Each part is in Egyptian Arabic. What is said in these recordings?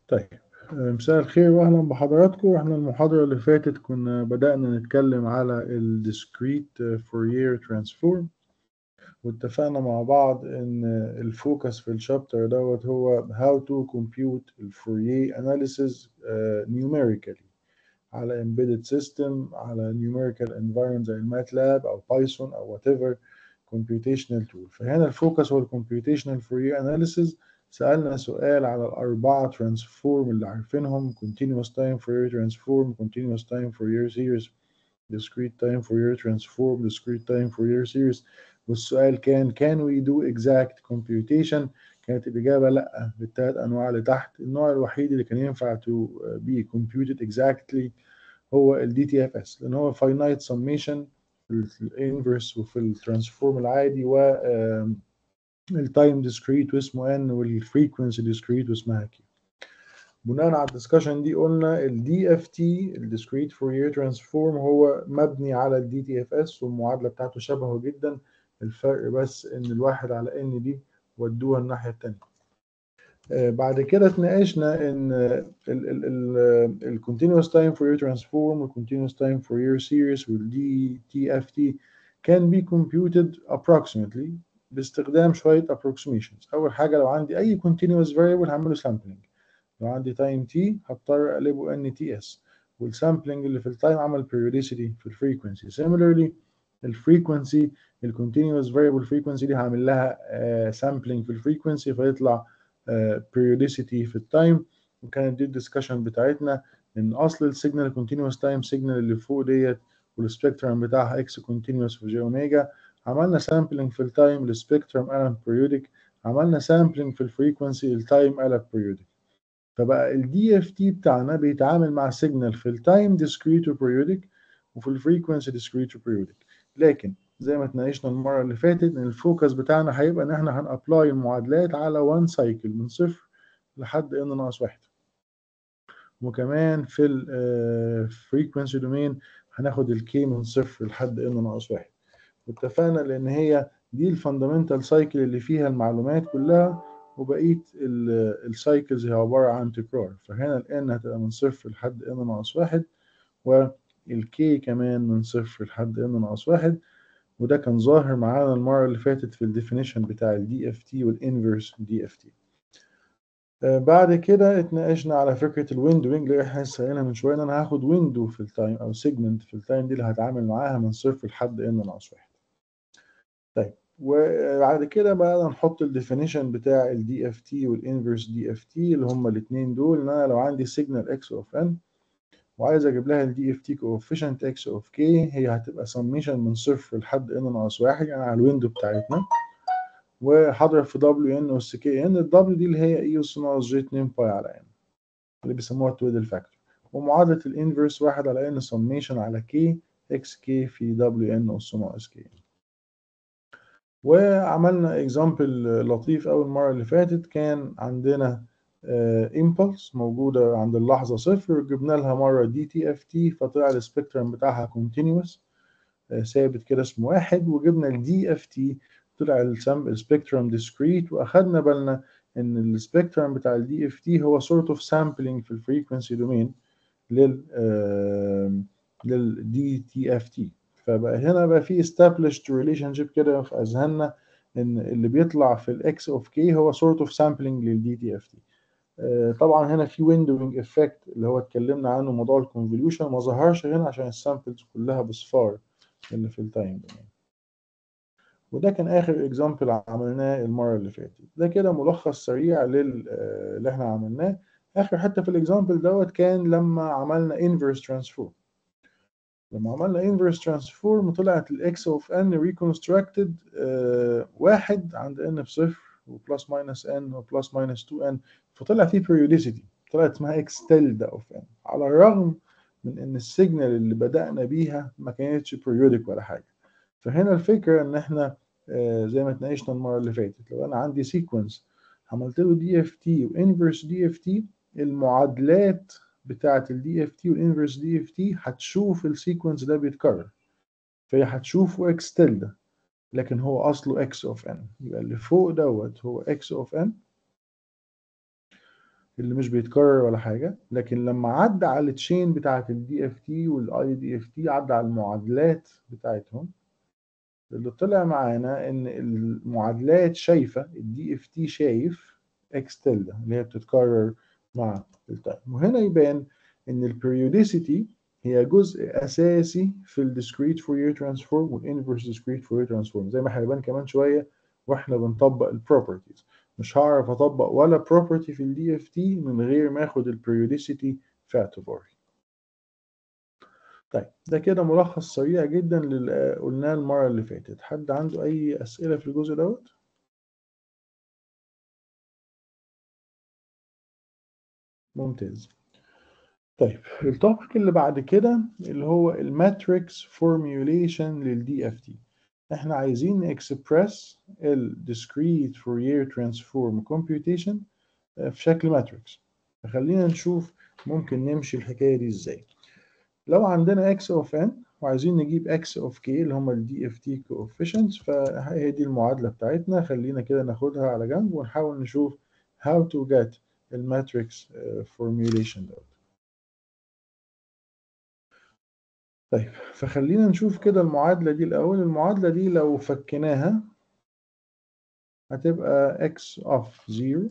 طيب مساء الخير واهلا بحضراتكم احنا المحاضرة اللي فاتت كنا بدأنا نتكلم على ال discrete Fourier transform واتفقنا مع بعض ان الفوكس في الشابتر دوت هو how to compute ال Fourier analysis uh, numerically على embedded system على numerical environment زي الماتلاب او بايثون او whatever computational tool فهنا الفوكس هو ال computational Fourier analysis سألنا سؤال على الأربعة ترانسفورم اللي عارفينهم continuous time Fourier transform continuous time Fourier series discrete time Fourier transform discrete time Fourier series والسؤال كان can we do exact computation كانت الإجابة لأ بالتلات أنواع اللي تحت النوع الوحيد اللي كان ينفع to be computed exactly هو ال DTFS لأن هو finite summation في الانفرس وفي الترانسفورم العادي و التايم ديسكريت واسمه ان والفريكونسي ديسكريت واسمها كي بناء على الدسكشن دي قلنا الدي اف تي الديسكريت فورير ترانسفورم هو مبني على الدي تي اف اس والمعادله بتاعته شبهه جدا الفرق بس ان الواحد على ان دي ودوها الناحيه الثانيه آه بعد كده اتناقشنا ان الكونتينوس تايم فورير ترانسفورم والكونتينوس تايم فورير سيريس والدي تي اف تي can be computed approximately باستخدام شوية approximations أول حاجة لو عندي أي continuous variable هعمله sampling لو عندي time t هضطر أقلبه n ts والسامبلنج اللي في التايم عمل periodicity في الفريكونسي similarly الفريكونسي الكونتينوس variable frequency دي هعمل لها uh, sampling في الفريكونسي فيطلع uh, periodicity في التايم وكانت دي الدسكشن بتاعتنا ان اصل السيجنال continuous time signal اللي فوق ديت والسبيكترم بتاعها اكس continuous في جي اوميجا عملنا سامبلنج في التايم السبيكترم قلب بريودك عملنا سامبلنج في الفريكونسي التايم قلب بريودك فبقى الدي اف تي بتاعنا بيتعامل مع سيجنال في التايم ديسكريت وبريودك وفي الفريكونسي ديسكريت وبريودك لكن زي ما اتناقشنا المره اللي فاتت ان الفوكس بتاعنا هيبقى ان احنا هنابلاي المعادلات على 1 سايكل من صفر لحد ان ناقص واحد وكمان في الفريكونسي دومين هناخد الكي من صفر لحد ان ناقص واحد واتفقنا لان هي دي الفاندامنتال سايكل اللي فيها المعلومات كلها وبقيه السايكلز هي عباره عن تكرار فهنا الان هتبقى من صفر لحد ان ناقص واحد والكي كمان من صفر لحد ان ناقص واحد وده كان ظاهر معانا المره اللي فاتت في الديفينيشن بتاع الدي اف تي والانفرس دي اف تي بعد كده اتناقشنا على فكره الويندوينج اللي احنا لسه قايلها من شويه ان انا هاخد ويندو في التايم او سيجمنت في التايم دي اللي هتعامل معاها من صفر لحد ان ناقص واحد طيب وبعد كده بقى نحط الديفينيشن بتاع الدي اف تي والانفرس دي اف تي اللي هما الاثنين دول ان انا لو عندي سيجنال اكس اوف ان وعايز اجيب لها الدي اف تي كوفيشنت اكس اوف كي هي هتبقى سميشن من صفر لحد ان ناقص واحد يعني على الويندو بتاعتنا وهضرب في دبليو ان اس كي ان الدبليو دي اللي هي اي اس ناقص جي 2 باي على ان اللي بيسموها تويدل فاكتور ومعادله الانفرس واحد على ان سميشن على كي اكس كي في دبليو ان اس ناقص كي وعملنا اكزامبل لطيف أول المره اللي فاتت كان عندنا امبلس موجوده عند اللحظه صفر جبنا لها مره دي تي اف تي فطلع السبيكترم بتاعها كونتينوس ثابت كده اسمه واحد وجبنا الدي اف تي طلع السبيكترم ديسكريت واخدنا بالنا ان السبيكترم بتاع الدي اف تي هو سورت اوف سامبلنج في الفريكونسي دومين لل للدي تي اف تي فبقى هنا بقى في established relationship كده في اذهاننا ان اللي بيطلع في الاكس اوف كي هو sort of sampling للدي تي اف تي طبعا هنا في windowing effect اللي هو اتكلمنا عنه موضوع الكونفوليوشن ما ظهرش هنا عشان السامبلز كلها بصفار اللي في التايم دومين وده كان اخر اكزامبل عملناه المره اللي فاتت ده كده ملخص سريع لل اللي احنا عملناه اخر حته في الاكزامبل دوت كان لما عملنا inverse transform لما عملنا inverse transform طلعت الاكس اوف ان ريكونستراكتد واحد عند ان بصفر وبلس ماينس ان وبلس ماينس 2 ان فطلع فيه periodicity طلعت اسمها اكس تلدا اوف ان على الرغم من ان السيجنال اللي بدأنا بيها ما كانتش periodic ولا حاجه فهنا الفكره ان احنا آه زي ما اتناقشنا المره اللي فاتت لو انا عندي سيكونس عملت له دي اف تي وانفرس دي اف تي المعادلات بتاعه الدي اف تي والانفرس دي اف تي هتشوف السيكونس ده بيتكرر فهي هتشوفه اكس تلدا لكن هو اصله اكس اوف ان يبقى اللي فوق دوت هو اكس اوف ان اللي مش بيتكرر ولا حاجه لكن لما عدى على التشين بتاعه الدي اف تي والاي دي اف تي عدى على المعادلات بتاعتهم اللي طلع معانا ان المعادلات شايفه الدي اف تي شايف اكس تلدا اللي هي بتتكرر مع التايم وهنا يبان ان البريوديسيتي هي جزء اساسي في الديسكريت فورير ترانسفورم والانفرس ديسكريت فورير ترانسفورم زي ما هيبان كمان شويه واحنا بنطبق البروبرتيز مش هعرف اطبق ولا بروبرتي في الدي اف تي من غير ما اخد البريوديسيتي في اعتباري طيب ده كده ملخص سريع جدا للي قلناه المره اللي فاتت حد عنده اي اسئله في الجزء دوت ممتاز طيب التوبيك اللي بعد كده اللي هو الماتريكس فورميوليشن للدي اف تي احنا عايزين نكسبرس الديسكريت فورير ترانسفورم كومبيوتيشن في شكل ماتريكس فخلينا نشوف ممكن نمشي الحكايه دي ازاي لو عندنا اكس اوف ان وعايزين نجيب اكس اوف كي اللي هم الدي اف تي كوفيشنتس فهي دي المعادله بتاعتنا خلينا كده ناخدها على جنب ونحاول نشوف how to get الماتريكس فورميوليشن دوت طيب فخلينا نشوف كده المعادلة دي الأول المعادلة دي لو فكناها هتبقى x of 0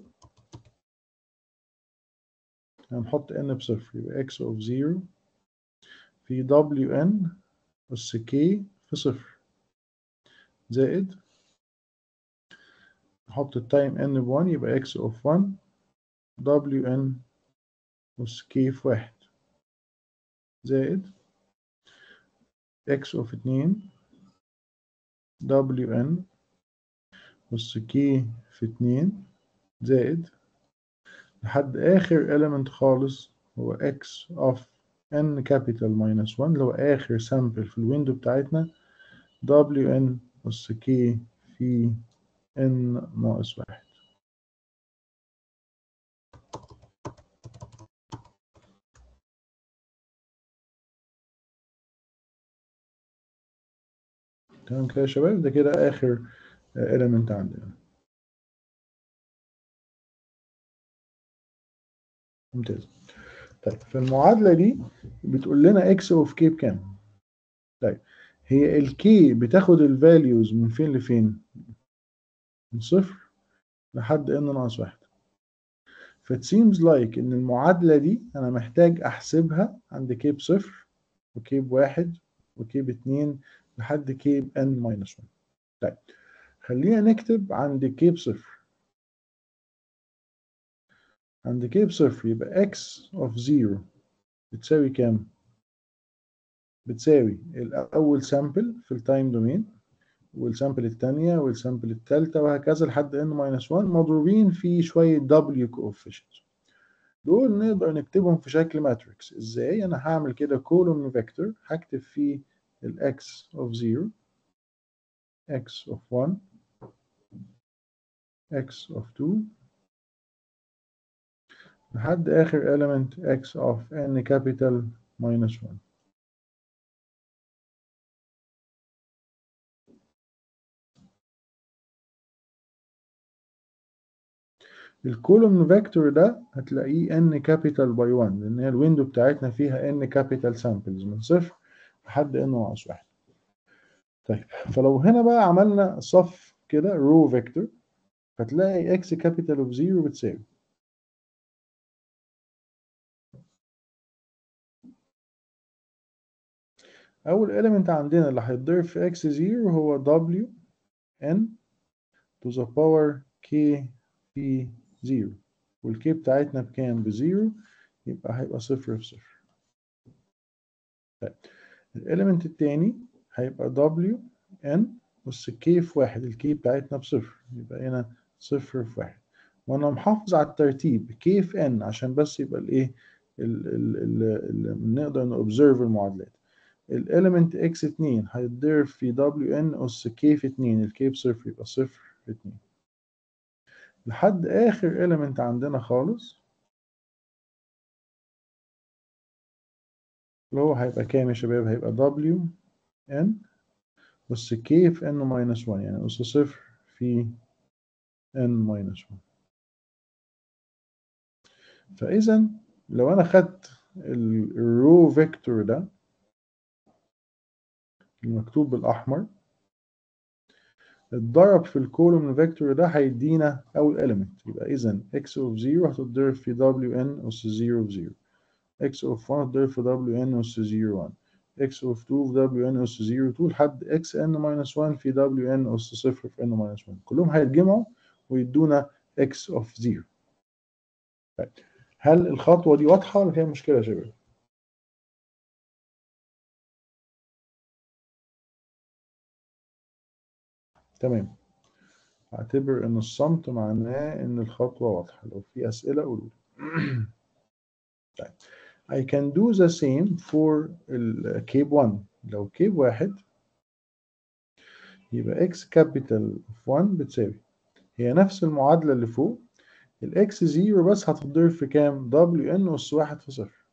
هنحط n بصفر يبقى x of 0 في wn أس k في صفر زائد نحط التايم n بوان يبقى x of 1 wn أس k في واحد زائد x of 2 wn أس k في 2 زائد لحد آخر element خالص هو x of n capital minus 1 اللي هو آخر sample في الويندو بتاعتنا wn أس k في n ناقص واحد تمام كده يا شباب ده كده آخر element عندنا ممتاز طيب فالمعادلة دي بتقول لنا x of k بكام؟ طيب هي ال k بتاخد الفاليوز من فين لفين؟ من صفر لحد n ناقص واحد فت seems like إن المعادلة دي أنا محتاج أحسبها عند k بصفر وk بواحد وk باتنين لحد k ب n minus 1 طيب خلينا نكتب عند k بصفر عند k بصفر يبقى x of 0 بتساوي كام؟ بتساوي الأول سامبل في التايم دومين والسامبل الثانية والسامبل الثالثة وهكذا لحد n minus 1 مضروبين في شوية w coefficients دول نقدر نكتبهم في شكل ماتريكس ازاي؟ أنا هعمل كده كولوم فيكتور هكتب فيه ال x of 0 x of 1 x of 2 لحد آخر element x of n capital minus 1 الكولوم فيكتور ده هتلاقيه n capital by 1 لأن هي الويندو بتاعتنا فيها n capital samples من صفر لحد n ناقص 1 طيب فلو هنا بقى عملنا صف كده رو فيكتور هتلاقي x capital of 0 بتساوي أول element عندنا اللي هيتضرب في x 0 هو w n to the power k في 0 والكي بتاعتنا بكام؟ بزيرو يبقى هيبقى صفر في صفر. طيب الإيليمنت التاني هيبقى w n بس الكي في واحد الكي بتاعتنا بصفر يبقى هنا صفر في واحد وأنا محافظ على الترتيب كي في n عشان بس يبقى الإيه نقدر نوبزرف المعادلات. الإيليمنت x 2 هيتضرب في wn أس k في 2 الكي بصفر يبقى صفر في 2 لحد آخر element عندنا خالص اللي هو هيبقى كام يا شباب؟ هيبقى w n أس k في n minus 1 يعني أس صفر في n minus 1 فإذا لو أنا خدت الرو فيكتور ده المكتوب بالأحمر اتضرب في الكولوم فيكتور ده هيدينا أول element يبقى إذا x of 0 هتتضرب في wn أس 0 في 0 x of 1 هتتضرب في wn أس 0 1 x of 2 في wn أس 0 2 لحد xn minus 1 في wn أس 0 في n minus 1 كلهم هيتجمعوا ويدونا x of 0 طيب هل الخطوة دي واضحة ولا فيها مشكلة يا شباب؟ تمام اعتبر ان الصمت معناه ان الخطوة واضحة لو في اسئلة قولوا لي طيب I can do the same for الكيب 1 لو كيب واحد يبقى x capital of 1 بتساوي هي نفس المعادلة اللي فوق الاكس 0 بس هتتضرب في كام؟ دبليو ان اس 1 في صفر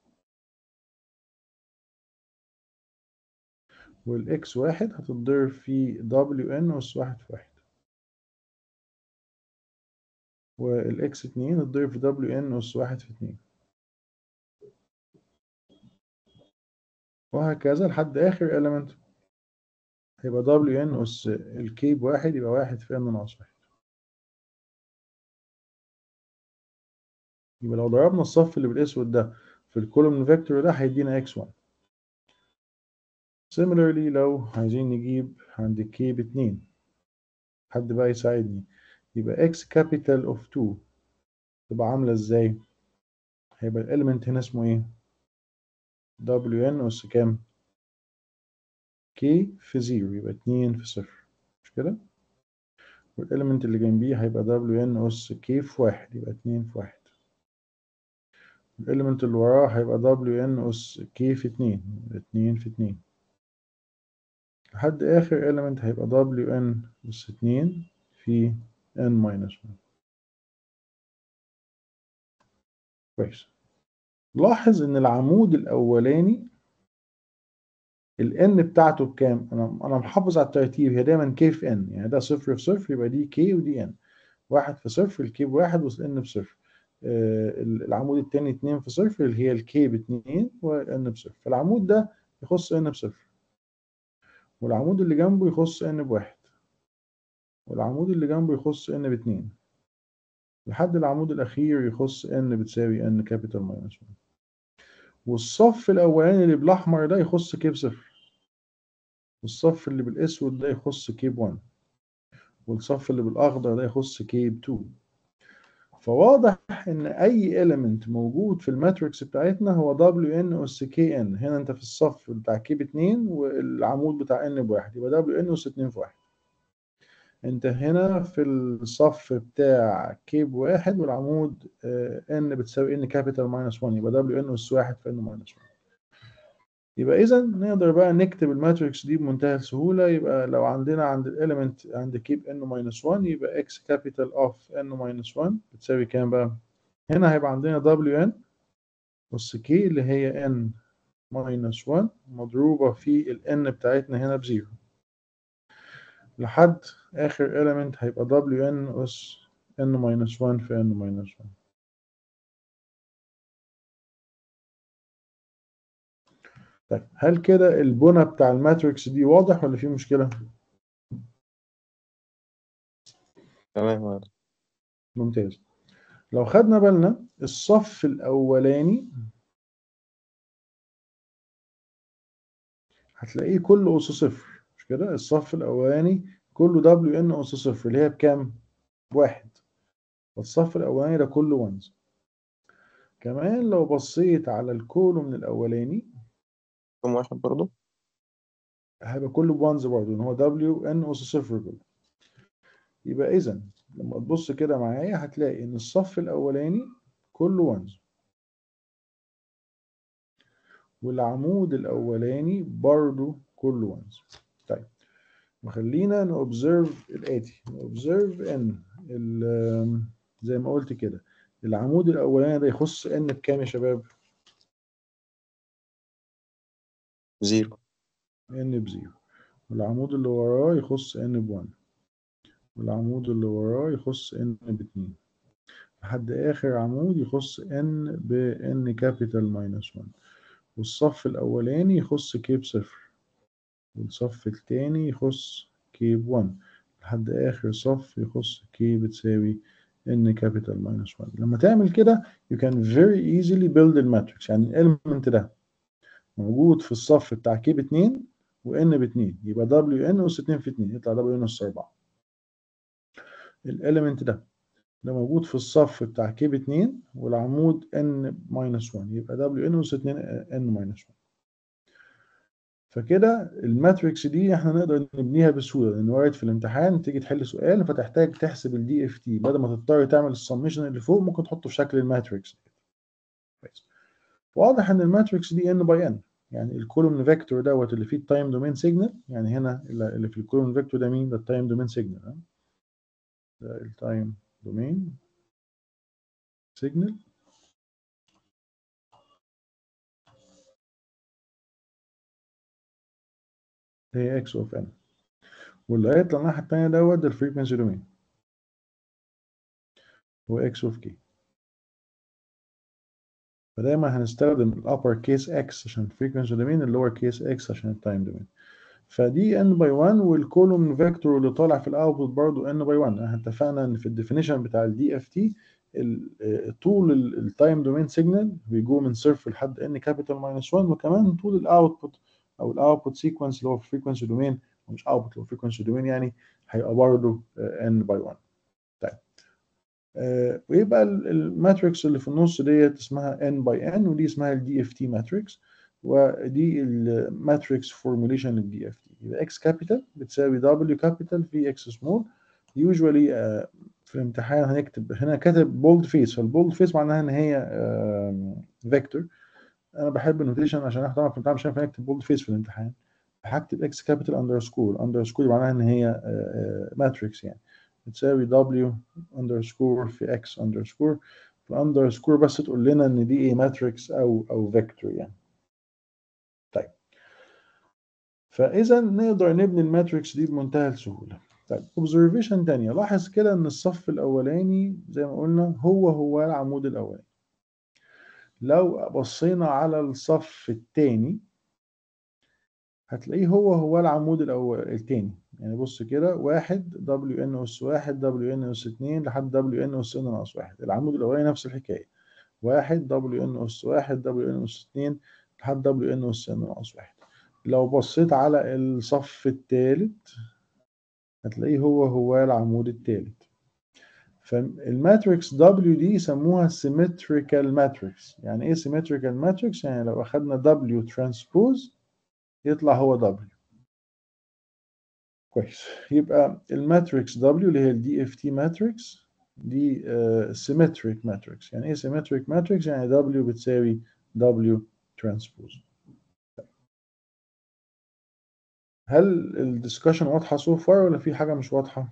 والاكس 1 هتتضرب في دبليو ان اس 1 في 1 والاكس 2 هتضرب في دبليو ان اس 1 في 2 وهكذا لحد اخر element هيبقى دبليو ان اس الكيب واحد يبقى واحد في ان ناقص واحد يبقى لو ضربنا الصف اللي بالاسود ده في الكولوم فيكتور ده هيدينا x1 similarly لو عايزين نجيب عند k باتنين حد بقى يساعدني يبقى x capital of 2 تبقى عاملة ازاي؟ هيبقى الاليمنت هنا اسمه ايه؟ wn أس كام؟ k في 0 يبقى 2 في 0 مش كده؟ والاليمنت اللي جنبيه هيبقى wn أس k في 1 يبقى 2 في 1 الاليمنت اللي وراه هيبقى wn أس k في 2 يبقى 2 في 2 لحد آخر element هيبقى wn أس 2 في n minus 1 كويس لاحظ إن العمود الأولاني ال n بتاعته بكام؟ أنا أنا محافظ على الترتيب هي دايما k في n يعني ده صفر في صفر يبقى دي k ودي n واحد في صفر الk بواحد وال n بصفر آه العمود التاني اتنين في صفر اللي هي الk باتنين وال n بصفر فالعمود ده يخص n بصفر والعمود اللي جنبه يخص n بواحد والعمود اللي جنبه يخص n باتنين لحد العمود الأخير يخص n بتساوي n كابيتال ماينس 1 والصف الأولاني اللي بالأحمر ده يخص k بصفر والصف اللي بالأسود ده يخص k بوان والصف اللي بالأخضر ده يخص k بتو فواضح إن أي element موجود في الماتريكس بتاعتنا هو wn أس kn هنا أنت في الصف بتاع k باتنين والعمود بتاع n بواحد يبقى wn أس اتنين في واحد انت هنا في الصف بتاع k بواحد والعمود n بتساوي n كابيتال ماينس 1 يبقى wn أس واحد في n ماينس 1 يبقى إذا نقدر بقى نكتب الماتريكس دي بمنتهى السهولة يبقى لو عندنا عند الإيليمنت عند كيب n ماينس 1 يبقى x كابيتال اوف n ماينس 1 بتساوي كام بقى؟ هنا هيبقى عندنا wn أس k اللي هي n ماينس 1 مضروبة في ال n بتاعتنا هنا بزيرو لحد آخر element هيبقى wn أس n ماينس 1 في n ماينس 1 طيب هل كده البنى بتاع الماتريكس دي واضح ولا في مشكلة؟ تمام ممتاز لو خدنا بالنا الصف الأولاني هتلاقيه كله أس صفر مش كده؟ الصف الأولاني كله دبليو ان أس صفر اللي هي بكام؟ بواحد والصف الأولاني ده كله وانز كمان لو بصيت على الكولوم الأولاني كم واحد برضو هيبقى كله بوانز برضه ان هو دبليو ان اس صفر كله يبقى اذا لما تبص كده معايا هتلاقي ان الصف الاولاني كله وانز والعمود الاولاني برضه كله وانز طيب وخلينا نوبزرف الاتي نوبزرف ان زي ما قلت كده العمود الاولاني ده يخص ان بكام يا شباب زيرو ان بزيرو والعمود اللي وراه يخص ان بوان والعمود اللي وراه يخص ان باتنين لحد آخر عمود يخص n ب n capital minus 1 والصف الأولاني يخص k بصفر والصف التاني يخص k بوان لحد آخر صف يخص k بتساوي n capital minus 1 لما تعمل كده you can very easily build الماتريكس يعني الاليمنت ده موجود في الصف بتاع k باتنين و n باتنين يبقى wn أس 2 في 2 يطلع wn أس 4 الاليمنت ده ده موجود في الصف بتاع k باتنين والعمود n minus 1 يبقى wn أس 2 n minus 1 فكده الماتريكس دي احنا نقدر نبنيها بسهوله لان وارد في الامتحان تيجي تحل سؤال فتحتاج تحسب الدي اف تي بدل ما تضطر تعمل السميشن اللي فوق ممكن تحطه في شكل الماتريكس كويس واضح ان الماتريكس دي ان باي ان يعني الكولوم فيكتور دوت اللي فيه التايم دومين سيجنال يعني هنا اللي في الكولوم فيكتور ده مين ده التايم دومين سيجنال ده التايم دومين سيجنال هي اكس اوف ان واللي هيطلع الناحيه التانيه دوت ده الفريكونسي دومين هو اكس اوف كي فدايما هنستخدم الابر كيس اكس عشان الفريكونسي دومين اللور كيس اكس عشان التايم دومين فدي ان باي 1 والكولوم فيكتور اللي طالع في الاوتبوت برضه ان باي 1 احنا اتفقنا ان في الديفينيشن بتاع الدي اف تي طول التايم دومين سيجنال بيجو من صفر لحد ان كابيتال ماينس 1 وكمان طول الاوتبوت او الاوتبوت سيكونس اللي هو في فريكونسي دومين مش اوتبوت اللي هو فريكونسي دومين يعني هيبقى برضه ان باي 1 طيب آه ويبقى الماتريكس اللي في النص ديت اسمها n باي n ودي اسمها الدي اف تي ماتريكس ودي الماتريكس فورميليشن للدي اف تي يبقى x كابيتال بتساوي w كابيتال في x سمول يوجوالي آه في الامتحان هنكتب هنا كاتب بولد فيس فالبولد فيس معناها ان هي فيكتور انا بحب النوتيشن عشان احنا طبعا في الامتحان مش هينفع نكتب بولد فيس في الامتحان هكتب x كابيتال اندرسكور اندرسكور معناها ان هي ماتريكس يعني بتساوي w اندرسكور في x اندرسكور الاندرسكور بس تقول لنا ان دي ايه ماتريكس او او فيكتور يعني طيب فاذا نقدر نبني الماتريكس دي بمنتهى السهوله طيب اوبزرفيشن تانية لاحظ كده ان الصف الاولاني زي ما قلنا هو هو العمود الاولاني لو بصينا على الصف الثاني هتلاقيه هو هو العمود الاول الثاني يعني بص كده واحد دبليو ان اس واحد دبليو ان اس اتنين لحد دبليو ان اس ان ناقص واحد العمود الاولاني نفس الحكايه واحد دبليو ان اس واحد دبليو ان اس اتنين لحد دبليو ان اس ان ناقص واحد لو بصيت على الصف الثالث هتلاقيه هو هو العمود الثالث فالماتريكس W دي يسموها symmetrical matrix يعني ايه symmetrical matrix يعني لو اخدنا W transpose يطلع هو W كويس يبقى الماتريكس W اللي هي الدي اف تي ماتريكس دي uh, symmetric matrix يعني ايه symmetric matrix يعني W بتساوي W transpose هل الدسكشن واضحه سو فار ولا في حاجه مش واضحه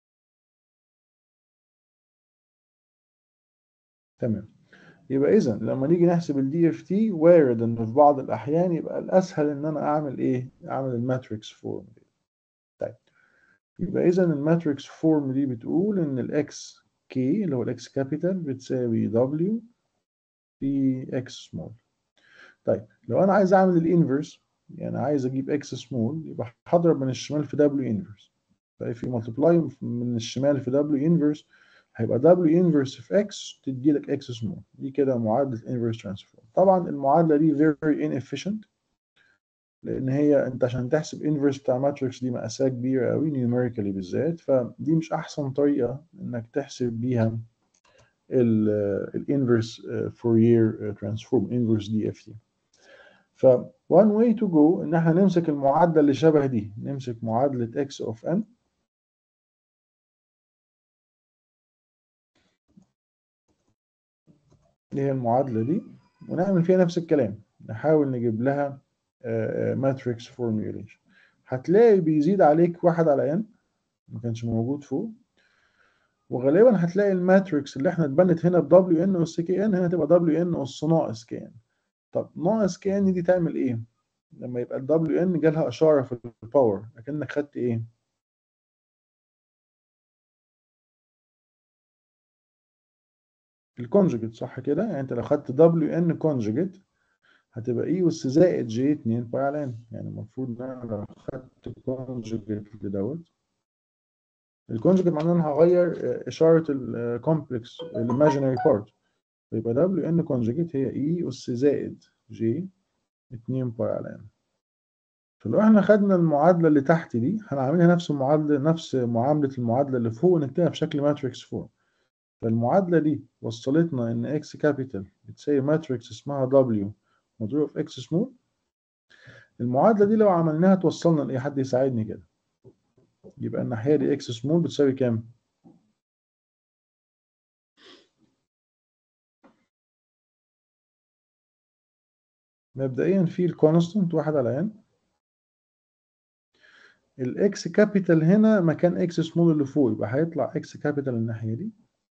تمام يبقى اذا لما نيجي نحسب الدي اف تي وارد ان في بعض الاحيان يبقى الاسهل ان انا اعمل ايه اعمل الماتريكس فورم دي طيب يبقى اذا الماتريكس فورم دي بتقول ان الاكس كي اللي هو الاكس كابيتال بتساوي دبليو في اكس سمول طيب لو انا عايز اعمل الانفرس يعني عايز اجيب اكس سمول يبقى هضرب من الشمال في دبليو انفرس ففي ملتبلاي من الشمال في دبليو انفرس هيبقى W inverse في X تدي لك X small دي كده معادلة inverse transform طبعا المعادلة دي very inefficient لأن هي أنت عشان تحسب inverse بتاع ماتريكس دي مقاسها كبيرة أوي numerically بالذات فدي مش أحسن طريقة إنك تحسب بيها ال inverse Fourier transform inverse DFT ف one way to go إن احنا نمسك المعادلة اللي شبه دي نمسك معادلة X of n اللي هي المعادلة دي ونعمل فيها نفس الكلام نحاول نجيب لها ماتريكس فورميوليشن هتلاقي بيزيد عليك واحد على n ما كانش موجود فوق وغالبا هتلاقي الماتريكس اللي احنا اتبنت هنا ب wn اس كي ان هنا تبقى wn اس ناقص كي ان طب ناقص كي ان دي تعمل ايه؟ لما يبقى ال wn جالها اشاره في الباور اكنك خدت ايه؟ الكونجوجيت صح كده يعني انت لو خدت دبليو ان كونجوجيت هتبقى اي اس زائد جي 2 باي على ان يعني المفروض ان انا لو خدت كونجوجيت لدوت الكونجوجيت معناه ان انا هغير اشاره الكومبلكس الايماجينري بارت يبقى دبليو ان كونجوجيت هي اي اس زائد جي 2 باي على ان فلو احنا خدنا المعادله اللي تحت دي هنعملها نفس المعادله نفس معامله المعادله اللي فوق ونكتبها بشكل ماتريكس فورم فالمعادله دي وصلتنا ان اكس كابيتال بتساوي ماتريكس اسمها دبليو مضروب في اكس سمول المعادله دي لو عملناها توصلنا لايه حد يساعدني كده يبقى الناحيه دي اكس سمول بتساوي كام مبدئيا في الكونستنت واحد على ان الاكس كابيتال هنا مكان اكس سمول اللي فوق يبقى هيطلع اكس كابيتال الناحيه دي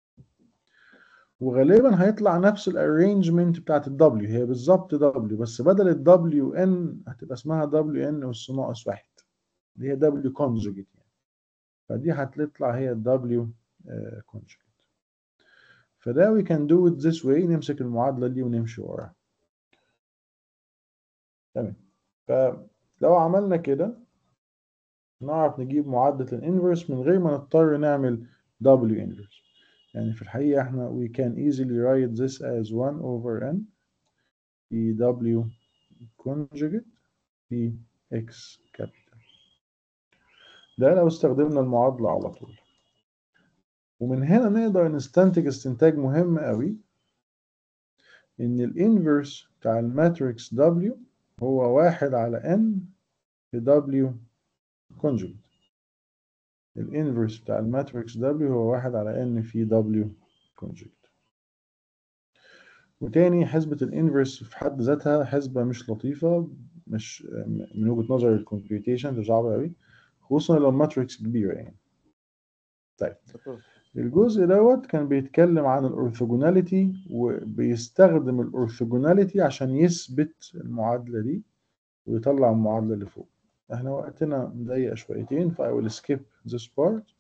وغالبا هيطلع نفس الارينجمنت بتاعت الدبليو هي بالظبط دبليو بس بدل الدبليو ان هتبقى اسمها دبليو ان اس ناقص واحد اللي هي دبليو كونجوجيت يعني فدي هتطلع هي الدبليو كونجوجيت فده we can do it this way نمسك المعادلة دي ونمشي وراها تمام فلو عملنا كده نعرف نجيب معادلة الانفرس من غير ما نضطر نعمل W inverse يعني في الحقيقة احنا we can easily write this as 1 over n في W conjugate في x capital ده لو استخدمنا المعادلة على طول ومن هنا نقدر نستنتج استنتاج مهم قوي ان الانفرس بتاع الماتريكس W هو واحد على n في W conjugate الانفرس بتاع الماتريكس W هو واحد على n في W conjugate وتاني حسبة الانفرس في حد ذاتها حسبة مش لطيفة مش من وجهة نظر الكمبيوتيشن صعبة قوي خصوصا لو الماتريكس كبيرة يعني طيب الجزء دوت كان بيتكلم عن الأورثوجوناليتي وبيستخدم الأورثوجوناليتي عشان يثبت المعادلة دي ويطلع المعادلة اللي فوق احنا وقتنا ضيق شويتين ف I will skip this part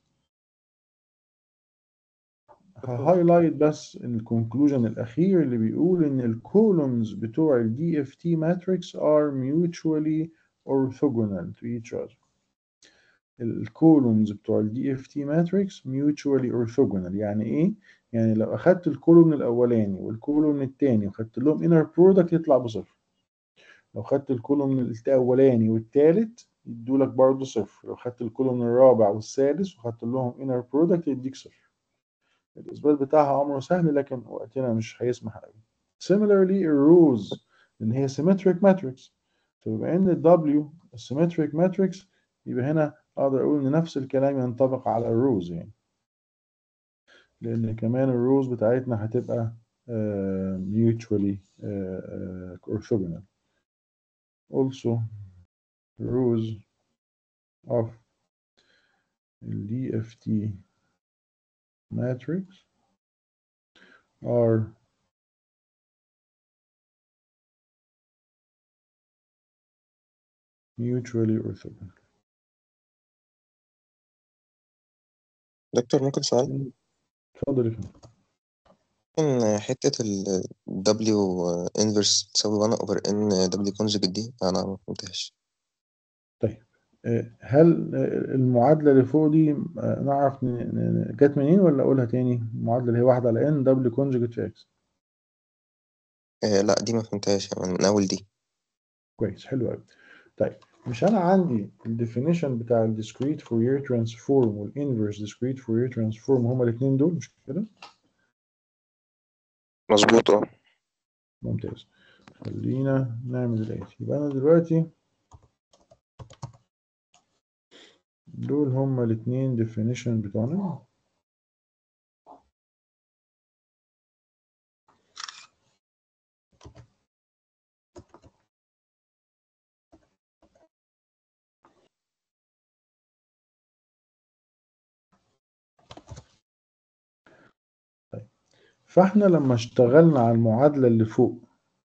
هايلايت بس الكونكلوجن الأخير اللي بيقول إن الكولومز بتوع ال DFT matrix are mutually orthogonal to each other الكولومز بتوع ال DFT matrix mutually orthogonal يعني إيه؟ يعني لو أخدت الكولوم الأولاني والكولوم التاني وخدت لهم inner product يطلع بصفر لو خدت الكولوم الأولاني والتالت يدولك برضه صفر لو خدت الكولوم الرابع والسادس وخدت لهم inner product يديك صفر الإثبات بتاعها أمره سهل لكن وقتنا مش هيسمح قوي similarly الروز لأن هي symmetric matrix فبما إن ال W symmetric matrix يبقى هنا أقدر أقول إن نفس الكلام ينطبق على الروز يعني لأن كمان الروز بتاعتنا هتبقى uh, mutually uh, orthogonal also rows of DFT matrix are mutually orthogonal. دكتور ممكن سؤال اتفضل يا فندم. ممكن حتة ال W inverse تساوي 1 over N W conjugate دي أنا ما فهمتهاش آه، هل آه، المعادلة اللي فوق دي آه، نعرف ن- ن- جت منين ولا أقولها تاني؟ المعادلة اللي هي واحد على n دبل كونجوجيت في x آه لا دي ما فهمتهاش يعني من أول دي كويس حلو قوي طيب مش أنا عندي الديفينيشن بتاع ال discrete Fourier transform وال inverse discrete Fourier transform هما الاتنين دول مش كده؟ مظبوط اه ممتاز خلينا نعمل الآتي يبقى أنا دلوقتي دول هما الاتنين definition بتوعنا فاحنا لما اشتغلنا على المعادلة اللي فوق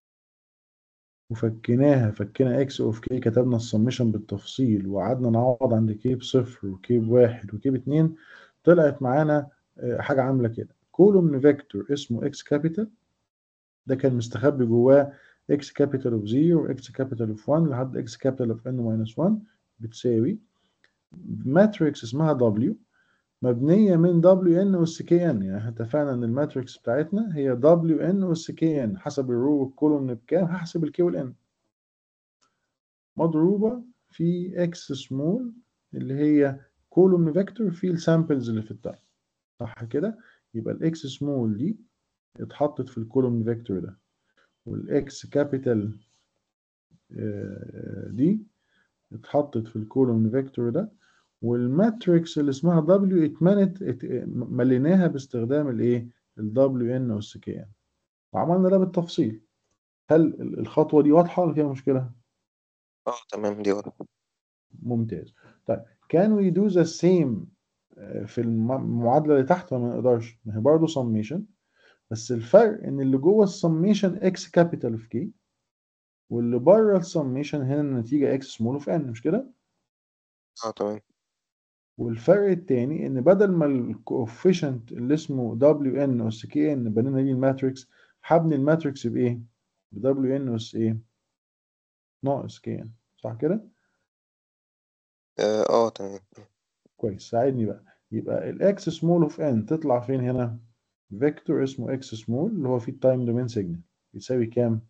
وفكيناها فكينا اكس اوف كي كتبنا السمشن بالتفصيل وقعدنا نعوض عند كي بصفر وكي بواحد وكي باتنين طلعت معانا آه، حاجة عاملة كده كولومن فيكتور اسمه اكس كابيتال ده كان مستخبي جواه اكس كابيتال اوف 0 واكس كابيتال اوف 1 لحد اكس كابيتال اوف ان ماينس 1 بتساوي ماتريكس اسمها دبليو مبنيه من دبليو ان اس كي ان يعني احنا اتفقنا ان الماتريكس بتاعتنا هي دبليو ان اس كي ان حسب الرو والكولومن بكام هحسب الكي والان مضروبه في اكس سمول اللي هي كولومن فيكتور في السامبلز اللي في التايم صح كده يبقى الاكس سمول دي اتحطت في الكولومن فيكتور ده والاكس كابيتال دي اتحطت في الكولومن فيكتور ده والماتريكس اللي اسمها دبليو اتمنت ات مليناها باستخدام الايه الدبليو ان اس كي ان وعملنا ده بالتفصيل هل الخطوه دي واضحه ولا فيها مشكله اه تمام دي واضحة ممتاز طيب can we do the same في المعادله اللي تحت ما نقدرش ما هي برضه summation بس الفرق ان اللي جوه السميشن اكس كابيتال اوف كي واللي بره السميشن هنا النتيجه اكس سمول اوف ان مش كده اه تمام والفرق التاني ان بدل ما الكوفيشنت اللي اسمه دبليو ان اس كي ان بنينا ليه الماتريكس هبني الماتريكس بايه بدبليو ان اس ايه ناقص كي ان صح كده اه آه، تمام كويس ساعدني بقى يبقى الاكس سمول اوف ان تطلع فين هنا فيكتور اسمه اكس سمول اللي هو فيه التايم دومين سيجنال يساوي كام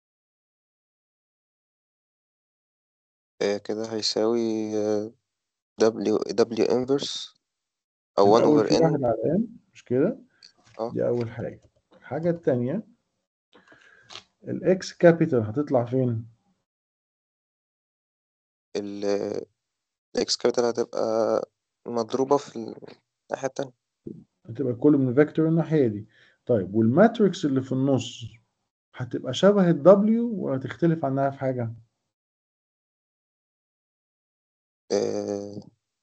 آه كده هيساوي دبليو دبليو انفرس او 1 الأول اوفر في ان واحد على n مش كده؟ اه دي أول حاجة الحاجة التانية الإكس كابيتال هتطلع فين؟ الاكس كابيتال هتبقى مضروبة في الناحية التانية هتبقى كل من فيكتور الناحية دي طيب والماتريكس اللي في النص هتبقى شبه الدبليو ولا تختلف عنها في حاجة؟ آه،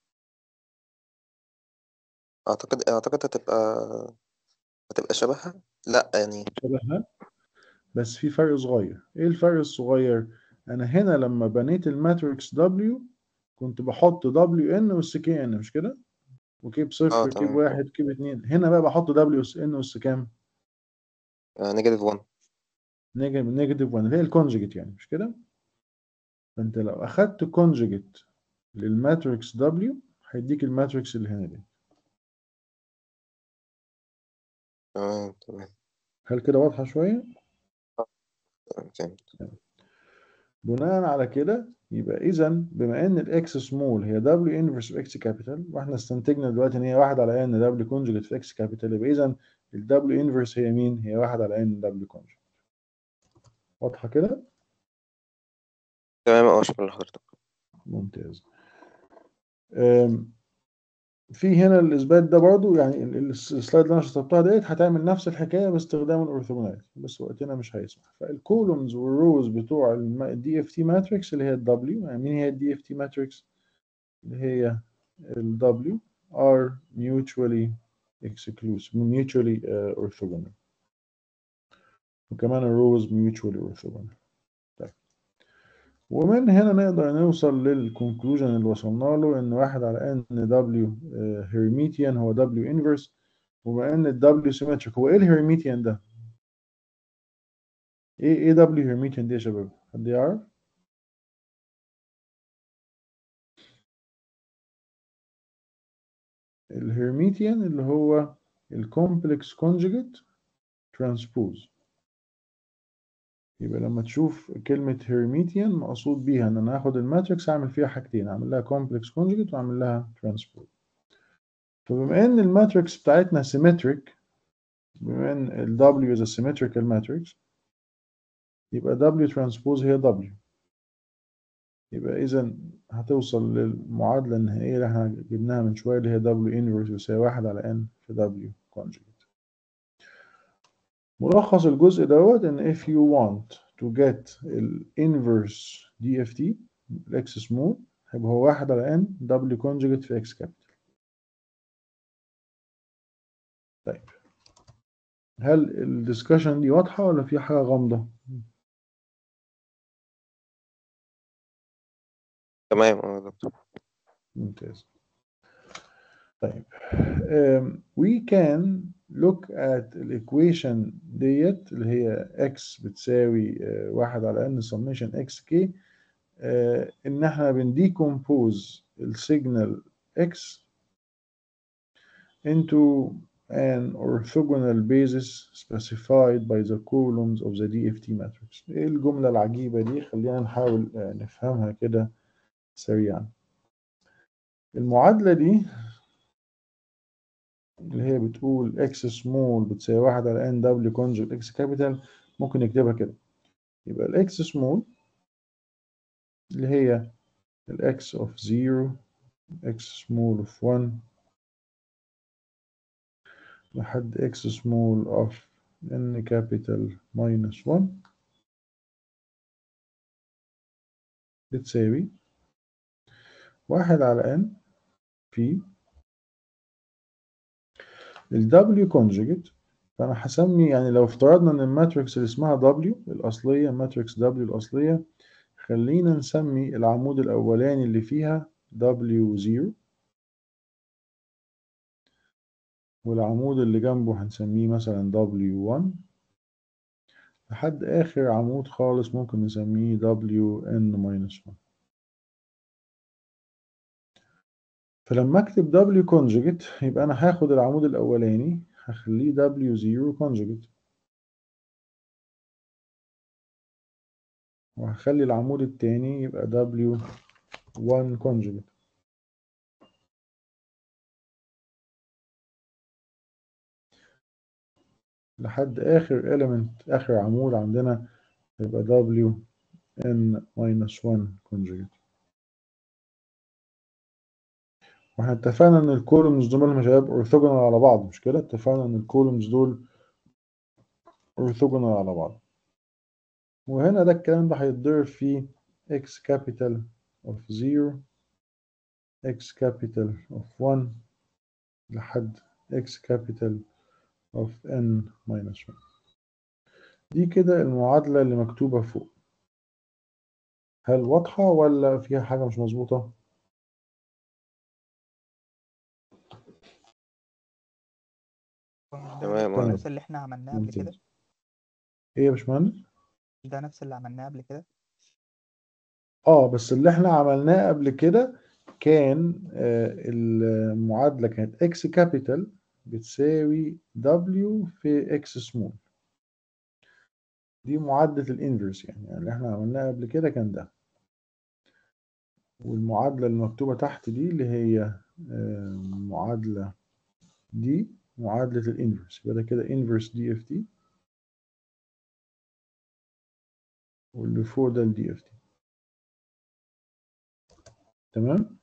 اعتقد اعتقد هتبقى هتبقى شبهها لا يعني شبهها بس في فرق صغير إيه الفرق الصغير؟ أنا هنا لما بنيت الماتريكس دبليو كنت بحط دبليو ان اس كي ان مش كده؟ وكيب اه صفر كيب تمام واحد كيب اتنين هنا بقى بحط دبليو اس ان اس كام؟ نيجاتيف 1 نيجاتيف نيجاتيف 1 اللي هي الكونجيجيت يعني مش كده؟ فانت لو اخدت كونجيجيت للماتريكس دبليو هيديك الماتريكس اللي هنا دي تمام تمام هل كده واضحة شوية؟ تمام فهمت بناء على كده يبقى إذا بما إن الإكس سمول هي دبليو انفرس إكس كابيتال وإحنا استنتجنا دلوقتي إن هي واحد على إن دبليو كونجيجيت في إكس كابيتال يبقى إذا الدبليو انفرس هي مين؟ هي واحد على إن دبليو كونجيجيت واضحة كده؟ تمام اه شكرا لحضرتك ممتاز أم، في هنا الإثبات ده برضو يعني ال- ال- السلايد اللي أنا شطبتها ديت هتعمل نفس الحكاية باستخدام الأورثوجوناليتي بس وقتنا مش هيسمح فالكولومز والروز بتوع الدي اف تي ماتريكس اللي هي الدبليو يعني مين هي الدي اف تي ماتريكس اللي هي الدبليو are mutually exclusive mutually uh, orthogonal وكمان الروز mutually orthogonal طيب ومن هنا نقدر نوصل للكونكلوجن اللي وصلنا له ان واحد على ان دبليو هيرميتيان هو دبليو انفرس وبما ان الدبليو سيمتريك هو ايه الهيرميتيان ده؟ ايه ايه دبليو هيرميتيان دي يا شباب؟ حد يعرف؟ الهيرميتيان اللي هو الكومبلكس كونجوجيت ترانسبوز يبقى لما تشوف كلمة هيرميتيان مقصود بيها ان انا هاخد الماتريكس اعمل فيها حاجتين اعمل لها كومبلكس كونجوجيت واعمل لها ترانسبوز فبما ان الماتريكس بتاعتنا سيمتريك بما ان ال W is a symmetrical matrix يبقى W transpose هي W يبقى إذا هتوصل للمعادلة النهائية اللي احنا جبناها من شوية اللي هي W inverse يساوي واحد على N في W conjugate ملخص الجزء دوت إن if you want to get ال inverse DFT ال X smooth هيبقى هو واحد على N W conjugate في X capital طيب هل الدسكشن دي واضحة ولا في حاجة غامضة؟ تمام اه يا دكتور ممتاز طيب um, we can look at الايكويشن ديت اللي هي x بتساوي آه، واحد على n summation xk آه، ان احنا بنديكومبوز السيجنال x into an orthogonal basis specified by the columns of the DFT matrix ايه الجملة العجيبة دي خلينا نحاول آه، نفهمها كده سريعا المعادلة دي اللي هي بتقول x small بتساوي واحد على n w conjugate x capital ممكن نكتبها كده يبقى ال x small اللي هي ال x of 0 x small of 1 لحد x small of n capital minus 1 بتساوي واحد على n في ال W conjugate فأنا هسمي يعني لو افترضنا إن الماتريكس اللي اسمها W الأصلية ماتريكس W الأصلية خلينا نسمي العمود الأولاني اللي فيها W0 والعمود اللي جنبه هنسميه مثلا W1 لحد آخر عمود خالص ممكن نسميه WN-1 فلما اكتب W conjugate يبقى انا هاخد العمود الاولاني هخليه W0 conjugate وهخلي العمود التاني يبقى W1 conjugate لحد اخر element اخر عمود عندنا يبقى WN-1 conjugate واحنا اتفقنا ان الكولومز دول مالهم يا شباب اورثوجونال على بعض مش كده اتفقنا ان الكولومز دول اورثوجونال على بعض وهنا ده الكلام ده هيتضرب في x capital of 0 x capital of 1 لحد x capital of n minus 1 دي كده المعادلة اللي مكتوبة فوق هل واضحة ولا فيها حاجة مش مظبوطة؟ مش ده تمام، تمام. نفس اللي احنا عملناه قبل كده ممتاز ايه يا باشمهندس؟ مش ده نفس اللي عملناه قبل كده اه بس اللي احنا عملناه قبل كده كان آه المعادلة كانت x capital بتساوي w في x small دي معادلة الانفرس يعني, يعني اللي احنا عملناه قبل كده كان ده والمعادلة المكتوبة تحت دي اللي هي آه معادلة دي معادلة الانفرس يبقى ده كده انفرس دي اف تي واللي فوق ده الدي اف تي تمام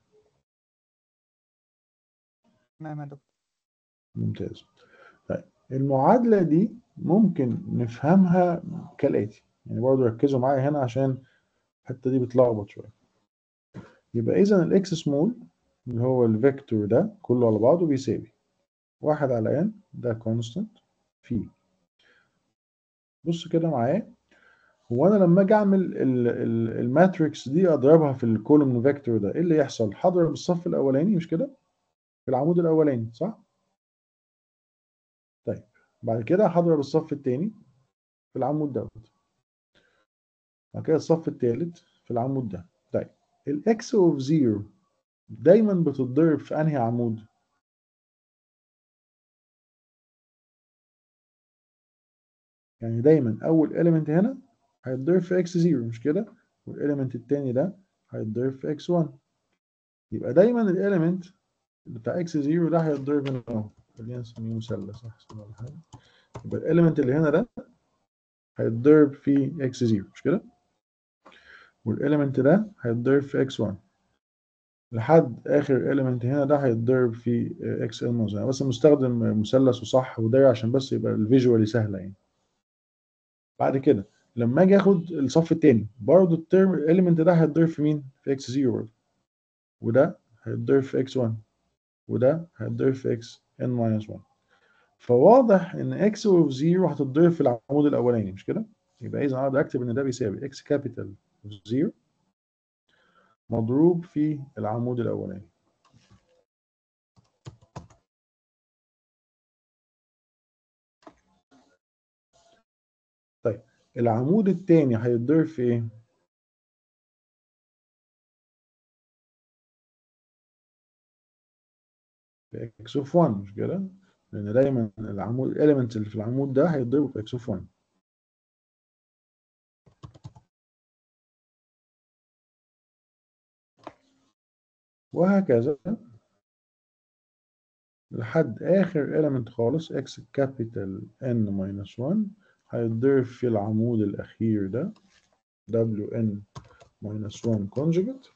تمام يا دكتور ممتاز طيب المعادلة دي ممكن نفهمها كالآتي يعني برضو ركزوا معايا هنا عشان الحتة دي بتلخبط شوية يبقى إذا الإكس سمول اللي هو الفيكتور ده كله على بعضه بيساوي واحد على n ده كونستانت في بص كده معايا هو انا لما اجي اعمل ال- ال- الماتريكس دي اضربها في الكولوم فيكتور ده ايه اللي يحصل هضرب الصف الاولاني مش كده في العمود الاولاني صح طيب بعد كده هضرب الصف الثاني في العمود دوت بعد كده الصف الثالث في العمود ده طيب الاكس اوف زيرو دايما بتتضرب في انهي عمود يعني دايما اول element هنا هيتضرب في x 0 مش كده والelement التاني ده هيتضرب في x 1 يبقى دايما الelement بتاع x 0 ده هيتضرب هنا اهو خلينا نسميه مثلث احسن ولا حاجه يبقى الelement اللي هنا ده هيتضرب في x 0 مش كده والelement ده هيتضرب في x 1 لحد اخر element هنا ده هيتضرب في x n minus 1 بس مستخدم مثلث وصح ودايره عشان بس يبقى الفيجوالي سهله يعني بعد كده لما اجي اخد الصف الثاني برضه الترم اليمنت ده هيتضرب في مين؟ في اكس 0 برضه وده هيتضرب في اكس 1 وده هيتضرب في اكس ان ماينس 1 فواضح ان اكس اوف 0 هتتضرب في العمود الاولاني مش كده؟ يبقى اذا اقدر اكتب ان ده بيساوي اكس كابيتال اوف 0 مضروب في العمود الاولاني العمود التاني هيتضرب في ايه؟ في اكس اوف 1 مش كده؟ لان دايما العمود الاليمنتس اللي في العمود ده هيتضربوا في اكس اوف 1 وهكذا لحد آخر element خالص x capital N minus 1 هيتضرب في العمود الأخير ده WN minus 1 conjugate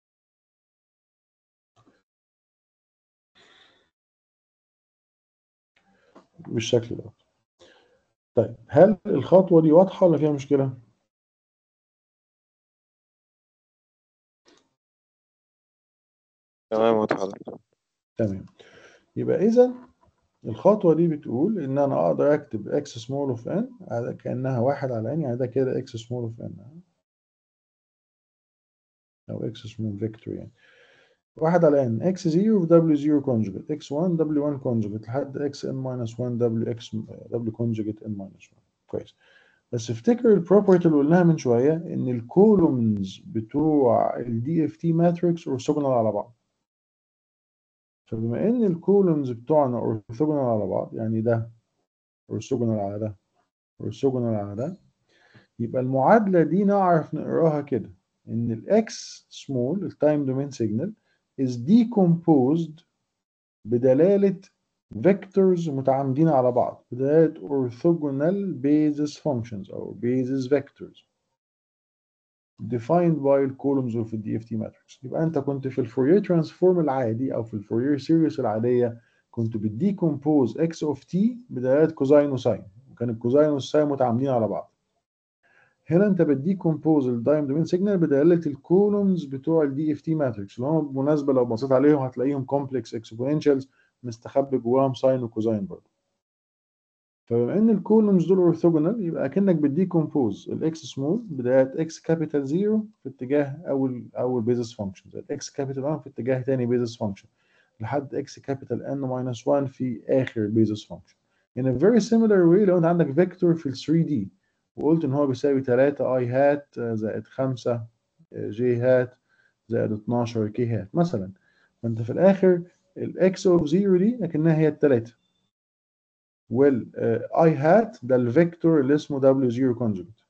بالشكل ده طيب هل الخطوة دي واضحة ولا فيها مشكلة؟ تمام واضحة دكتور تمام يبقى إذا الخطوة دي بتقول إن أنا أقدر أكتب x small of n على كأنها واحد على n يعني ده كده x small of n أو x small vector يعني واحد على n x 0 في w 0 conjugate x 1 w 1 conjugate لحد x n minus 1 w x w conjugate n minus 1 كويس بس افتكر البروبرتي اللي قلناها من شوية إن الكولومز بتوع ال DFT matrix orthogonal على بعض فبما ان الكولومز بتوعنا اورثوجونال على بعض يعني ده اورثوجونال على ده اورثوجونال على ده يبقى المعادله دي نعرف نقراها كده ان الاكس سمول التايم دومين سيجنال is decomposed بدلاله فيكتورز متعامدين على بعض بدلاله orthogonal basis functions او basis vectors defined by الكولومز وفي الدي اف تي ماتريكس يبقى انت كنت في الفورير ترانسفورم العادي او في الفورير سيريس العاديه كنت بتديكومبوز اكس اوف تي بدلالات كوزاين وساين وكان الكوزاين والساين متعامدين على بعض هنا انت بتديكومبوز الدايم دومين سيجنال بدلاله الكولومز بتوع الدي اف تي ماتريكس اللي هم بالمناسبه لو بصيت عليهم هتلاقيهم كومبلكس اكسبوننشالز مستخبي جواهم ساين وكوزاين برضه فبما ان الكولومز دول اورثوجونال يبقى اكنك بتديكومبوز الاكس سمول بدايه اكس كابيتال 0 في اتجاه اول اول بيزس فانكشن زائد اكس كابيتال 1 في اتجاه ثاني بيزس فانكشن لحد اكس كابيتال ان ماينس 1 في اخر بيزس فانكشن in a very similar way لو انت عندك فيكتور في ال 3 دي وقلت ان هو بيساوي 3 اي هات زائد 5 جي هات زائد 12 كي هات مثلا فانت في الاخر الاكس اوف 0 دي لكنها هي الثلاثه والاي هات ده الفيكتور اللي اسمه W0 conjugate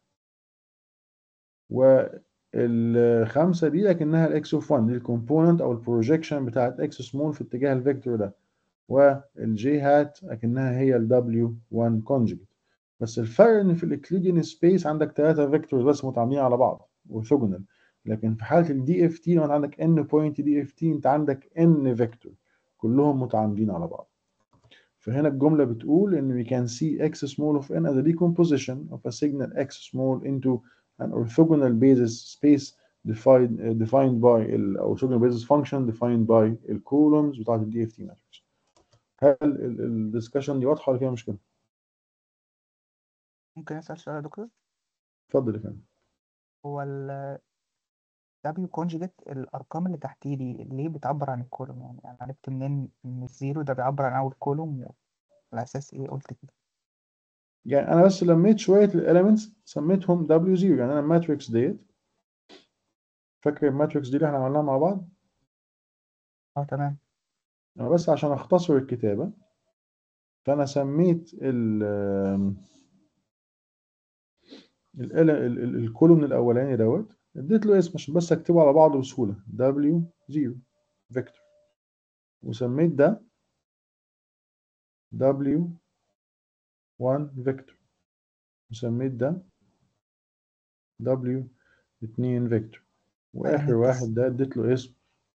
والخمسة دي لكنها الاكس اوف 1 دي الكومبوننت او البروجيكشن بتاعت اكس سمول في اتجاه الفيكتور ده والجي هات لكنها هي ال W1 conjugate بس الفرق ان في الاكليديان سبيس عندك ثلاثة فيكتورز بس متعاملين على بعض orthogonal لكن في حالة الدي اف تي لو انت عندك n بوينت دي اف تي انت عندك n فيكتور كلهم متعامدين على بعض فهنا الجملة بتقول إن we can see x small of n as a decomposition of a signal x small into an orthogonal basis space defined uh, defined by ال orthogonal basis function defined by ال columns بتاعت ال DFT matrix. هل الدiscussion دي واضحة ولا فيها مشكلة؟ ممكن أسأل سؤال يا دكتور اتفضل يا فندم. هو ال W conjugate الأرقام اللي تحتيه دي ليه بتعبر عن الكولوم يعني أنا عرفت منين إن الزيرو ده بيعبر عن أول كولوم على أساس إيه قلت كده يعني أنا بس لميت شوية الإليمنتس سميتهم W0 يعني أنا الماتريكس ديت فاكر الماتريكس دي اللي إحنا عملناها مع بعض؟ أه تمام أنا بس عشان أختصر الكتابة فأنا سميت ال ال ال الكولوم الأولاني دوت اديت له اسم عشان بس اكتبه على بعضه بسهولة W0 فيكتور وسميت ده W1 فيكتور وسميت ده W2 فيكتور واخر واحد ده اديت له اسم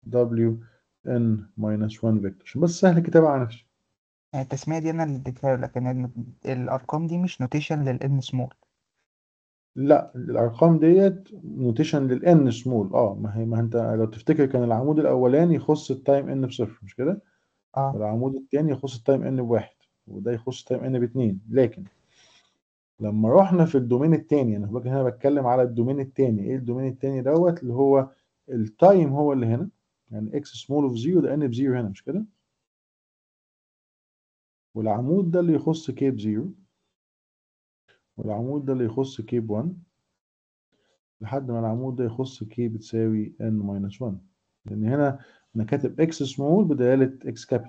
WN-1 فيكتور عشان بس سهل الكتابة على نفسي يعني التسمية دي أنا اللي اديتها له لكن ال- الأرقام دي مش نوتيشن للإن سمول لا الارقام ديت نوتيشن للان سمول اه ما هي ما انت لو تفتكر كان العمود الاولاني يخص التايم ان بصفر مش كده أه والعمود الثاني يخص التايم ان بواحد وده يخص التايم ان باثنين لكن لما رحنا في الدومين الثاني انا فاكر هنا بتكلم على الدومين الثاني ايه الدومين الثاني دوت اللي هو التايم هو اللي هنا يعني اكس سمول اوف زيرو ده ان بزيرو هنا مش كده والعمود ده اللي يخص كي بزيرو والعمود ده اللي يخص كيب 1 لحد ما العمود ده يخص كي بتساوي n ماينس 1 لأن هنا أنا كاتب x سمول بدلالة x كابيتال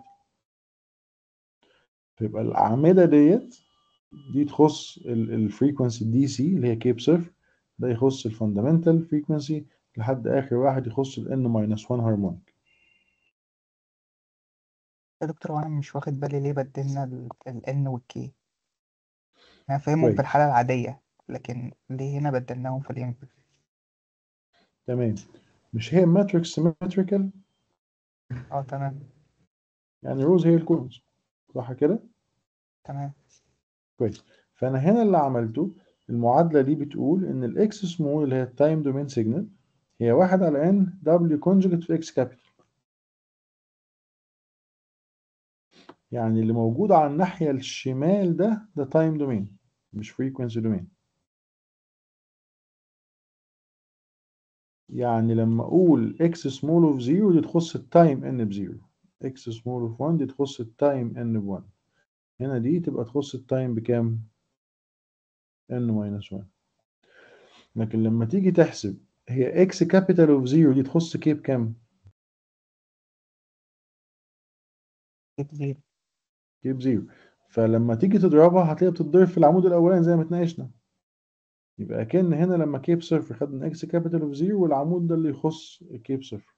فيبقى الأعمدة ديت دي تخص الفريكونسي دي سي اللي هي كيب صفر ده يخص الفاندامنتال فريكونسي لحد آخر واحد يخص ال n ماينس 1 هارمونيك يا دكتور وانا مش واخد بالي ليه بدلنا ال N وال K انا فاهمهم في كويس الحالة العادية لكن ليه هنا بدلناهم في الانفرس تمام مش هي ماتريكس سيمتريكال اه تمام يعني روز هي الكونز صح كده تمام كويس فانا هنا اللي عملته المعادله دي بتقول ان الاكس سمول اللي هي التايم دومين سيجنال هي واحد على ان دبليو كونجكت في اكس كابيتال يعني اللي موجود على الناحيه الشمال ده ده تايم دومين مش فريكونسي دومين يعني لما اقول اكس سمول اوف 0 دي تخص التايم ان بزيرو اكس سمول اوف 1 دي تخص التايم ان ب 1 هنا دي تبقى تخص التايم بكام n minus 1 لكن لما تيجي تحسب هي x capital of 0 دي تخص k بكام كيب زيرو k بزيرو فلما تيجي تضربها هتلاقيها بتتضرب في العمود الاولاني زي ما اتناقشنا يبقى كأن هنا لما k بصفر خدنا x capital of 0 والعمود ده اللي يخص k بصفر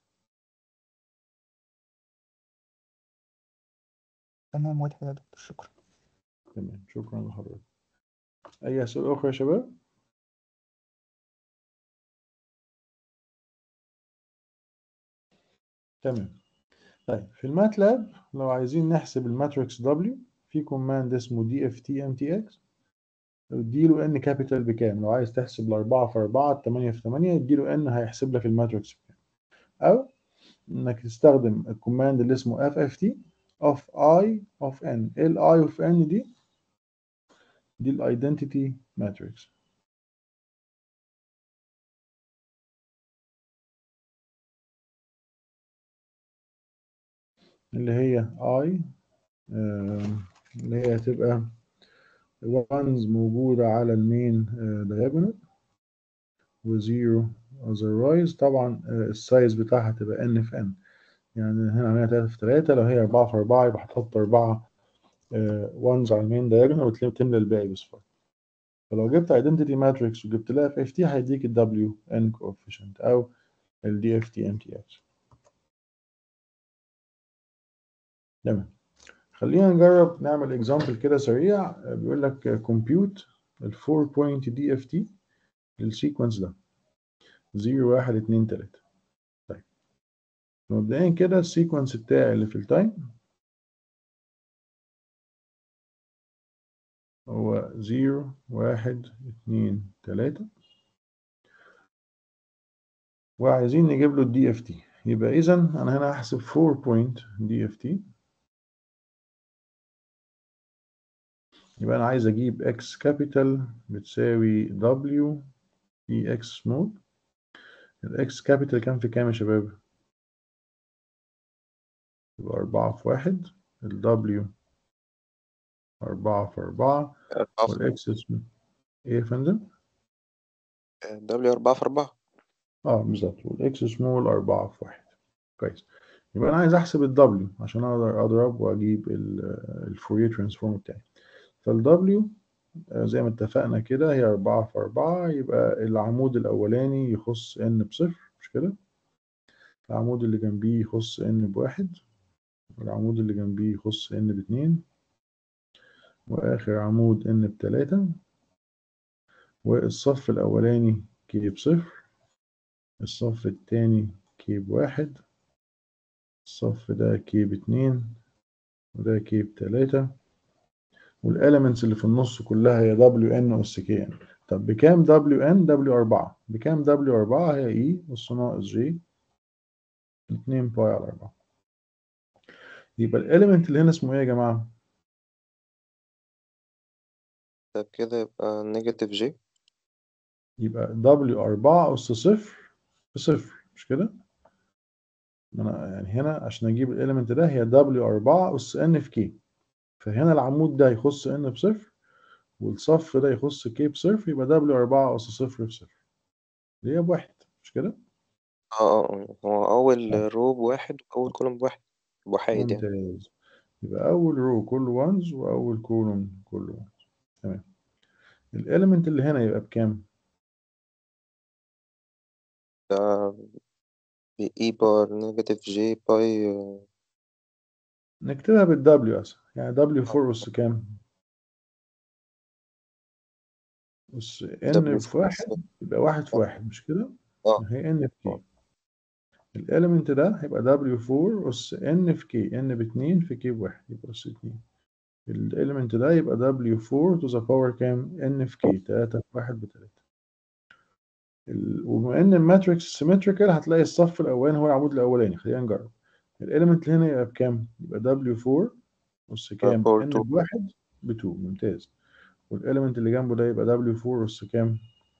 تمام واضح يا دكتور شكرا تمام شكرا لحضرتك اي اسئله اخرى يا شباب تمام طيب في الماتلاب لو عايزين نحسب الماتريكس W في كوماند اسمه DFTMTX اديله n كابيتال بكام لو عايز تحسب الأربعة في أربعة التمانية في تمانية اديله n هيحسب لك الماتريكس بكام أو إنك تستخدم الكوماند اللي اسمه FFT of I of n ال I of n دي دي الايدنتيتي ماتريكس اللي هي I آم، اللي هي هتبقى ones موجودة على المين diagonal وزيرو otherwise طبعا آه، السايز بتاعها تبقى n في n يعني هنا عملنا 3 في 3 لو هي 4 في 4 يبقى هتحط 4 ones على المين diagonal وتلاقي تملى الباقي بصفار فلو جبت identity matrix وجبت لها في FT هيديك ال WN coefficient أو ال DFT MTX تمام خلينا نجرب نعمل example كده سريع آه، بيقول لك آه، compute ال 4 point DFT للسيكونس ده 0 1 2 3 طيب مبدئيا كده السيكونس بتاعي اللي في التايم هو 0 1 2 3 وعايزين نجيب له الدي اف تي يبقى اذا انا هنا هحسب 4 بوينت دي اف تي يبقى انا عايز اجيب اكس كابيتال بتساوي دبليو في اكس سمول الاكس كابيتال كام في كام يا شباب يبقى 4 في 1 الدبليو 4 في 4 أربعة في والاكس اسمه ايه يا فندم؟ دبليو أربعة في أربعة اه بالظبط والاكس سمول 4 في 1 كويس يبقى انا عايز احسب الدبليو عشان اقدر اضرب واجيب الفوريه ترانسفورم بتاعي فالدبليو زي ما اتفقنا كده هي 4 في 4 يبقى العمود الاولاني يخص ان بصفر مش كده العمود اللي جنبيه يخص ان بواحد والعمود اللي جنبيه يخص ان باتنين واخر عمود ان بتلاتة والصف الاولاني كي بصفر الصف التاني كي بواحد الصف ده كي باتنين وده كي بتلاتة والاليمنتس اللي في النص كلها هي دبليو ان اس كي ان طب بكام دبليو ان دبليو 4 بكام دبليو 4 هي اي اس ناقص جي 2 باي على 4 يبقى الاليمنت اللي هنا اسمه ايه يا جماعه طب كده يبقى نيجاتيف جي يبقى دبليو 4 اس صفر بصفر مش كده ما انا يعني هنا عشان اجيب الاليمنت ده هي دبليو 4 اس ان في كي فهنا العمود ده يخص ان بصفر والصف ده يخص كيب صفر يبقى دبليو 4 أس صفر في صفر اللي هي بواحد مش كده؟ اه اه هو أول آه. رو بواحد وأول كولوم بواحد بوحايد يعني ممتاز يبقى أول رو كله وانز وأول كولوم كله وانز تمام الإيليمنت اللي هنا يبقى بكام؟ ده بإي بار نيجاتيف جي باي آه، نكتبها بالدبليو أسهل يعني دبليو 4 أس كام؟ أس إن دبليو في فور واحد يبقى واحد في واحد مش كده؟ اه هي إن في كي اه الإيليمنت ده هيبقى دبليو 4 أس إن في كي إن باتنين في كي بواحد يبقى أس اتنين الإيليمنت ده يبقى دبليو 4 تو ذا باور كام؟ إن في كي تلاتة في واحد بتلاتة ال- وبما ان الماتريكس سيمتريكال هتلاقي الصف الاولاني هو العمود الاولاني خلينا نجرب الاليمنت اللي هنا يبقى بكام يبقى W4 أس كام باور n 2 بواحد ب 2 ممتاز والاليمنت اللي جنبه ده يبقى W4 أس كام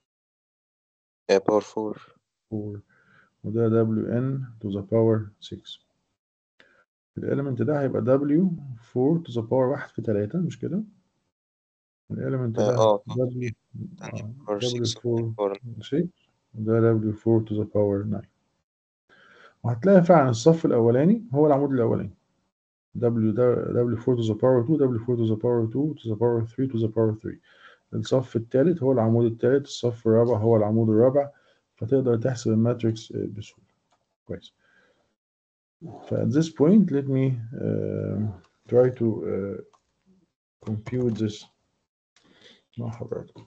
باور 4 4 وده WN to the power 6 الاليمنت ده هيبقى W4 to the power 1 في 3 مش كده الاليمنت اه ده اه W تاني آه، باور 6 W4 باور 6 وده W4 to the power 9 وهتلاقي فعلا الصف الاولاني هو العمود الاولاني W ده W4 to the power 2 W4 to the power 2 to the power 3 to the power 3 الصف الثالث هو العمود الثالث الصف الرابع هو العمود الرابع فتقدر تحسب الماتريكس آه، بسهولة كويس ف at this point let me um, try to uh, compute this مع حضراتكم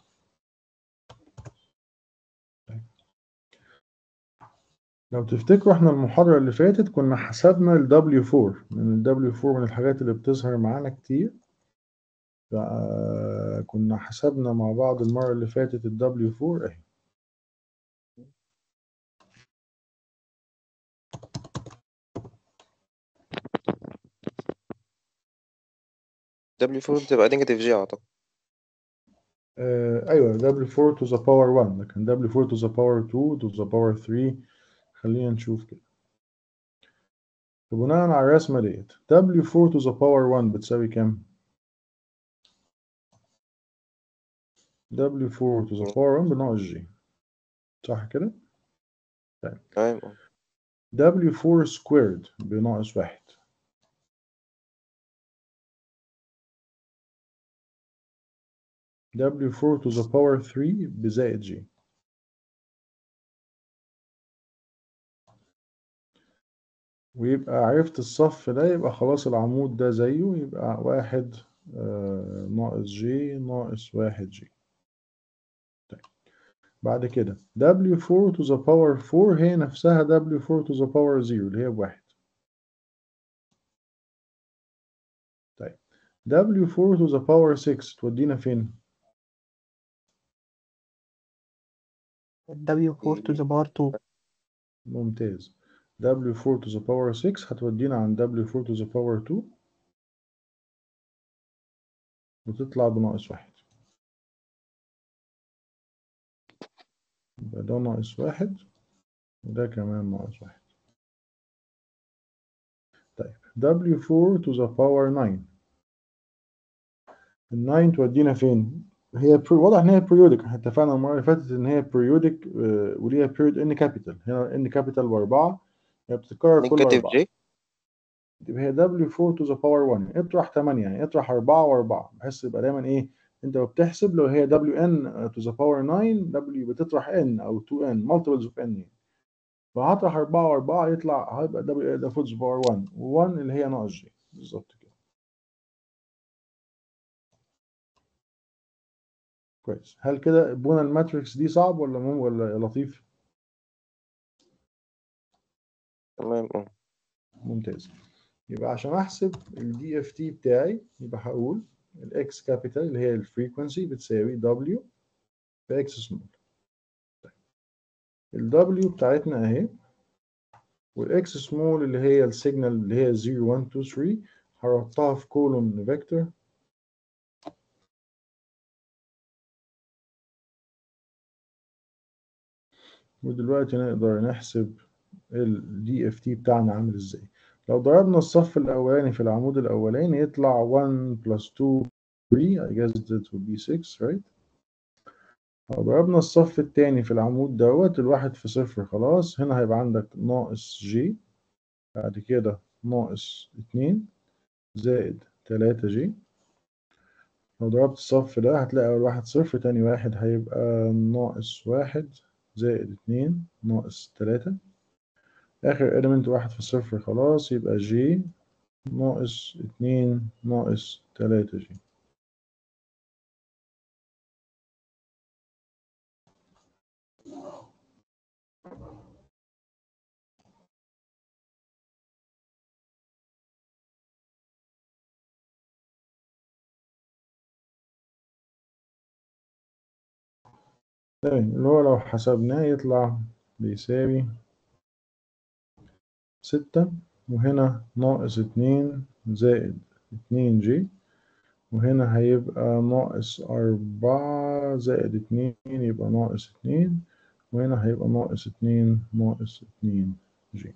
طيب. لو تفتكروا احنا المحاضرة اللي فاتت كنا حسبنا ال W4 من ال W4 من الحاجات اللي بتظهر معانا كتير فكنا حسبنا مع بعض المرة اللي فاتت ال W4 اهي دبليو 4 بتبقى نيجاتيف جي أعتقد آه ايوه W4 to the power 1 لكن W4 to the power 2 to the power 3 خلينا نشوف كده فبناء على الرسمة ديت W4 to the power 1 بتساوي كام؟ W4 to the power 1 بناقص G صح كده؟ طيب تمام اه W4 squared بناقص واحد W4 to the power 3 بزائد G ويبقى عرفت الصف ده يبقى خلاص العمود ده زيه يبقى واحد آه ناقص جي ناقص واحد جي طيب بعد كده W4 to the power 4 هي نفسها W4 to the power 0 اللي هي بواحد طيب W4 to the power 6 تودينا فين؟ W4 to the power 2 ممتاز W4 to the power 6 هتودينا عن W4 to the power 2 وتطلع بناقص واحد يبقى ده ناقص واحد وده كمان ناقص واحد طيب W4 to the power 9 ال 9 تودينا فين؟ هي بري... واضح ان هي periodic احنا اتفقنا المره اللي فاتت ان هي periodic آه، وليها period n capital هنا n capital باربعه هي بتتكرر كل نيجاتيف اربعه جي يبقى هي W4 to the power 1 اطرح 8 يعني اطرح 4 و4 بحيث يبقى دايما ايه انت بتحسب لو هي WN to the power 9 W بتطرح N او 2N multiples of N يعني فهطرح 4 و4 يطلع هيبقى W ده to the power 1 و1 اللي هي ناقص J بالظبط كده كويس هل كده بنى الماتريكس دي صعب ولا مو ولا لطيف؟ تمام اه ممتاز يبقى عشان احسب الدي اف تي بتاعي يبقى هقول الاكس كابيتال اللي هي الفريكونسي بتساوي دبليو في اكس سمول الدبليو بتاعتنا اهي والاكس سمول اللي هي السيجنال اللي هي 0 1 2 3 هحطها في كولوم فيكتور ودلوقتي نقدر نحسب الدي اف تي بتاعنا عامل ازاي لو ضربنا الصف الاولاني في العمود الاولاني يطلع 1 بلس 2 3 I guess that would be 6 right لو ضربنا الصف التاني في العمود دوت الواحد في صفر خلاص هنا هيبقى عندك ناقص جي بعد كده ناقص اتنين زائد تلاتة جي لو ضربت الصف ده هتلاقي أول واحد صفر تاني واحد هيبقى ناقص واحد زائد اتنين ناقص تلاتة آخر element واحد في صفر خلاص يبقى جي ناقص اتنين ناقص تلاتة جي تمام اللي هو لو حسبناه يطلع بيساوي ستة وهنا ناقص اتنين زائد اتنين جي وهنا هيبقى ناقص أربعة زائد اتنين يبقى ناقص اتنين وهنا هيبقى ناقص اتنين ناقص اتنين جي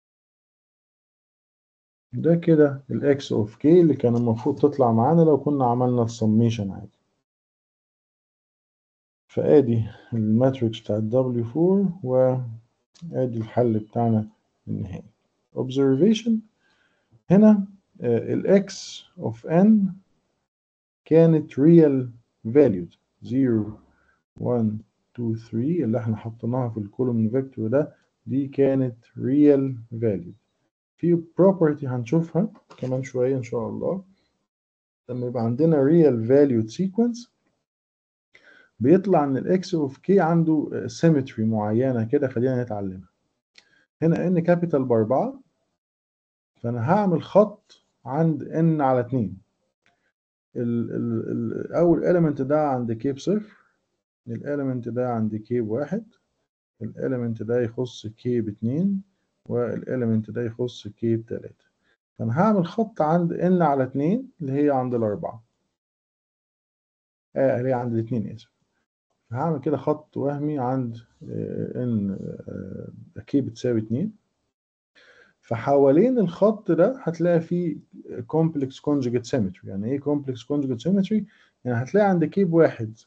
ده كده الإكس أوف كي اللي كان المفروض تطلع معانا لو كنا عملنا السميشن عادي فادي الماتريكس بتاع W4 وادي الحل بتاعنا النهائي observation هنا ال x of n كانت real valued 0 1 2 3 اللي احنا حطيناها في الكولوم فيكتور ده دي كانت real valued في property هنشوفها كمان شوية إن شاء الله لما يبقى عندنا real valued sequence بيطلع ان الاكس اوف كي عنده سيمتري معينه كده خلينا نتعلمها هنا ان كابيتال باربعه فانا هعمل خط عند ان على اتنين ال ال ال اول element ده عند كي بصفر الاليمنت ده عند كي بواحد الاليمنت ده يخص كي باتنين والاليمنت ده يخص كي بتلاته فانا هعمل خط عند ان على اتنين اللي هي عند الاربعه آه اللي هي عند الاتنين اسف هعمل كده خط وهمي عند ان كي بتساوي اتنين فحوالين الخط ده هتلاقي فيه كومبلكس كونجوجيت سيمتري يعني ايه كومبلكس كونجوجيت سيمتري يعني هتلاقي عند كي بواحد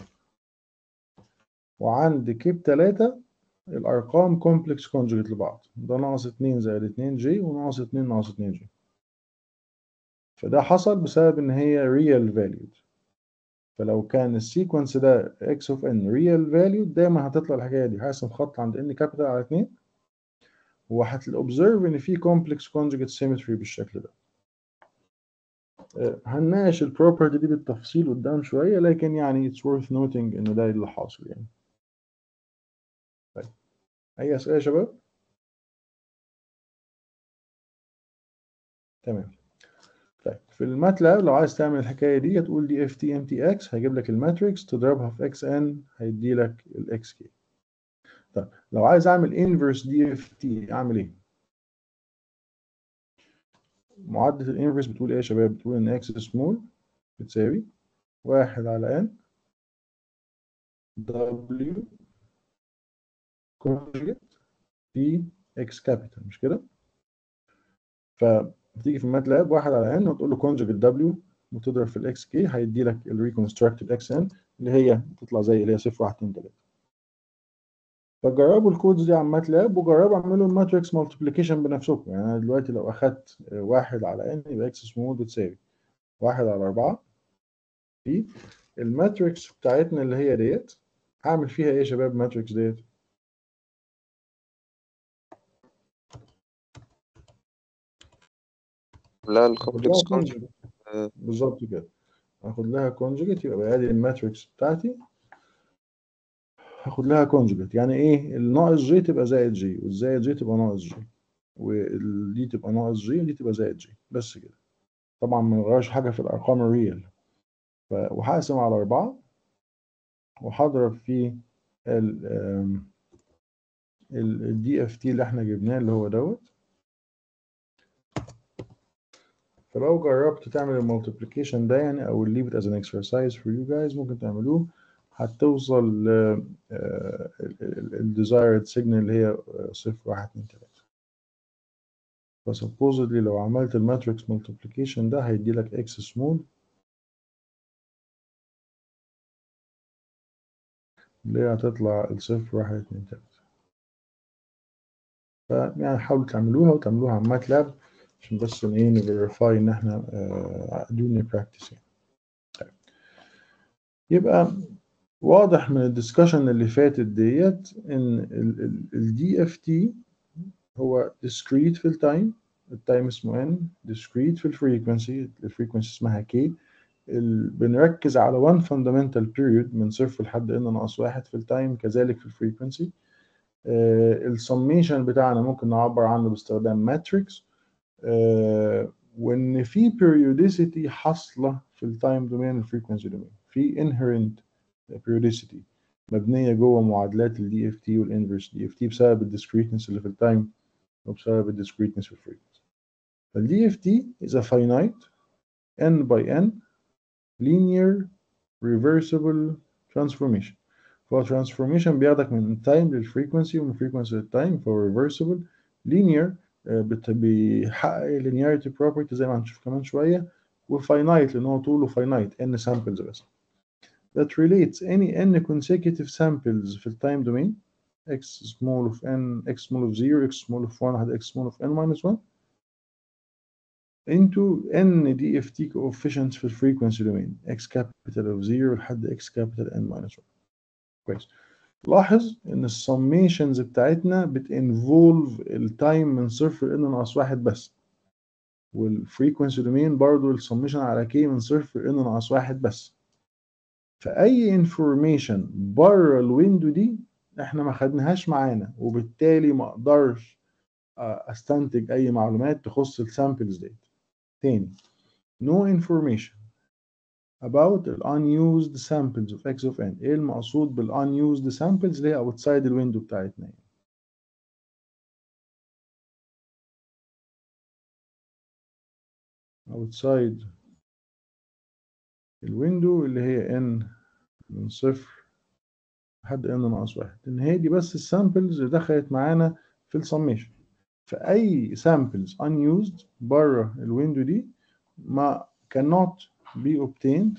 وعند كي بتلاتة الارقام كومبلكس كونجوجيت لبعض ده ناقص اتنين زائد اتنين جي وناقص اتنين ناقص اتنين جي فده حصل بسبب ان هي real valued فلو كان السيكونس ده x of n real value دايما هتطلع الحكايه دي هرسم خط عند n كابيتال على 2 وهتobserve ان في complex conjugate symmetry بالشكل ده هنناقش البروبرتي دي بالتفصيل قدام شويه لكن يعني it's worth noting ان ده اللي حاصل يعني طيب اي اسئله يا شباب تمام طيب في الماتلاب لو عايز تعمل الحكايه دي هتقول دي اف تي ام تي اكس هيجيب لك الماتريكس تضربها في اكس ان هيدي لك الاكس كي طيب لو عايز اعمل انفرس دي اف تي اعمل ايه معادله الانفرس بتقول ايه يا شباب بتقول ان اكس سمول بتساوي واحد على ان دبليو كونجوجيت في اكس كابيتال مش كده ف بتيجي في الماتلاب واحد على ان وتقول له كونجوجيت دبليو وتضرب في الاكس كي هيدي لك الريكونستراكتد اكس ان اللي هي تطلع زي اللي هي 0 1 2 3 فجربوا الكودز دي على الماتلاب وجربوا اعملوا الماتريكس مالتيبليكيشن بنفسكم يعني انا دلوقتي لو اخدت واحد على ان يبقى اكس سمول بتساوي واحد على أربعة في الماتريكس بتاعتنا اللي هي ديت هعمل فيها ايه يا شباب الماتريكس ديت لا الكومبلكس كونجوجيت بالظبط كده هاخد لها كونجوجيت يبقى ادي الماتريكس بتاعتي هاخد لها كونجوجيت يعني ايه الناقص جي تبقى زائد جي والزائد جي تبقى ناقص جي ودي تبقى ناقص جي ودي تبقى زائد جي بس كده طبعا ما نغيرش حاجه في الارقام الريال وهقسم على أربعة وهضرب في ال الدي اف تي اللي احنا جبناه اللي هو دوت فلو جربت تعمل المالتيبليكيشن ده يعني او leave it as an exercise for you guys ممكن تعملوه هتوصل ل الديزايرد سيجنال اللي هي صفر واحد اتنين تلاتة فسبوزلي لو عملت الماتريكس مالتيبليكيشن ده هيدي لك اكس سمول اللي هي هتطلع الصفر واحد اتنين تلاتة فيعني حاولوا تعملوها وتعملوها على ماتلاب عشان بس إن ايه نفيريفاي ان احنا آه doing براكتس يعني طيب. يبقى واضح من الدسكشن اللي فاتت ديت ان الدي اف تي هو discrete في التايم التايم اسمه n discrete في الفريكونسي الفريكونسي اسمها k ال... بنركز على one fundamental period من صفر لحد n ناقص واحد في التايم كذلك في الفريكونسي آه السميشن بتاعنا ممكن نعبر عنه باستخدام ماتريكس آه وان في periodicity حاصله في التايم دومين الفريكونسي دومين في inherent periodicity مبنيه جوه معادلات الدي اف تي والانفرس دي اف تي بسبب الديسكريتنس اللي في التايم وبسبب الديسكريتنس في الفريكونسي فالدي اف تي is a finite n by n linear reversible transformation فهو transformation بياخدك من التايم للفريكونسي ومن الفريكونسي للتايم فهو reversible linear بيحقق linearity property زي ما هنشوف كمان شوية وfinite لأن هو طوله finite n samples بس that relates any n consecutive samples في التايم domain x small of n x small of 0 x small of 1 had x small of n minus 1 into n dft coefficients في الفريكونسي domain x capital of 0 لحد x capital n minus 1 كويس لاحظ ان السميشنز بتاعتنا بتنفولف التايم من صفر ل n ناقص واحد بس والفريكونسي دومين برضو السميشن على k من صفر ل n ناقص واحد بس فأي انفورميشن بره الويندو دي احنا ما خدناهاش معانا وبالتالي ما اقدرش استنتج اي معلومات تخص السامبلز ديت تاني no information about the unused samples of x of n ايه المقصود بال unused samples اللي هي outside الويندو بتاعتنا يعني. outside الويندو اللي هي n من صفر لحد n ناقص واحد ان هي دي بس السامبلز اللي دخلت معانا في السميشن فأي samples unused بره الويندو دي ما cannot be obtained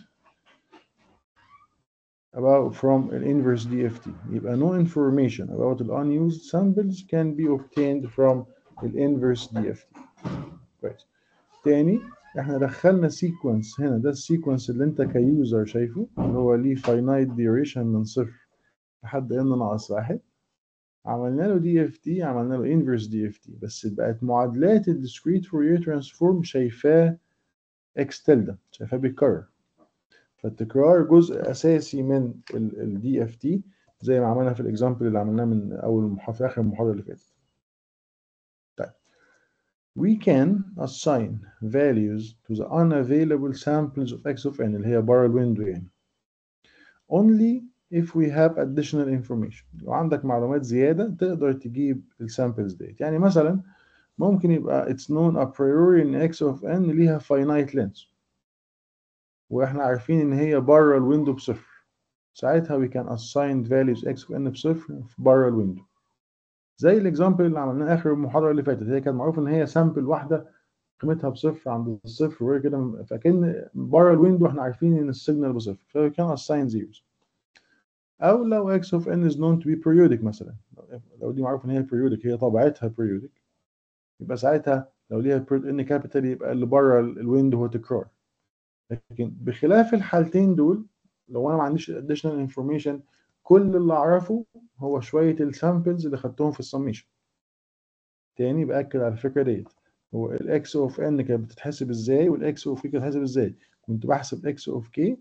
about from an inverse DFT يبقى no information about the unused samples can be obtained from the inverse DFT كويس تاني احنا دخلنا سيكونس هنا ده السيكونس اللي انت كيوزر شايفه اللي هو ليه finite duration من صفر لحد n ناقص واحد عملنا له دي اف تي عملنا له انفرس دي اف تي بس بقت معادلات الديسكريت فورير ترانسفورم شايفاه اكس تلدا شايفاه بيتكرر فالتكرار جزء اساسي من الدي اف تي زي ما عملنا في الاكزامبل اللي عملناه من اول المحاضره في اخر المحاضره اللي فاتت طيب we can assign values to the unavailable samples of x of n اللي هي بره الويندو يعني only if we have additional information لو عندك معلومات زيادة تقدر تجيب السامبلز ديت يعني مثلا ممكن يبقى it's known a priori ان x of n ليها finite length واحنا عارفين ان هي بره الويندو بصفر ساعتها we can assign values x of n بصفر بره الويندو زي الاكزامبل اللي عملناه اخر المحاضرة اللي فاتت هي كانت معروف ان هي سامبل واحدة قيمتها بصفر عند الصفر وغير كده فكان بره الويندو احنا عارفين ان السيجنال بصفر ف we can assign zeros او لو x of n is known to be periodic مثلا لو دي معروف ان هي periodic هي طبيعتها periodic يبقى ساعتها لو ليها n كابيتال يبقى اللي بره الويندو هو تكرار لكن بخلاف الحالتين دول لو انا ما عنديش additional information كل اللي اعرفه هو شويه السامبلز اللي خدتهم في السميشن تاني باكد على الفكره ديت هو الاكس اوف ان كانت بتتحسب ازاي والاكس اوف كي كانت بتتحسب ازاي كنت بحسب اكس اوف كي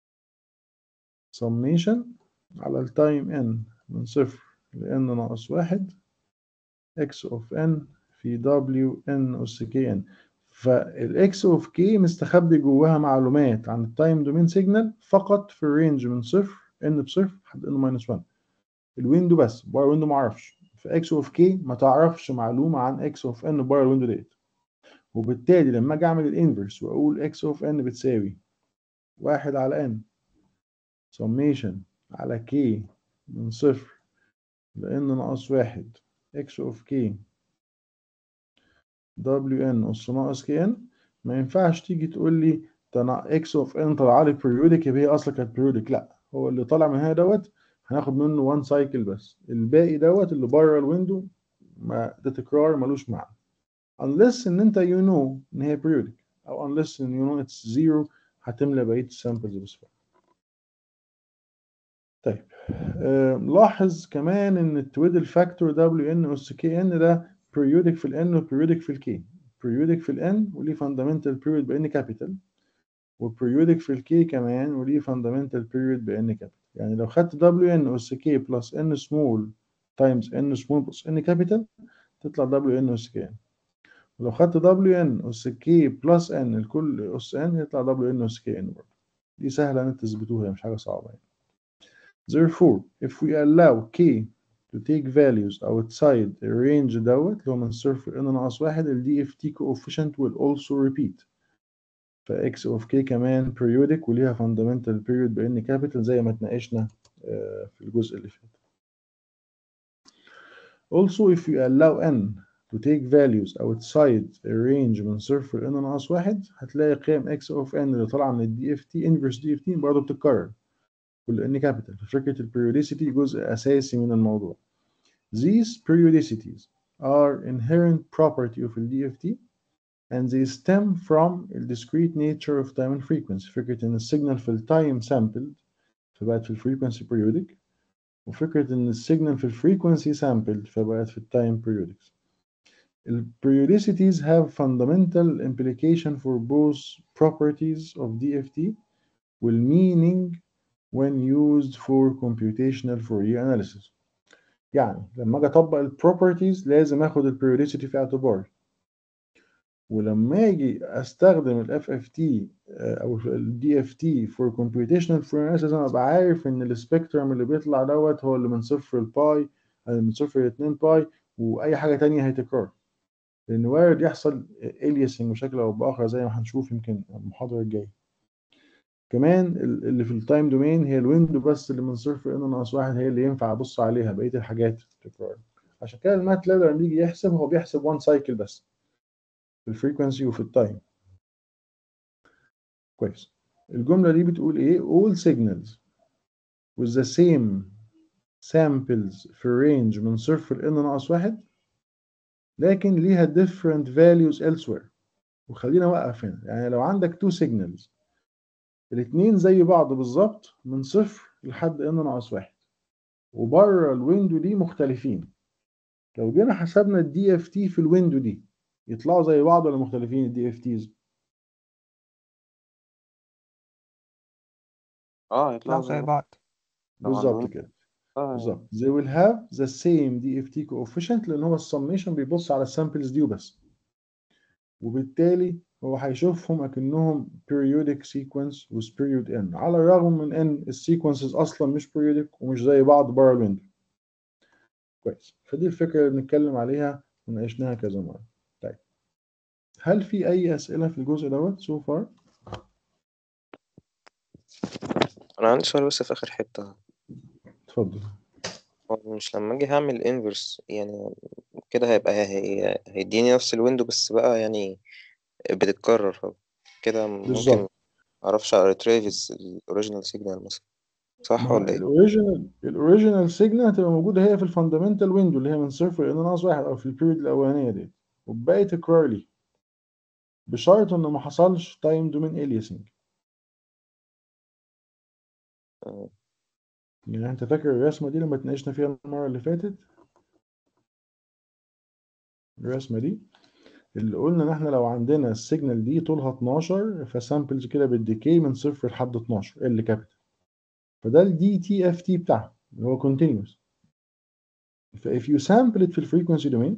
سميشن على التايم n من صفر ل n ناقص واحد x of n في w n أس k n فالx of k مستخبي جواها معلومات عن التايم دومين سيجنال فقط في الرينج من صفر n بصفر لحد n ماينس 1 الويندو بس بره الويندو معرفش فx of k ما تعرفش معلومة عن x of n بره الويندو ديت وبالتالي لما اجي اعمل الانفرس واقول x of n بتساوي واحد على n summation على k من صفر ل n ناقص واحد x of k wn أس ناقص kn ما ينفعش تيجي تقول لي ده انا x of n طالعه لي periodic يبقى هي اصلا كانت periodic لا هو اللي طالع من هنا دوت هناخد منه 1 سايكل بس الباقي دوت اللي بره الويندو ما ده تكرار ملوش معنى unless ان انت you know ان هي periodic او unless ان you know it's zero هتملى بقيه السامبلز بسهوله طيب آه، لاحظ كمان ان التويدل فاكتور دبليو ان اس كي ان ده periodic في الان وبريودك في الكي periodic في الان وليه fundamental period بان كابيتال وبريودك في الكي كمان وليه fundamental period بان كابيتال يعني لو خدت دبليو ان اس كي بلس ان سمول تايمز ان سمول بلس ان كابيتال تطلع دبليو ان اس كي ان ولو خدت دبليو ان اس كي بلس ان الكل اس ان يطلع دبليو ان اس كي ان برضه دي سهله ان انتوا تثبتوها مش حاجه صعبه يعني therefore if we allow k to take values outside a range دوت اللي هو من صفر n ناقص واحد ال DFT coefficient will also repeat ف x of k كمان periodic وليها fundamental period بان capital زي ما اتناقشنا آه، في الجزء اللي فات also if we allow n to take values outside a range من صفر ل n ناقص واحد هتلاقي قيم x of n اللي طالعة من ال DFT inverse DFT برضه بتتكرر ولأن كابيتال ففكرة البريوديسيتي جزء أساسي من الموضوع These periodicities are inherent property of ال DFT and they stem from the discrete nature of time and frequency فكرة إن السيجنال في التايم sampled فبقت في الفريكونسي periodic وفكرة إن السيجنال في الفريكونسي sampled فبقت في التايم periodics ال periodicities have fundamental implication for both properties of DFT will meaning when used for computational Fourier analysis يعني لما اجي اطبق ال properties لازم اخد ال periodicity في اعتباري ولما اجي استخدم ال FFT آه، او ال DFT for computational Fourier analysis لازم ابقى عارف ان السبيكترم اللي بيطلع دوت هو اللي من صفر لباي آه، من صفر ل 2 باي واي حاجه تانية هيتكرر لان وارد يحصل الياسنج بشكل او باخر زي ما هنشوف يمكن المحاضره الجايه كمان ال- اللي في التايم دومين هي الويندو بس اللي من صفر ان ناقص واحد هي اللي ينفع ابص عليها بقيه الحاجات تكرار عشان كده الماتلاب لما بيجي يحسب هو بيحسب وان سايكل بس في الفريكونسي وفي التايم كويس الجمله دي بتقول ايه all signals with the same samples في range من صفر ل n ناقص واحد لكن ليها different values elsewhere وخلينا اوقف هنا يعني لو عندك two signals الاتنين زي بعض بالظبط من صفر لحد n ناقص واحد وبره الويندو دي مختلفين لو جينا حسبنا الدي اف تي في الويندو دي يطلعوا زي بعض ولا مختلفين الدي اف تيز اه يطلعوا يطلعوا زي بعض طبعاً بالظبط دول. كده اه بالظبط they will have the same DFT coefficient لان هو السميشن بيبص على السامبلز دي وبس وبالتالي هو هيشوفهم اكنهم periodic sequence with period n على الرغم من ان السيكونسز اصلا مش periodic ومش زي بعض بره الويندو كويس فدي الفكره اللي بنتكلم عليها وناقشناها كذا مره طيب هل في اي اسئله في الجزء دوت سو فار انا عندي سؤال بس في اخر حتة اتفضل هو مش لما اجي هعمل انفرس يعني كده هيبقى هي... هيديني نفس الويندو بس بقى يعني بتتكرر كده ممكن بالظبط معرفش اريتريفز الاوريجينال سيجنال مثلا صح ما هو ولا ايه؟ الاوريجينال الاوريجينال سيجنال هتبقى موجوده هي في الفاندامنتال ويندو اللي هي من صفر لان ناقص واحد او في البيريد الاولانيه دي وباقي تكرار لي بشرط انه ما حصلش تايم دومين الياسنج آه. يعني انت فاكر الرسمه دي لما اتناقشنا فيها المره اللي فاتت الرسمه دي اللي قلنا ان احنا لو عندنا السيجنال دي طولها 12 فسامبلز كده بالديكي من صفر لحد 12 ال كابيتال فده الدي تي اف تي بتاعها اللي هو continuous ف if you sample it في الفريكونسي دومين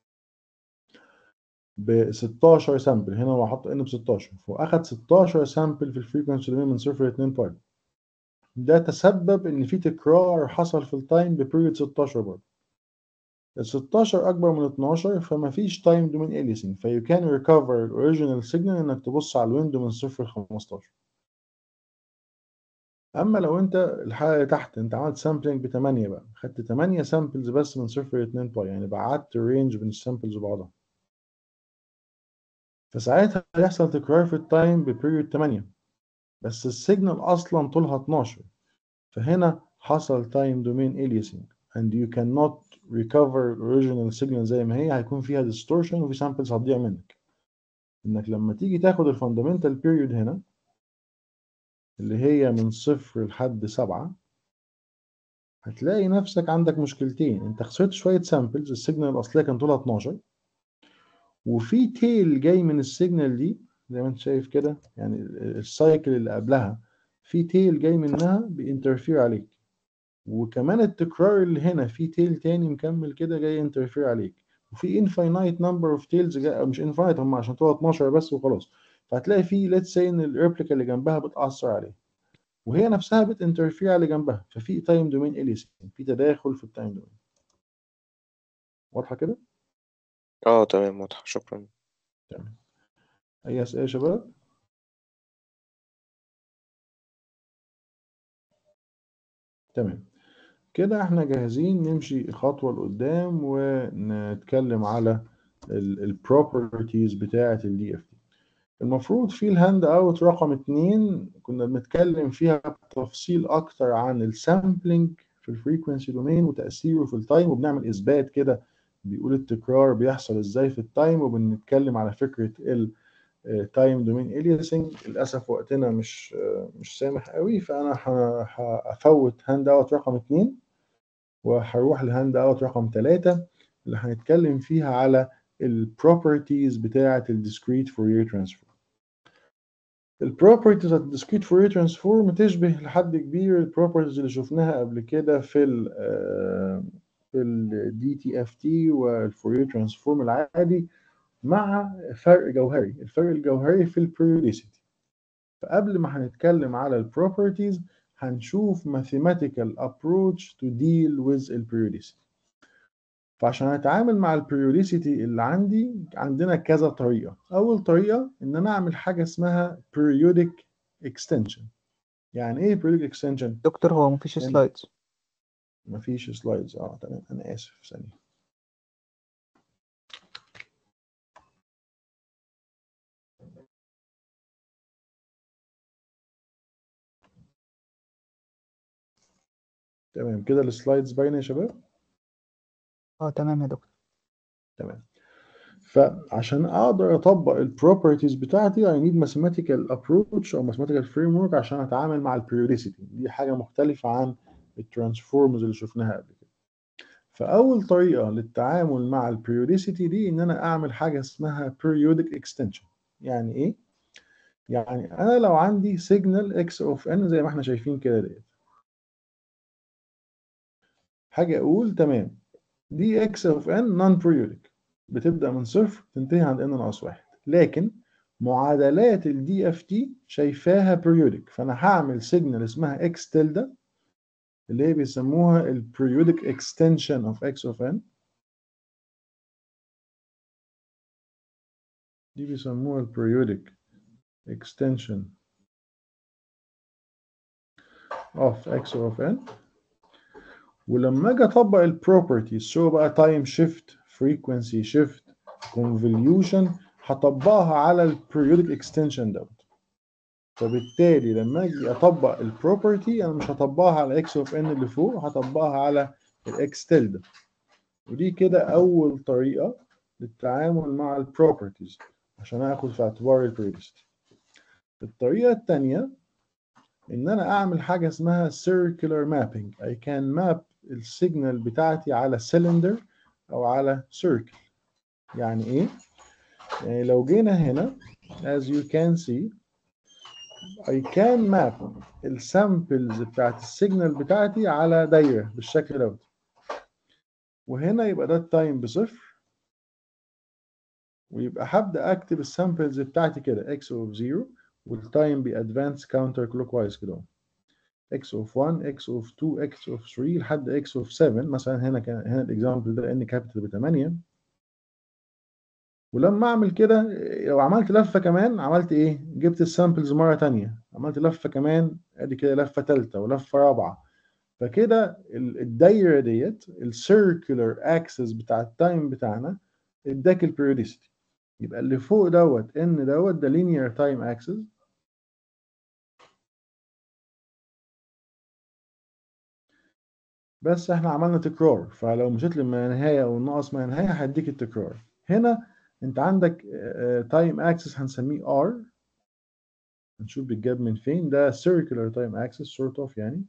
ب 16 سامبل هنا هو حط ان ب 16 فهو اخد 16 سامبل في الفريكونسي دومين من صفر ل 2 باي ده تسبب ان في تكرار حصل في التايم ببريود 16 برضه ال 16 اكبر من 12 فما فيش تايم دومين اليسنج فيو كان ريكفر الاوريجينال سيجنال انك تبص على الويندو من صفر ل 15 اما لو انت الحاله اللي تحت انت عملت سامبلنج ب 8 بقى خدت 8 سامبلز بس من صفر ل 2 باي يعني بعدت الرينج بين السامبلز وبعضها فساعتها هيحصل تكرار في التايم ببريود 8 بس السيجنال اصلا طولها 12 فهنا حصل تايم دومين aliasing and you cannot recover original signal زي ما هي هيكون فيها distortion وفي samples هتضيع منك انك لما تيجي تاخد الفاندامنتال بيريود هنا اللي هي من صفر لحد سبعة هتلاقي نفسك عندك مشكلتين انت خسرت شوية سامبلز السيجنال الأصلية كان طولها 12 وفي تيل جاي من السيجنال دي زي ما انت شايف كده يعني السايكل اللي قبلها في تيل جاي منها بينترفير عليك وكمان التكرار اللي هنا في تيل تاني مكمل كده جاي انترفير عليك وفي infinite number of tails جاي مش infinite هم عشان طولها 12 بس وخلاص فهتلاقي في let's say ان الريبليكا اللي جنبها بتأثر عليه وهي نفسها بتنترفير على اللي جنبها ففي تايم دومين اليسين في تداخل في التايم دومين واضحه كده اه تمام واضح شكرا تمام اي اسئله يا شباب تمام كده احنا جاهزين نمشي خطوه لقدام ونتكلم على البروبرتيز بتاعه الدي اف دي المفروض في الهاند اوت رقم اتنين كنا بنتكلم فيها بتفصيل اكتر عن السامبلنج في الفريكونسي دومين وتاثيره في التايم وبنعمل اثبات كده بيقول التكرار بيحصل ازاي في التايم وبنتكلم على فكره التايم دومين الياسنج للاسف وقتنا مش مش سامح قوي فانا هفوت هاند اوت رقم اتنين وهروح لهاند اوت رقم ثلاثة اللي هنتكلم فيها على البروبرتيز بتاعه الديسكريت فورير ترانسفورم البروبرتيز بتاعت الديسكريت فورير ترانسفورم تشبه لحد كبير البروبرتيز اللي شفناها قبل كده في ال في الدي تي اف تي والفورير ترانسفورم العادي مع فرق جوهري الفرق الجوهري في البريوديسيتي فقبل ما هنتكلم على البروبرتيز هنشوف mathematical approach to deal with البريوديسيتي فعشان اتعامل مع البريوديسيتي اللي عندي عندنا كذا طريقه اول طريقه ان انا اعمل حاجه اسمها periodic extension يعني ايه periodic extension دكتور هو مفيش يعني- سلايدز مفيش سلايدز اه تمام انا اسف ثانيه تمام كده السلايدز باينه يا شباب اه تمام يا دكتور تمام فعشان اقدر اطبق البروبرتيز بتاعتي I need mathematical approach او mathematical framework عشان اتعامل مع البريوديسيتي دي حاجه مختلفه عن الترانسفورمز اللي شفناها قبل كده فاول طريقه للتعامل مع البريوديسيتي دي ان انا اعمل حاجه اسمها periodic extension يعني ايه يعني انا لو عندي سيجنال x of n زي ما احنا شايفين كده ديت حاجه اقول تمام دي x of n non periodic بتبدأ من صفر تنتهي عند n ناقص واحد لكن معادلات ال DFT شايفاها periodic فأنا هعمل سيجنال اسمها x تلدا اللي هي بيسموها ال periodic extension of x of n دي بيسموها ال periodic extension of x of n ولما اجي اطبق البروبرتيز سواء بقى تايم شيفت فريكونسي شيفت كونفوليوشن هطبقها على البريودك اكستنشن دوت فبالتالي لما اجي اطبق البروبرتي انا مش هطبقها على اكس اوف ان اللي فوق هطبقها على الاكس تلدا ودي كده اول طريقه للتعامل مع البروبرتيز عشان اخد في اعتبار البريودستي الطريقه الثانيه ان انا اعمل حاجه اسمها circular mapping I can map السيجنال بتاعتي على cylinder او على circle يعني ايه يعني لو جينا هنا as you can see I can map السامبلز بتاعت السيجنال بتاعتي على دايره بالشكل دوت وهنا يبقى ده التايم بصفر ويبقى هبدا اكتب السامبلز بتاعتي كده x of 0 والتايم بادفانس كاونتر كلوك وايز كده x of 1 x of 2 x of 3 لحد x of 7 مثلا هنا كان هنا الاكزامبل ده ان كابيتال ب 8 ولما اعمل كده لو عملت لفه كمان عملت ايه؟ جبت السامبلز مره تانية عملت لفه كمان ادي كده لفه ثالثه ولفه رابعه فكده الدايره ديت السيركلر اكسس بتاع التايم بتاعنا اداك البريوديسيتي يبقى اللي فوق دوت ان دوت ده linear time axis بس احنا عملنا تكرار فلو مشيت لما نهايه او ناقص ما نهايه هيديك التكرار هنا انت عندك تايم اكسس هنسميه ار هنشوف بيتجاب من فين ده circular time axis sort of يعني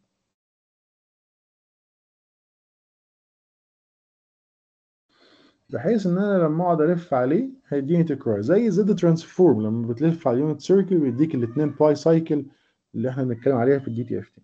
بحيث ان انا لما اقعد الف عليه هيديني تكرار زي زد ترانسفورم لما بتلف على يونت سيركل بيديك الاثنين باي سايكل اللي احنا بنتكلم عليها في الدي تي اف تي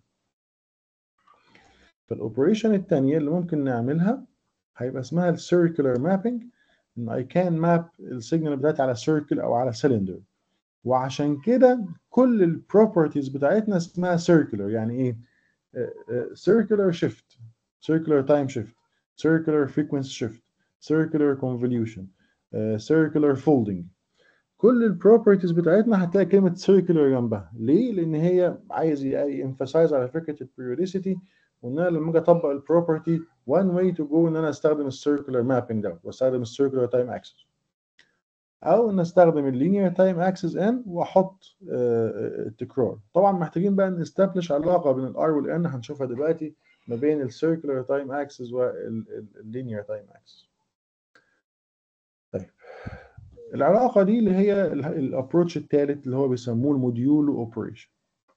فالاوبريشن الثانيه اللي ممكن نعملها هيبقى اسمها السيركلر مابينج ان اي كان ماب السيجنال بتاعتي على سيركل او على سيلندر وعشان كده كل البروبرتيز بتاعتنا اسمها سيركلر يعني ايه سيركلر شيفت سيركلر تايم شيفت سيركلر فريكوينسي شيفت circular convolution uh, circular folding كل البروبرتيز بتاعتنا هتلاقي كلمة circular جنبها ليه؟ لأن هي عايز يemphasize على فكرة البريوديسيتي وإن أنا لما أجي أطبق البروبرتي one way to go إن أنا أستخدم السيركلر مابينج ده وأستخدم السيركلر تايم أكسس أو إن أستخدم اللينير تايم أكسس N وأحط uh, التكرار طبعا محتاجين بقى نستبلش علاقة بين الار والان هنشوفها دلوقتي ما بين السيركلر تايم أكسس واللينير تايم أكسس طيب العلاقه دي اللي هي الابروتش الثالث اللي هو بيسموه الموديولو اوبريشن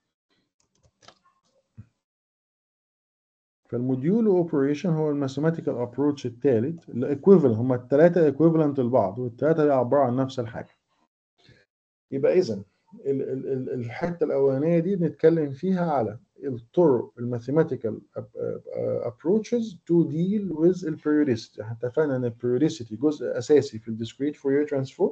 فالموديولو اوبريشن هو الماثيماتيكال ابروتش الثالث الايكويفالنت هم الثلاثه ايكويفالنت لبعض والثلاثه بيعبروا عن نفس الحاجه يبقى اذا الحته الاولانيه دي بنتكلم فيها على الطرق الماثيماتيكال ابروتشز تو ديل ويز البريوديسيتي احنا اتفقنا ان البريوديسيتي جزء اساسي في الديسكريت فورير ترانسفورم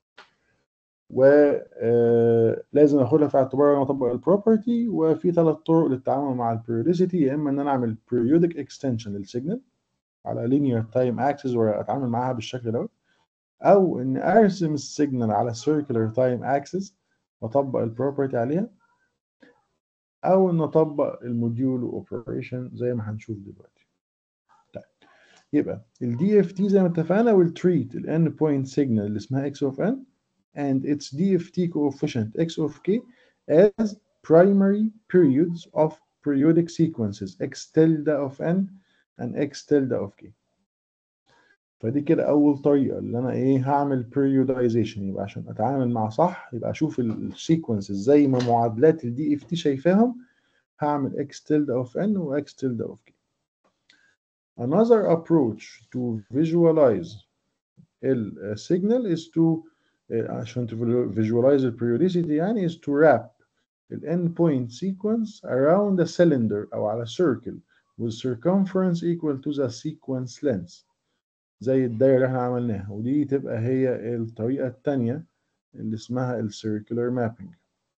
ولازم اخدها في اعتبار وانا بطبق البروبرتي وفي ثلاث طرق للتعامل مع البريوديسيتي يا اما ان انا اعمل periodic اكستنشن للسيجنال على linear time axis واتعامل معاها بالشكل دوت او ان ارسم السيجنال على circular time axis واطبق البروبرتي عليها او نطبق الموديول اوبريشن زي ما هنشوف دلوقتي طيب يبقى الدي اف تي زي ما اتفقنا will treat ال end point signal اللي اسمها x of n and its DFT coefficient x of k as primary periods of periodic sequences x tilde of n and x tilde of k فدي كده اول طريقه اللي انا ايه هعمل periodization يبقى عشان اتعامل مع صح يبقى اشوف السيكونسز زي ما معادلات الدي اف تي شايفاهم هعمل x tilde of n و x tilde of k another approach to visualize ال signal is to عشان to visualize the periodicity يعني is to wrap ال endpoint sequence around a cylinder أو على circle with circumference equal to the sequence length زي الدايرة اللي احنا عملناها ودي تبقى هي الطريقة التانية اللي اسمها ال circular mapping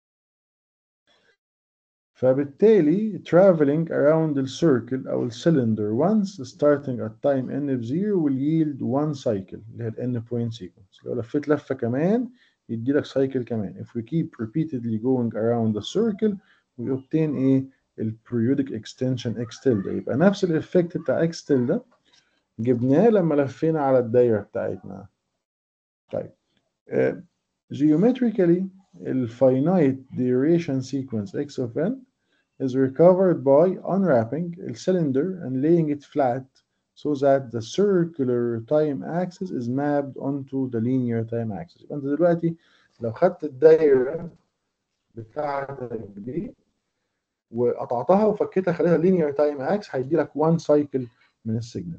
فبالتالي traveling around the circle أو ال cylinder once starting at time n of 0 will yield one cycle اللي هي ال end point sequence لو لفيت لفة كمان يدي لك cycle كمان if we keep repeatedly going around the circle we obtain ايه ال periodic extension x tilde يبقى نفس الإفكت بتاع x tilde جبناه لما لفينا على الدايرة بتاعتنا طيب uh, geometrically ال finite duration sequence x of n is recovered by unwrapping the cylinder and laying it flat so that the circular time axis is mapped onto the linear time axis يبقى انت دلوقتي لو خدت الدايرة بتاعتك دي وقطعتها وفكيتها خليتها linear time axis هيدي لك one cycle من السيجنال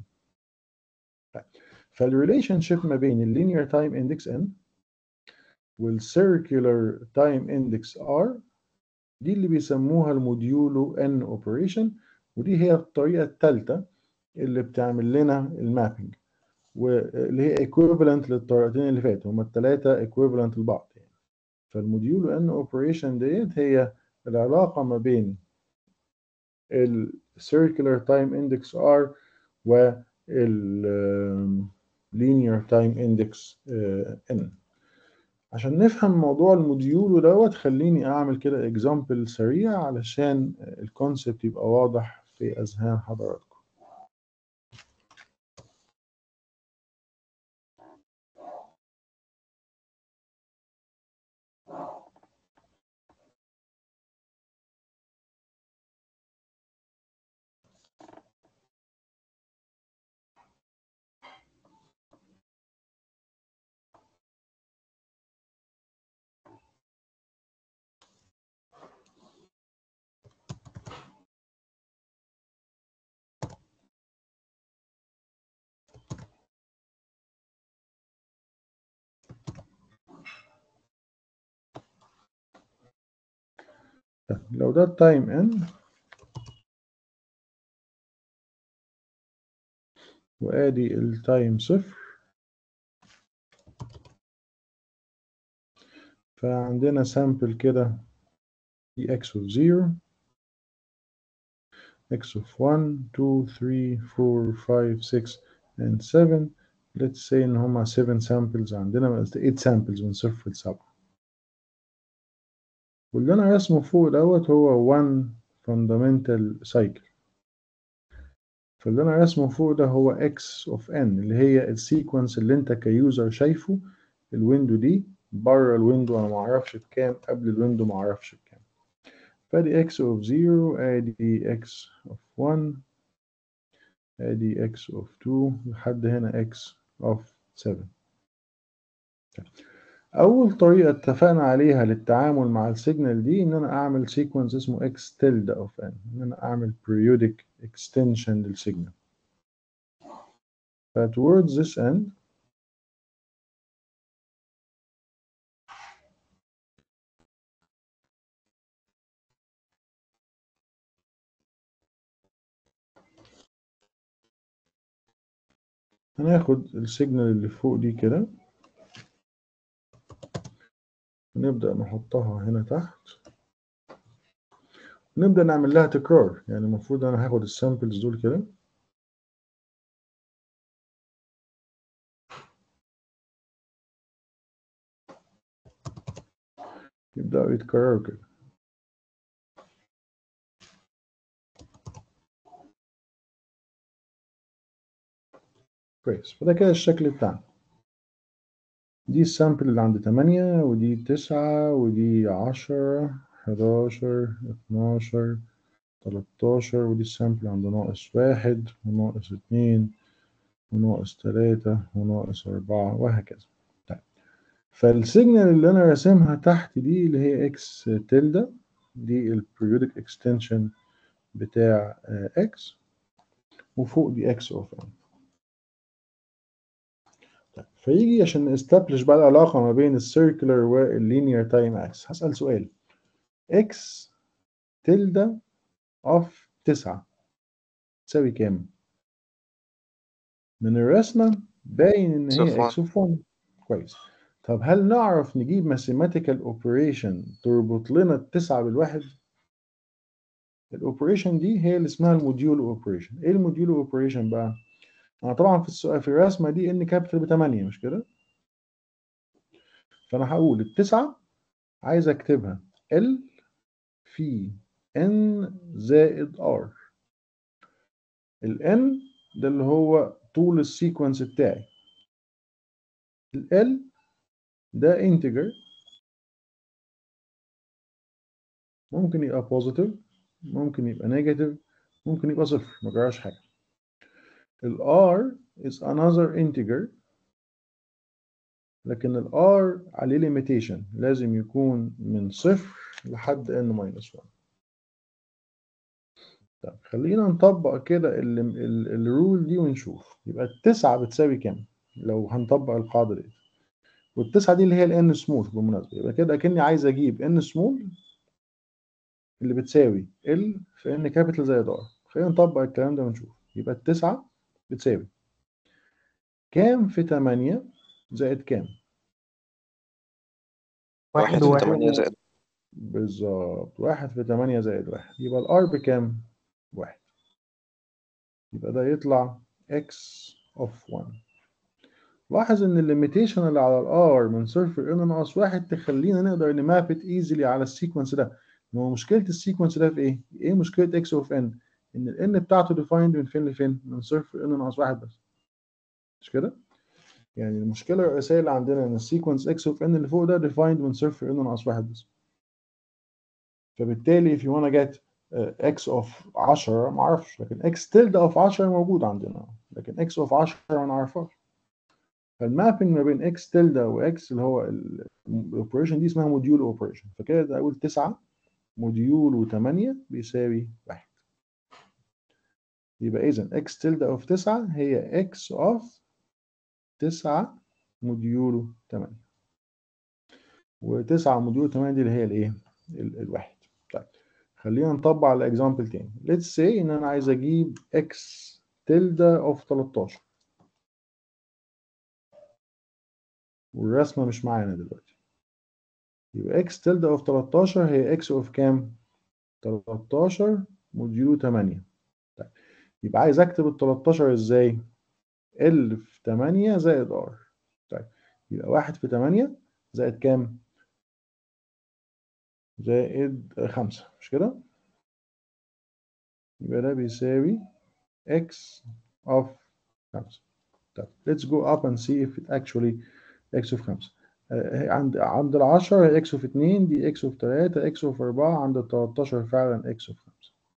فالريليشن شيب ما بين اللينير تايم اندكس n والcircular time index r دي اللي بيسموها الموديولو n اوبريشن ودي هي الطريقة الثالثة اللي بتعمل لنا المابينج واللي هي equivalent للطريقتين اللي فاتوا هما الثلاثة equivalent لبعض يعني فالموديولو n اوبريشن ديت هي العلاقة ما بين ال circular time index r و ال linear time index n عشان نفهم موضوع الموديولو دوت خليني اعمل كده اكزامبل سريع علشان الكونسبت يبقى واضح في اذهان حضراتكم لو ده التايم ان وادي التايم صفر فعندنا سامبل كده في x of 0 x of 1 2 3 4 5 6 and 7 let's say ان هما 7 samples عندنا 8 samples من صفر لسبعة واللي انا رسمه فوق دوت هو 1 fundamental cycle فاللي انا رسمه فوق ده هو x of n اللي هي السيكونس اللي انت كيوزر شايفه الويندو دي بره الويندو انا معرفش بكام قبل الويندو معرفش بكام فادي x of 0 ادي x of 1 ادي x of 2 لحد هنا x of 7 اول طريقه اتفقنا عليها للتعامل مع السيجنال دي ان انا اعمل سيكونس اسمه x tilde of n ان انا اعمل periodic extension للسيجنال ف towards this end هناخد السيجنال اللي فوق دي كده نبدأ نحطها هنا تحت نبدأ نعمل لها تكرار يعني المفروض أنا هاخد السامبلز دول كده يبدأوا يتكرروا كده كويس فده كده الشكل بتاعنا دي السامبل اللي عند 8 ودي 9 ودي 10 11 12 13 ودي السامبل عند ناقص واحد وناقص اتنين وناقص تلاتة وناقص أربعة وهكذا طيب فالسيجنال اللي أنا راسمها تحت دي اللي هي إكس تلدا دي البريودك اكستنشن بتاع إكس وفوق دي إكس أوف إن طيب فيجي عشان نستبلش بقى العلاقة ما بين السيركلر واللينير تايم اكس هسأل سؤال اكس تلدا اوف تسعة تساوي كام؟ من الرسمة باين إن صفر. هي اكس اوف 1 كويس طب هل نعرف نجيب mathematical operation تربط لنا التسعة بالواحد؟ الاوبريشن دي هي اللي اسمها الموديول اوبريشن ايه الموديول اوبريشن بقى؟ انا طبعا في السؤال في الرسمه دي ان كابيتال ب 8 مش كده فانا هقول التسعه عايز اكتبها ال في ان زائد ار الان ده اللي هو طول السيكونس بتاعي ال ده انتجر ممكن يبقى بوزيتيف ممكن يبقى نيجاتيف ممكن يبقى صفر ما جراش حاجه ال r is another integer لكن ال r عليه limitation لازم يكون من صفر لحد n minus 1 طب خلينا نطبق كده الرول دي ونشوف يبقى التسعة بتساوي كام لو هنطبق القاعدة دي والتسعة دي اللي هي ال n smooth بالمناسبة يبقى كده أكني عايز أجيب n small اللي بتساوي ال في n capital زائد r خلينا نطبق الكلام ده ونشوف يبقى التسعة بتساوي كام في 8 زائد كام؟ واحد في وواحد. تمانية زائد بالظبط واحد في 8 زائد واحد يبقى الار بكام؟ واحد يبقى ده يطلع x of 1 لاحظ ان الليميتيشن اللي على الار من صفر ان ناقص واحد تخلينا نقدر نمابت ايزلي على السيكونس ده هو مشكله السيكونس ده في ايه؟ ايه مشكله x of n؟ ان ال n بتاعته defined من فين لفين؟ من صفر ان ناقص واحد بس مش كده؟ يعني المشكله الرئيسيه اللي عندنا ان السيكونس x of n اللي فوق ده defined من صفر ان ناقص واحد بس فبالتالي if you wanna get uh, x of 10 ما اعرفش لكن x tilde of 10 موجود عندنا لكن x of 10 ما نعرفهاش فالمابنج ما بين x tilde و x اللي هو الاوبريشن دي اسمها موديول اوبريشن فكده ده اقول 9 موديول و8 بيساوي 1 يبقى اذا x tilde of 9 هي x of 9 موديول 8 و9 موديول 8 دي اللي هي الايه؟ ال- الواحد طيب خلينا نطبق على اكزامبل تاني let's say ان انا عايز اجيب x تلدا اوف 13 والرسمه مش معانا دلوقتي يبقى x تلدا اوف 13 هي x اوف كام 13 موديولو 8 طيب يبقى عايز اكتب ال 13 ازاي ال في 8 زائد r طيب يبقى 1 في 8 زائد كام زائد 5 مش كده يبقى ده بيساوي x of 5 طيب let's go up and see if it actually x of 5 عند عند ال 10 هي x of 2 دي x of 3 x of 4 عند ال 13 فعلا x of 5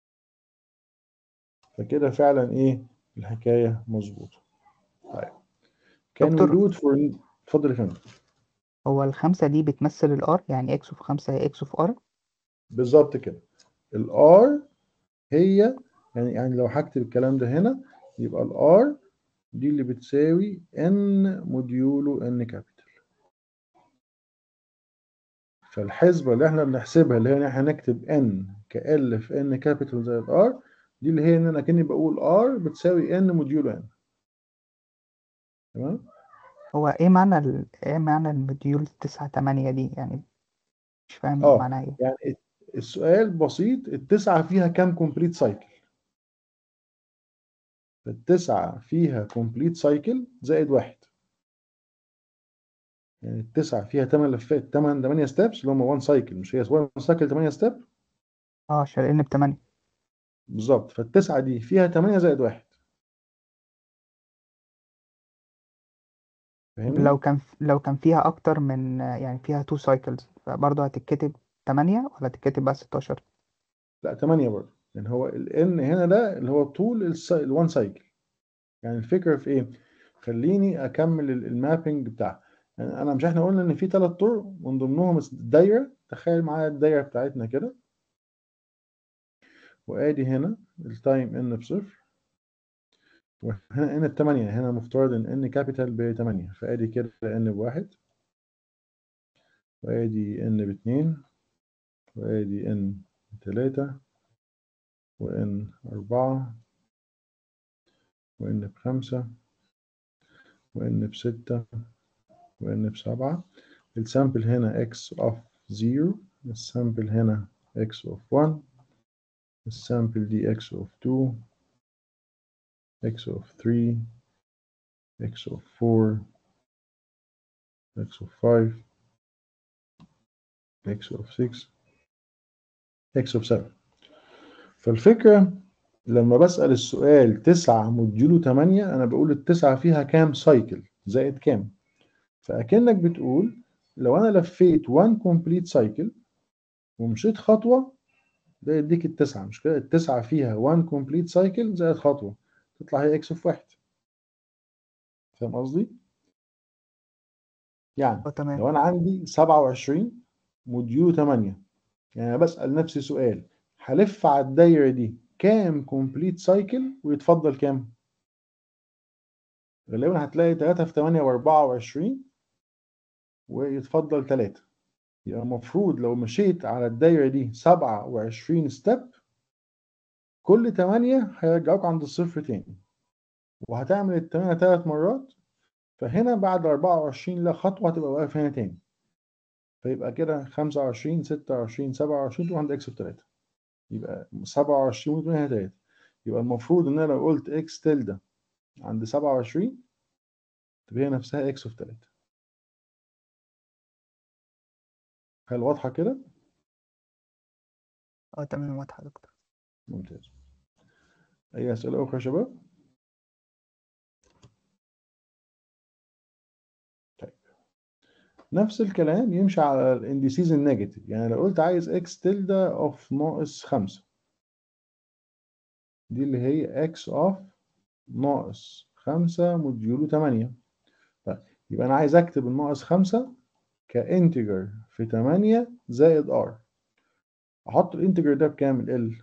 فكده فعلا ايه الحكايه مظبوطه طيب can we دكتور. do it for اتفضل يا فندم هو الخمسة دي بتمثل الار يعني اكس اوف خمسة هي اكس اوف ار بالظبط كده الار هي يعني يعني لو هكتب الكلام ده هنا يبقى الار دي اللي بتساوي ان موديولو ان كابيتال فالحسبة اللي احنا بنحسبها اللي هي ان احنا نكتب ان كال في ان كابيتال زائد ار دي اللي هي ان انا كاني بقول ار بتساوي ان موديولو ان تمام هو ايه معنى ال... ايه معنى الموديول تسعة تمانية دي يعني مش فاهم اه معناها ايه يعني السؤال بسيط التسعة فيها كام كومبليت سايكل التسعة فيها كومبليت سايكل زائد واحد يعني التسعة فيها 8 لفات 8 8 ستيبس اللي هم 1 سايكل مش هي 1 سايكل 8 ستيب اه عشان ان بتمانية بالظبط فالتسعة دي فيها 8 زائد واحد فاهمني؟ لو كان لو كان فيها اكتر من يعني فيها تو سايكلز فبرضه هتتكتب تمانية ولا هتتكتب بقى ستاشر لا 8 برضه يعني هو ال n هنا ده اللي هو طول ال1 سايكل يعني الفكرة في ايه؟ خليني اكمل ال- المابنج بتاعها يعني انا مش احنا قلنا ان في ثلاث طرق من ضمنهم الدايرة تخيل معايا الدايرة بتاعتنا كده وادي هنا التايم ان بصفر وهنا ان بثمانية هنا مفترض ان ان كابيتال بثمانية فادي كده ان بواحد وادي ان باتنين وادي ان بتلاتة وان أربعة وان بخمسة وان بستة وان بسبعة السامبل هنا x of 0 السامبل هنا x of 1 السامبل دي x of 2 x of 3 x of 4 x of 5 x of 6 x of 7 فالفكرة لما بسأل السؤال 9 موديولو 8 أنا بقول التسعة فيها كام سايكل زائد كام فأكنك بتقول لو أنا لفيت 1 complete cycle ومشيت خطوة ده يديك التسعة مش كده التسعة فيها 1 complete cycle زائد خطوة تطلع هي x of 1 فاهم قصدي؟ يعني اه تمام لو أنا عندي 27 موديول 8 يعني أنا بسأل نفسي سؤال هلف على الدايرة دي كام كومبليت سايكل ويتفضل كام؟ غالبا هتلاقي 3 في 8 و24 ويتفضل 3 يبقى المفروض لو مشيت على الدايرة دي 27 ستيب كل 8 هيرجعوك عند الصفر تاني وهتعمل التمانية تلات مرات فهنا بعد 24 لا خطوة هتبقى واقف هنا تاني فيبقى كده 25 26 27 تروح عند اكس بتلاتة يبقى 27 و 8 3 يبقى المفروض ان انا لو قلت اكس تلدة عند 27 تبقى هي نفسها اكس اوف 3 هل واضحة كده؟ اه تمام واضحة يا دكتور ممتاز أي أسئلة أخرى يا شباب؟ طيب نفس الكلام يمشي على الانديسيز النيجاتيف يعني لو قلت عايز اكس تلدا اوف ناقص خمسة دي اللي هي اكس اوف ناقص خمسة موديولو تمانية طيب يبقى أنا عايز أكتب الناقص خمسة كانتجر في تمانية زائد ار أحط الانتجر ده بكام ال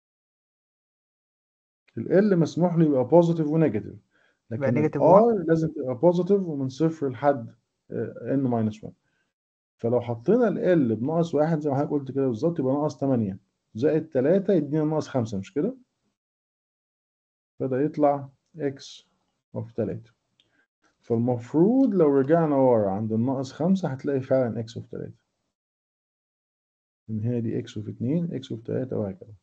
ال مسموح له يبقى بوزيتيف ونيجاتيف يبقى لكن نيجاتيف 1 الار لازم تبقى بوزيتيف ومن صفر لحد ان ماينس 1 فلو حطينا ال بناقص واحد زي ما حضرتك قلت كده بالظبط يبقى ناقص 8 زائد 3 يدينا ناقص 5 مش كده؟ فده يطلع x of 3 فالمفروض لو رجعنا ورا عند الناقص 5 هتلاقي فعلا x of 3 من هنا دي x of 2 x of 3 وهكذا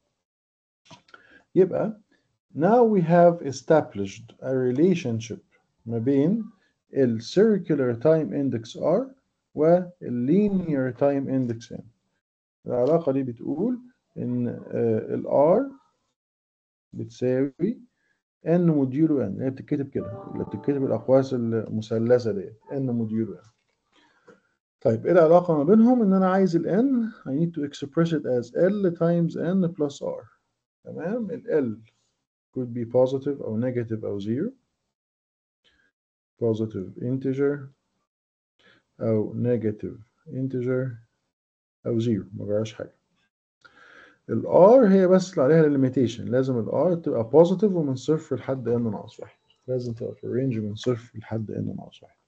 يبقى now we have established a relationship ما بين ال circular time index r وال linear time index n العلاقة دي بتقول إن ال r بتساوي n موديولو n اللي هي بتتكتب كده اللي بتتكتب الأقواس المثلثة ديت n موديولو n طيب ايه العلاقة ما بينهم؟ إن أنا عايز ال n I need to express it as L times n plus r تمام ال L could be positive أو negative أو zero positive integer أو negative integer أو zero ما جراش حاجة ال R هي بس اللي عليها الليميتيشن لازم ال R تبقى positive ومن صفر لحد n ناقص واحد لازم تبقى في الرينج من صفر لحد n ناقص واحد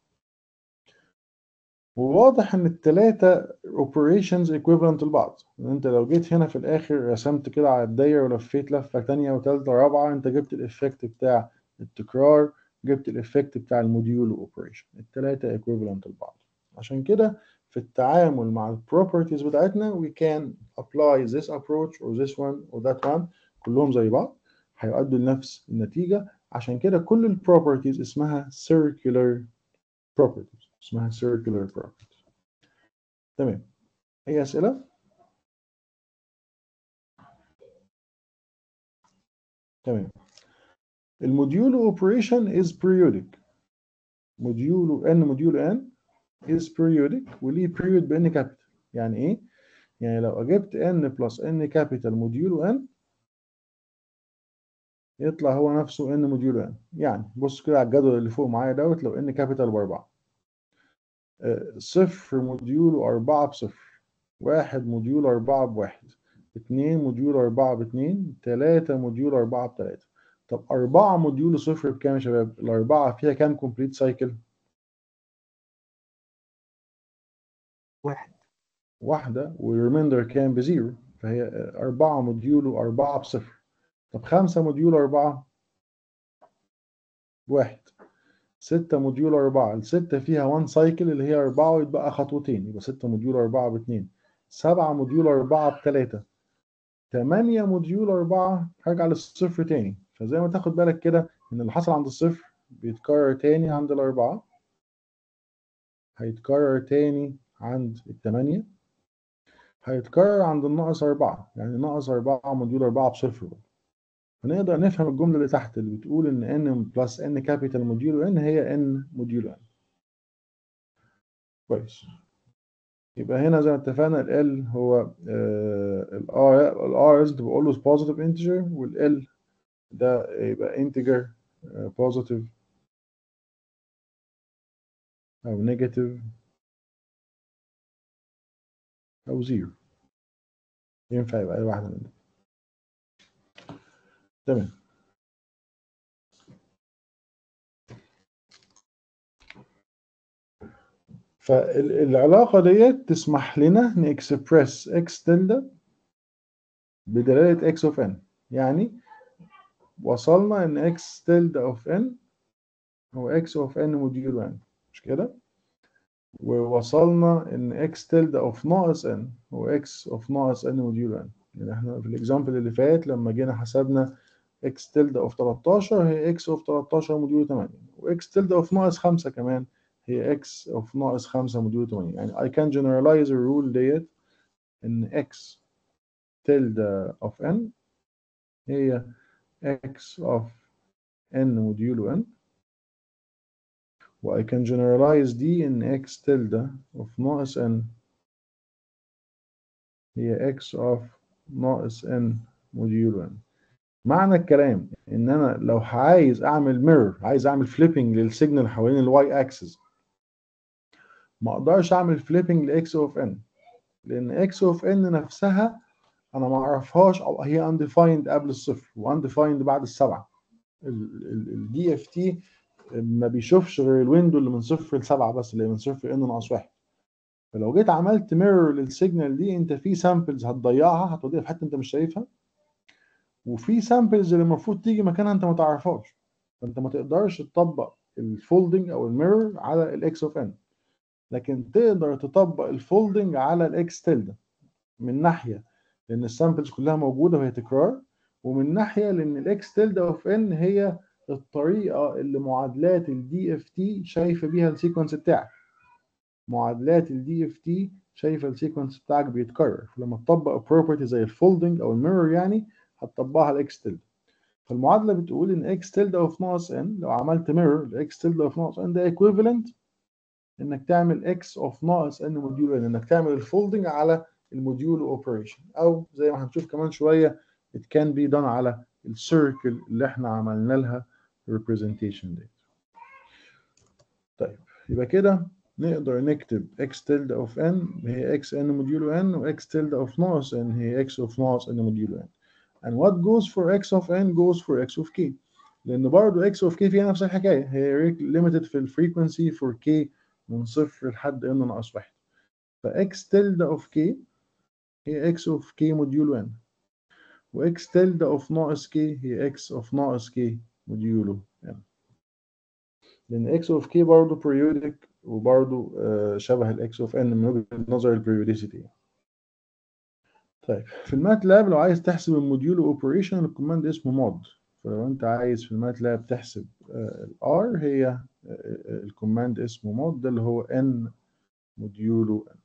وواضح ان التلاتة operations equivalent لبعض انت لو جيت هنا في الاخر رسمت كده على الدايرة ولفيت لفة تانية وتالتة ورابعة انت جبت الافكت بتاع التكرار جبت الافكت بتاع الموديول اوبريشن التلاتة equivalent لبعض عشان كده في التعامل مع البروبرتيز بتاعتنا we can apply this approach or this one or that one كلهم زي بعض هيؤدوا لنفس النتيجة عشان كده كل البروبرتيز اسمها circular properties اسمها circular properties تمام أي أسئلة؟ تمام الموديولو اوبريشن is periodic موديولو n موديولو n is periodic وليه period بn كابيتال يعني ايه؟ يعني لو جبت n plus n كابيتال موديولو n يطلع هو نفسه n موديولو n يعني بص كده على الجدول اللي فوق معايا دوت لو n كابيتال بأربعة صفر موديولو أربعة بصفر واحد موديولو أربعة بواحد اتنين موديولو أربعة باتنين تلاتة موديولو أربعة بتلاتة طب أربعة موديولو صفر بكام يا شباب؟ الأربعة فيها كام كومبليت سايكل؟ واحد واحدة والريميندر كام بزيرو فهي أربعة موديولو أربعة بصفر طب خمسة موديولو أربعة بواحد ستة موديول أربعة الستة فيها 1 سايكل اللي هي أربعة ويتبقى خطوتين يبقى ستة موديول أربعة باتنين سبعة موديول أربعة بتلاتة تمانية موديول أربعة هرجع للصفر تاني فزي ما تاخد بالك كده إن اللي حصل عند الصفر بيتكرر تاني عند الأربعة هيتكرر تاني عند التمانية هيتكرر عند الناقص أربعة يعني ناقص أربعة موديول أربعة بصفر برضه هنقدر نفهم الجملة اللي تحت اللي بتقول إن n بلس n كابيتال موديولو n هي n موديولو n كويس يبقى هنا زي ما اتفقنا ال L هو ال R ال R لازم تبقى always positive integer وال L ده يبقى integer positive أو negative أو zero ينفع يبقى أي واحدة من دول تمام فالعلاقة ديت تسمح لنا نكسبرس x تلدا بدلالة x of n يعني وصلنا ان x تلدا of n هو x of n موديول n مش كده ووصلنا ان x تلدا of ناقص n هو x of ناقص n موديول n يعني احنا في الاكزامبل اللي فات لما جينا حسبنا x تلدا اوف 13 هي x اوف 13 موديول 8 وx تلدا اوف ناقص 5 كمان هي x اوف ناقص 5 موديول 8 يعني I can generalize الرول ديت ان x تلدا اوف n هي x of n موديول n و I can generalize دي ان x تلدا اوف ناقص n هي x of ناقص n موديول n معنى الكلام ان انا لو عايز اعمل ميرور عايز اعمل فليبنج للسيجنال حوالين الواي اكسس ما اقدرش اعمل فليبنج لاكس اوف ان لان اكس اوف ان نفسها انا ما اعرفهاش او هي undefined قبل الصفر وانديفايند بعد السبعه الدي اف تي ما بيشوفش غير الويندو اللي من صفر لسبعه بس اللي من صفر ان ناقص واحد فلو جيت عملت ميرور للسيجنال دي انت في سامبلز هتضيعها هتوديها في حته انت مش شايفها وفي سامبلز اللي المفروض تيجي مكانها انت ما تعرفهاش فانت ما تقدرش تطبق الفولدنج او الميرور على الاكس اوف ان لكن تقدر تطبق الفولدنج على الاكس تلدا من ناحيه لان السامبلز كلها موجوده وهي تكرار ومن ناحيه لان الاكس تلدا اوف ان هي الطريقه اللي معادلات الدي اف تي شايفه بيها السيكونس بتاعك معادلات الدي اف تي شايفه السيكونس بتاعك بيتكرر فلما تطبق بروبرتي زي الفولدنج او الميرور يعني هتطبقها على اكس تلدا فالمعادله بتقول ان اكس تلدا اوف ناقص ان لو عملت ميرور لاكس تلدا اوف ناقص ان ده ايكويفالنت انك تعمل اكس اوف ناقص ان موديول ان انك تعمل الفولدنج على الموديول اوبريشن او زي ما هنشوف كمان شويه it can be done على السيركل اللي احنا عملنا لها representation دي طيب يبقى كده نقدر نكتب x tilde of n هي x n موديولو n و x tilde of ناقص n هي x of ناقص n موديولو n and what goes for x of n goes for x of k لأن برضه x of k فيها نفس الحكاية هي limited في الفريكونسي for k من صفر لحد n ناقص واحد ف x tilde of k هي x of k موديولو n و x tilde of ناقص k هي x of ناقص k موديولو n لأن x of k برضه periodic وبرضه آه شبه ال x of n من وجهة نظر البريوديسيتي طيب في الماتلاب لو عايز تحسب الموديولو اوبريشن الكوماند اسمه مود فلو انت عايز في الماتلاب تحسب الار هي الكوماند اسمه مود ده اللي هو n موديولو n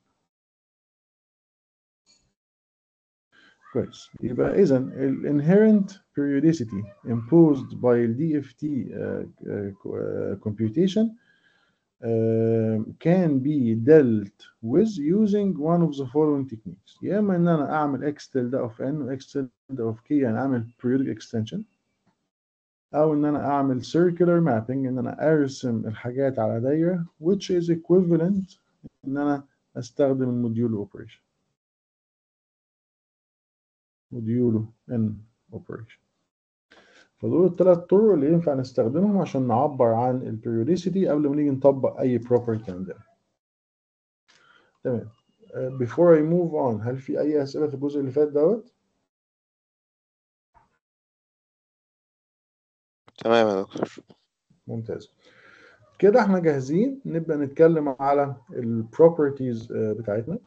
كويس يبقى اذا الانهيرنت periodicity imposed by the DFT uh, uh, computation uh, can be dealt with using one of the following techniques يا اما ان انا اعمل x tilde of n و x tilde of k يعني اعمل periodic extension او ان انا اعمل circular mapping ان انا ارسم الحاجات على دايره which is equivalent ان انا استخدم الموديول operation موديولو n operation فدول الثلاث طرق اللي ينفع نستخدمهم عشان نعبر عن البريوديسيتي قبل ما نيجي نطبق اي property عندنا تمام uh, before I move on هل في اي اسئله في الجزء اللي فات دوت تمام يا دكتور ممتاز كده احنا جاهزين نبدا نتكلم على البروبرتيز بتاعتنا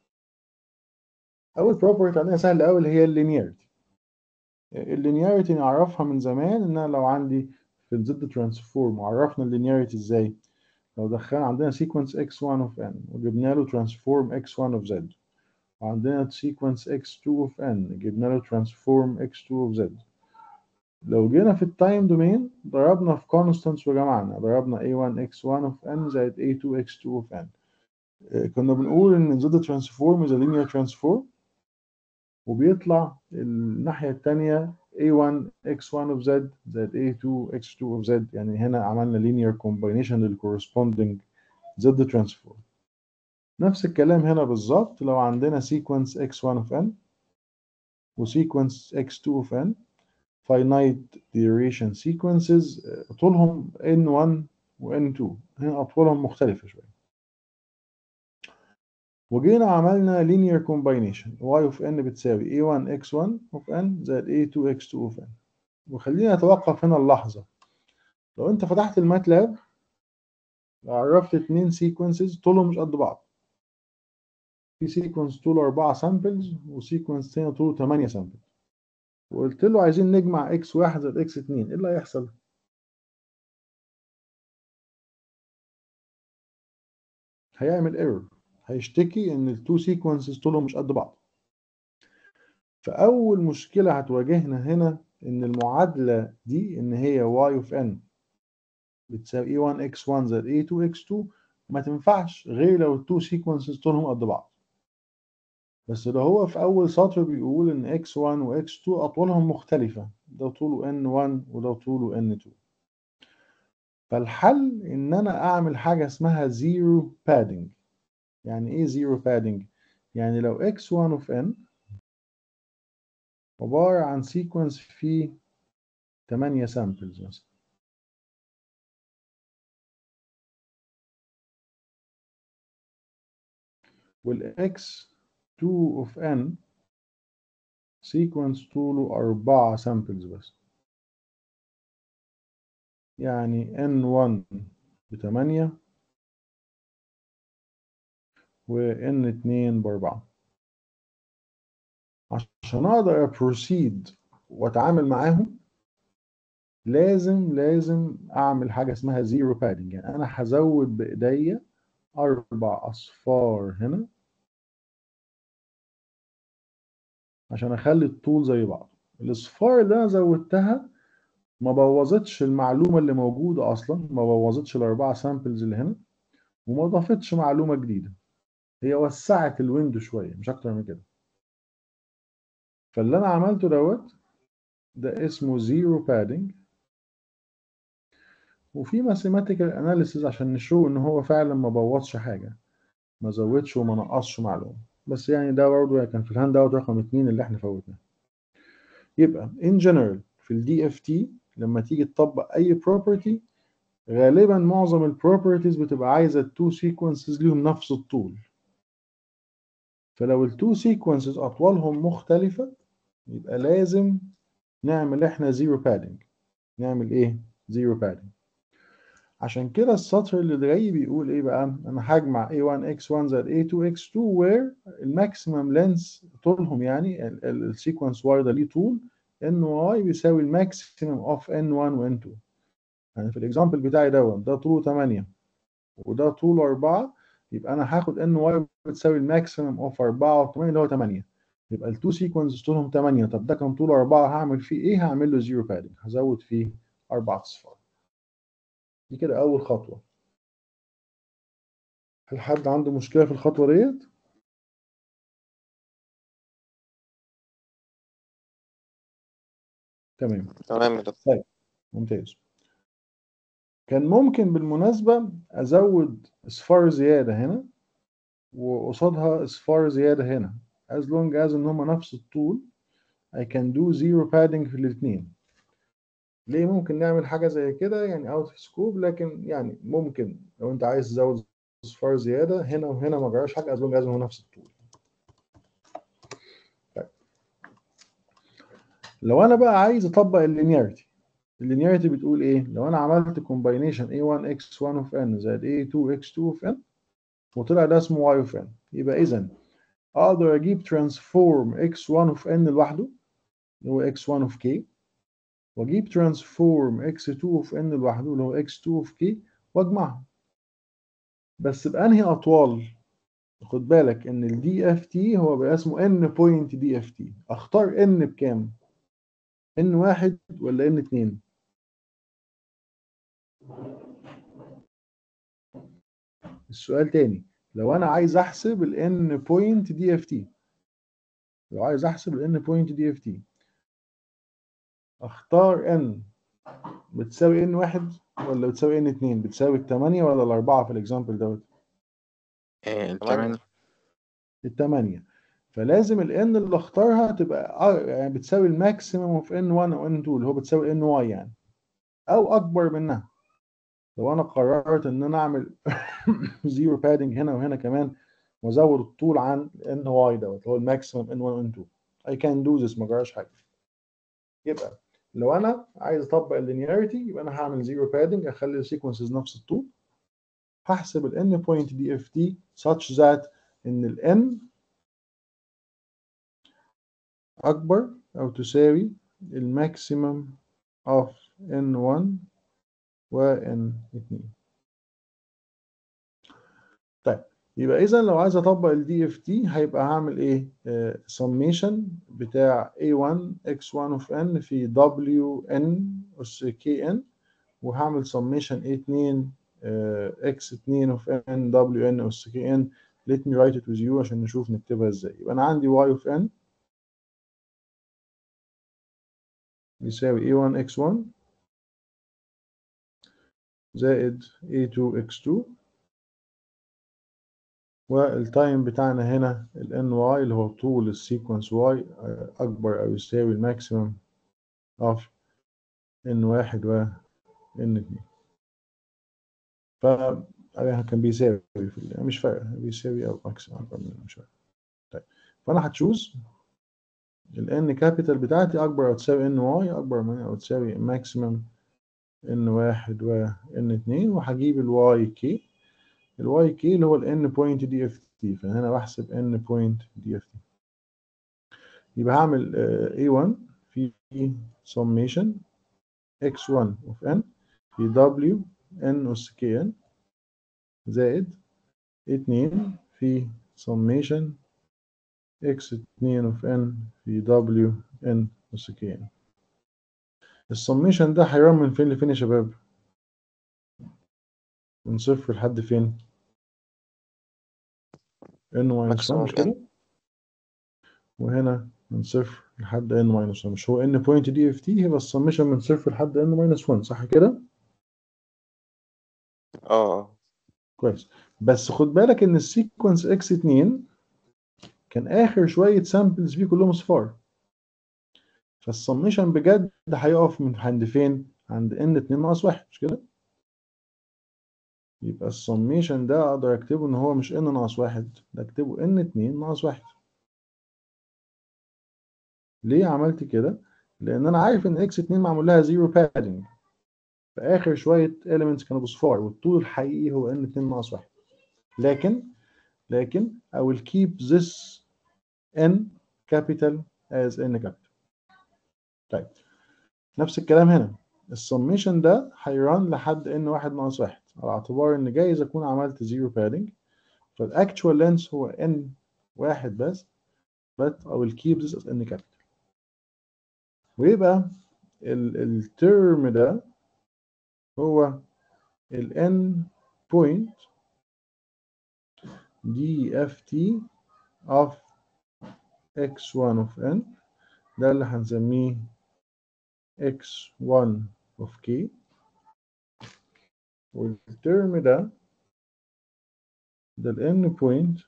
اول بروبرتي عندنا سهله قوي اللي هي اللينياريتي اللينياريتي نعرفها من زمان ان انا لو عندي في الزد ترانسفورم عرفنا اللينياريتي ازاي لو دخلنا عندنا سيكونس x1 of n وجبنا له ترانسفورم x1 of z وعندنا سيكونس x2 of n جبنا له ترانسفورم x2 of z لو جينا في التايم دومين ضربنا في كونستانتس وجمعنا ضربنا a1 x1 of n زائد a2 x2 of n كنا بنقول ان زد ترانسفورم is a linear transform وبيطلع الناحية التانية a1 x1 of z زائد a2 x2 of z يعني هنا عملنا linear combination لل corresponding z transform نفس الكلام هنا بالظبط لو عندنا sequence x1 of n و sequence x2 of n finite duration sequences طولهم n1 و n2 هنا أطوالهم مختلفة شوية وجينا عملنا linear combination y of n بتساوي a1 x1 of n زائد a2 x2 of n وخلينا نتوقف هنا اللحظة لو انت فتحت الماتلاب عرفت اتنين sequences طولهم مش قد بعض في sequence طوله 4 samples وسيكونس تاني طوله 8 samples وقلت له عايزين نجمع x1 زائد x2 ايه اللي هيحصل؟ هيعمل ايرور هيشتكي ان التو سيكونسز طولهم مش قد بعض فاول مشكله هتواجهنا هنا ان المعادله دي ان هي y of n بتساوي a1 x1 زائد a2 x2 ما تنفعش غير لو التو سيكونسز طولهم قد بعض بس لو هو في اول سطر بيقول ان x1 و x2 اطوالهم مختلفه ده طوله n1 وده طوله n2 فالحل ان انا اعمل حاجه اسمها زيرو بادنج يعني ايه زيرو بادنج يعني لو x1 of n عبارة عن سيكونس فيه 8 سامبلز مثلا والإكس 2 of n sequence طوله أربعة samples بس يعني n1 بتمانية و n2 بأربعة عشان أقدر أبروسيد وأتعامل معاهم لازم لازم أعمل حاجة اسمها زيرو بادنج يعني أنا هزود بإيديا أربع أصفار هنا عشان أخلي الطول زي بعض الأصفار اللي أنا زودتها ما بوظتش المعلومة اللي موجودة أصلا ما بوظتش الأربعة سامبلز اللي هنا وما ضافتش معلومة جديدة هي وسعت الويندو شوية مش أكتر من كده فاللي أنا عملته دوت ده اسمه زيرو بادنج وفي ماثيماتيكال اناليسيز عشان نشوف ان هو فعلا ما بوظش حاجه ما زودش وما نقصش معلومه بس يعني ده برضه كان في الهاند اوت رقم اتنين اللي احنا فوتناه يبقى in general في الدي اف تي لما تيجي تطبق اي بروبرتي غالبا معظم البروبرتيز بتبقى عايزه التو سيكونسز ليهم نفس الطول فلو التو سيكونسز اطوالهم مختلفه يبقى لازم نعمل احنا زيرو بادنج نعمل ايه زيرو بادنج عشان كده السطر اللي جاي بيقول ايه بقى انا هجمع a1 x1 زائد a2 x2 where الماكسيمم لينس طولهم يعني السيكونس y ده ليه طول ny بيساوي الماكسيمم اوف n1 و n2 يعني في الاكزامبل بتاعي دوت ده طوله 8 وده طوله 4 يبقى انا هاخد ny بتساوي الماكسيمم اوف 4 و8 اللي هو 8 يبقى التو سيكونس طولهم 8 طب ده كان طوله 4 هعمل فيه ايه هعمل له زيرو بادنج هزود فيه اربع اصفار دي كده أول خطوة هل حد عنده مشكلة في الخطوة ديت؟ تمام تمام يا دكتور ممتاز كان ممكن بالمناسبة أزود أصفار زيادة هنا وقصادها أصفار زيادة هنا as long as إن هما نفس الطول I can do zero padding في الاتنين ليه ممكن نعمل حاجة زي كده يعني اوت اوف سكوب لكن يعني ممكن لو انت عايز تزود اصفار زيادة هنا وهنا ما جراش حاجة از لونج از هو نفس الطول طيب. لو انا بقى عايز اطبق اللينياريتي اللينياريتي بتقول ايه لو انا عملت كومباينيشن a1 x1 of n زائد a2 x2 of n وطلع ده اسمه y of n يبقى اذا اقدر اجيب ترانسفورم x1 of n لوحده اللي هو x1 of k واجيب ترانسفورم x2 of n لوحده اللي هو x2 of k واجمعهم بس بانهي اطوال خد بالك ان ال DFT هو بقى اسمه n point DFT اختار n بكام n واحد ولا n اتنين السؤال تاني لو انا عايز احسب ال n point DFT لو عايز احسب ال n point DFT اختار n بتساوي n واحد ولا بتساوي n اتنين بتساوي التمانية ولا الأربعة في الإكزامبل دوت إيه، التمانية التمانية فلازم ال n اللي اختارها تبقى آه، يعني بتساوي الماكسيمم اوف n1 او n2 اللي هو بتساوي ny يعني أو أكبر منها لو أنا قررت إن أنا أعمل زيرو بادنج هنا وهنا كمان وأزود الطول عن ny دوت اللي هو الماكسيمم n1 و n2 I can do this ما جراش حاجة يبقى لو انا عايز اطبق اللينياريتي يبقى انا هعمل زيرو بادنج اخلي السيكونسز نفس الطول هحسب ال n point DFT such that ان ال n اكبر او تساوي الماكسيمم of n1 و n2 طيب يبقى اذا لو عايز اطبق ال DFT هيبقى هعمل ايه summation بتاع a1 x1 of n في wn اس kn وهعمل summation a2 آه، x2 of n wn اس kn let me write it with you عشان نشوف نكتبها ازاي يبقى انا عندي y of n يساوي a1 x1 زائد a2 x2 والتايم بتاعنا هنا ال ny اللي هو طول السيكونس y أكبر أو يساوي الماكسيمم of n1 و n2 ف أو يعني كان بيساوي في ال- مش فارقة بيساوي أو ماكسيمم أكبر من مش فارقة طيب فأنا هتشوز ال n كابيتال بتاعتي أكبر أو تساوي n y أكبر من أو تساوي ماكسيمم n واحد و n اتنين وهجيب ال y k ال y k اللي هو ال n point dft فهنا بحسب n point dft يبقى هعمل آه، a1 في summation x1 of n في w n أس kn زائد اتنين في summation x2 of n في w n أس kn السميشن ده هيرن من فين لفين يا شباب؟ من صفر لحد فين؟ n minus 1 maximum مش كده؟ وهنا من صفر لحد n minus 1 مش هو n point دي اف تي يبقى السميشن من صفر لحد n minus 1 صح كده؟ اه اه كويس بس خد بالك ان السيكونس اكس 2 كان اخر شويه سامبلز فيه كلهم صفار فالسميشن بجد هيقف من عند فين؟ عند n 2 ناقص 1 مش كده؟ يبقى السميشن ده اقدر اكتبه ان هو مش n ناقص 1 ده اكتبه n 2 ناقص 1 ليه عملت كده؟ لان انا عارف ان x 2 معمول لها زيرو بادنج فاخر شويه elements كانوا بصفار والطول الحقيقي هو n 2 ناقص 1 لكن لكن I will keep this n capital as n capital طيب نفس الكلام هنا السميشن ده هيران لحد n واحد ناقص واحد على اعتبار ان جايز اكون عملت زيرو بادنج فالاكتشوال لينس هو n واحد بس but I will keep this as n capital ويبقى الترم ده هو ال n point dft of x1 of n ده اللي هنسميه x1 of k والترم ده ده ال n point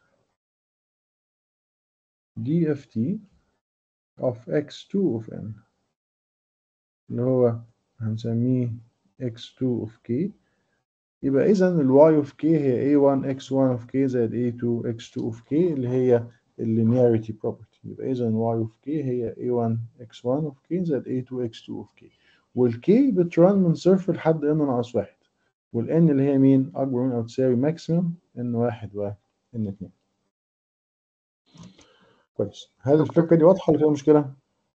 dft of x2 of n اللي هو هنسميه x2 of k يبقى إذا ال y of k هي a1 x1 of k زائد a2 x2 of k اللي هي ال linearity property يبقى إذا y of k هي a1 x1 of k زائد a2 x2 of k وال k بترن من صفر لحد n ناقص واحد وال n اللي هي مين أكبر من أو تساوي maximum n واحد و n اتنين كويس هل دكتور. الفكرة دي واضحة ولا فيها مشكلة؟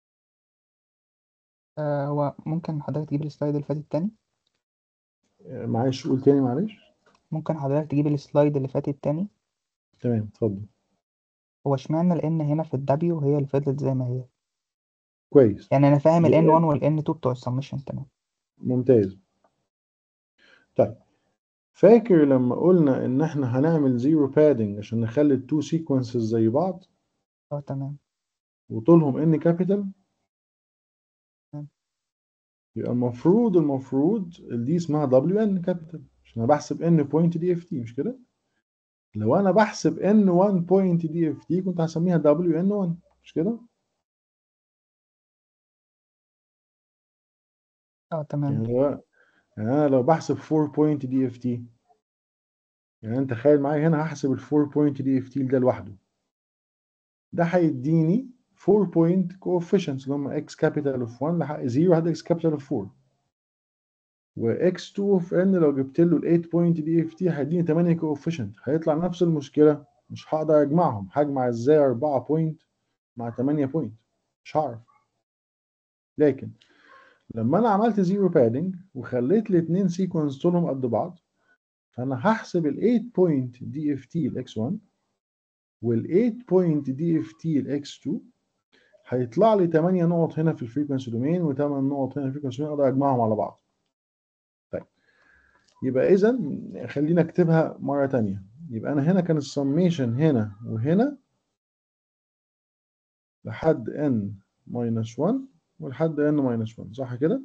آه هو ممكن حضرتك تجيب السلايد اللي فاتت تاني آه، معلش قول تاني معلش ممكن حضرتك تجيب السلايد اللي فاتت تاني تمام اتفضل هو اشمعنى ال N هنا في ال W هي اللي فضلت زي ما هي كويس يعني أنا فاهم ال يبقى- N1 وال N2 بتوع السمشن تمام ممتاز طيب فاكر لما قلنا ان احنا هنعمل زيرو بادنج عشان نخلي التو سيكونسز زي بعض اه تمام وطولهم ان كابيتال تمام. يبقى المفروض المفروض دي اسمها دبليو ان كابيتال عشان انا بحسب ان بوينت دي اف تي مش كده لو انا بحسب ان 1 بوينت دي اف تي كنت هسميها دبليو ان 1 مش كده اه تمام يعني لو يعني انا لو بحسب 4 بوينت دي اف تي يعني انت تخيل معايا هنا هحسب ال 4 بوينت دي اف تي ده لوحده ده هيديني 4 بوينت coefficients اللي هم x capital of 1 لحق 0 لحد x capital of 4 و x2 of n لو جبت له ال 8 بوينت دي اف تي هيديني 8 coefficient هيطلع نفس المشكله مش هقدر اجمعهم هجمع ازاي 4 بوينت مع 8 بوينت مش هعرف لكن لما انا عملت زيرو بادنج وخليت الاثنين سيكونس طولهم قد بعض فانا هحسب ال 8 بوينت دي اف تي الاكس 1 وال 8 بوينت دي اف تي الاكس 2 هيطلع لي 8 نقط هنا في الفريكونسي دومين و8 نقط هنا في الفريكونسي دومين اقدر اجمعهم على بعض طيب يبقى اذا خلينا اكتبها مره ثانيه يبقى انا هنا كان السميشن هنا وهنا لحد n minus 1 ولحد n minus 1 صح كده؟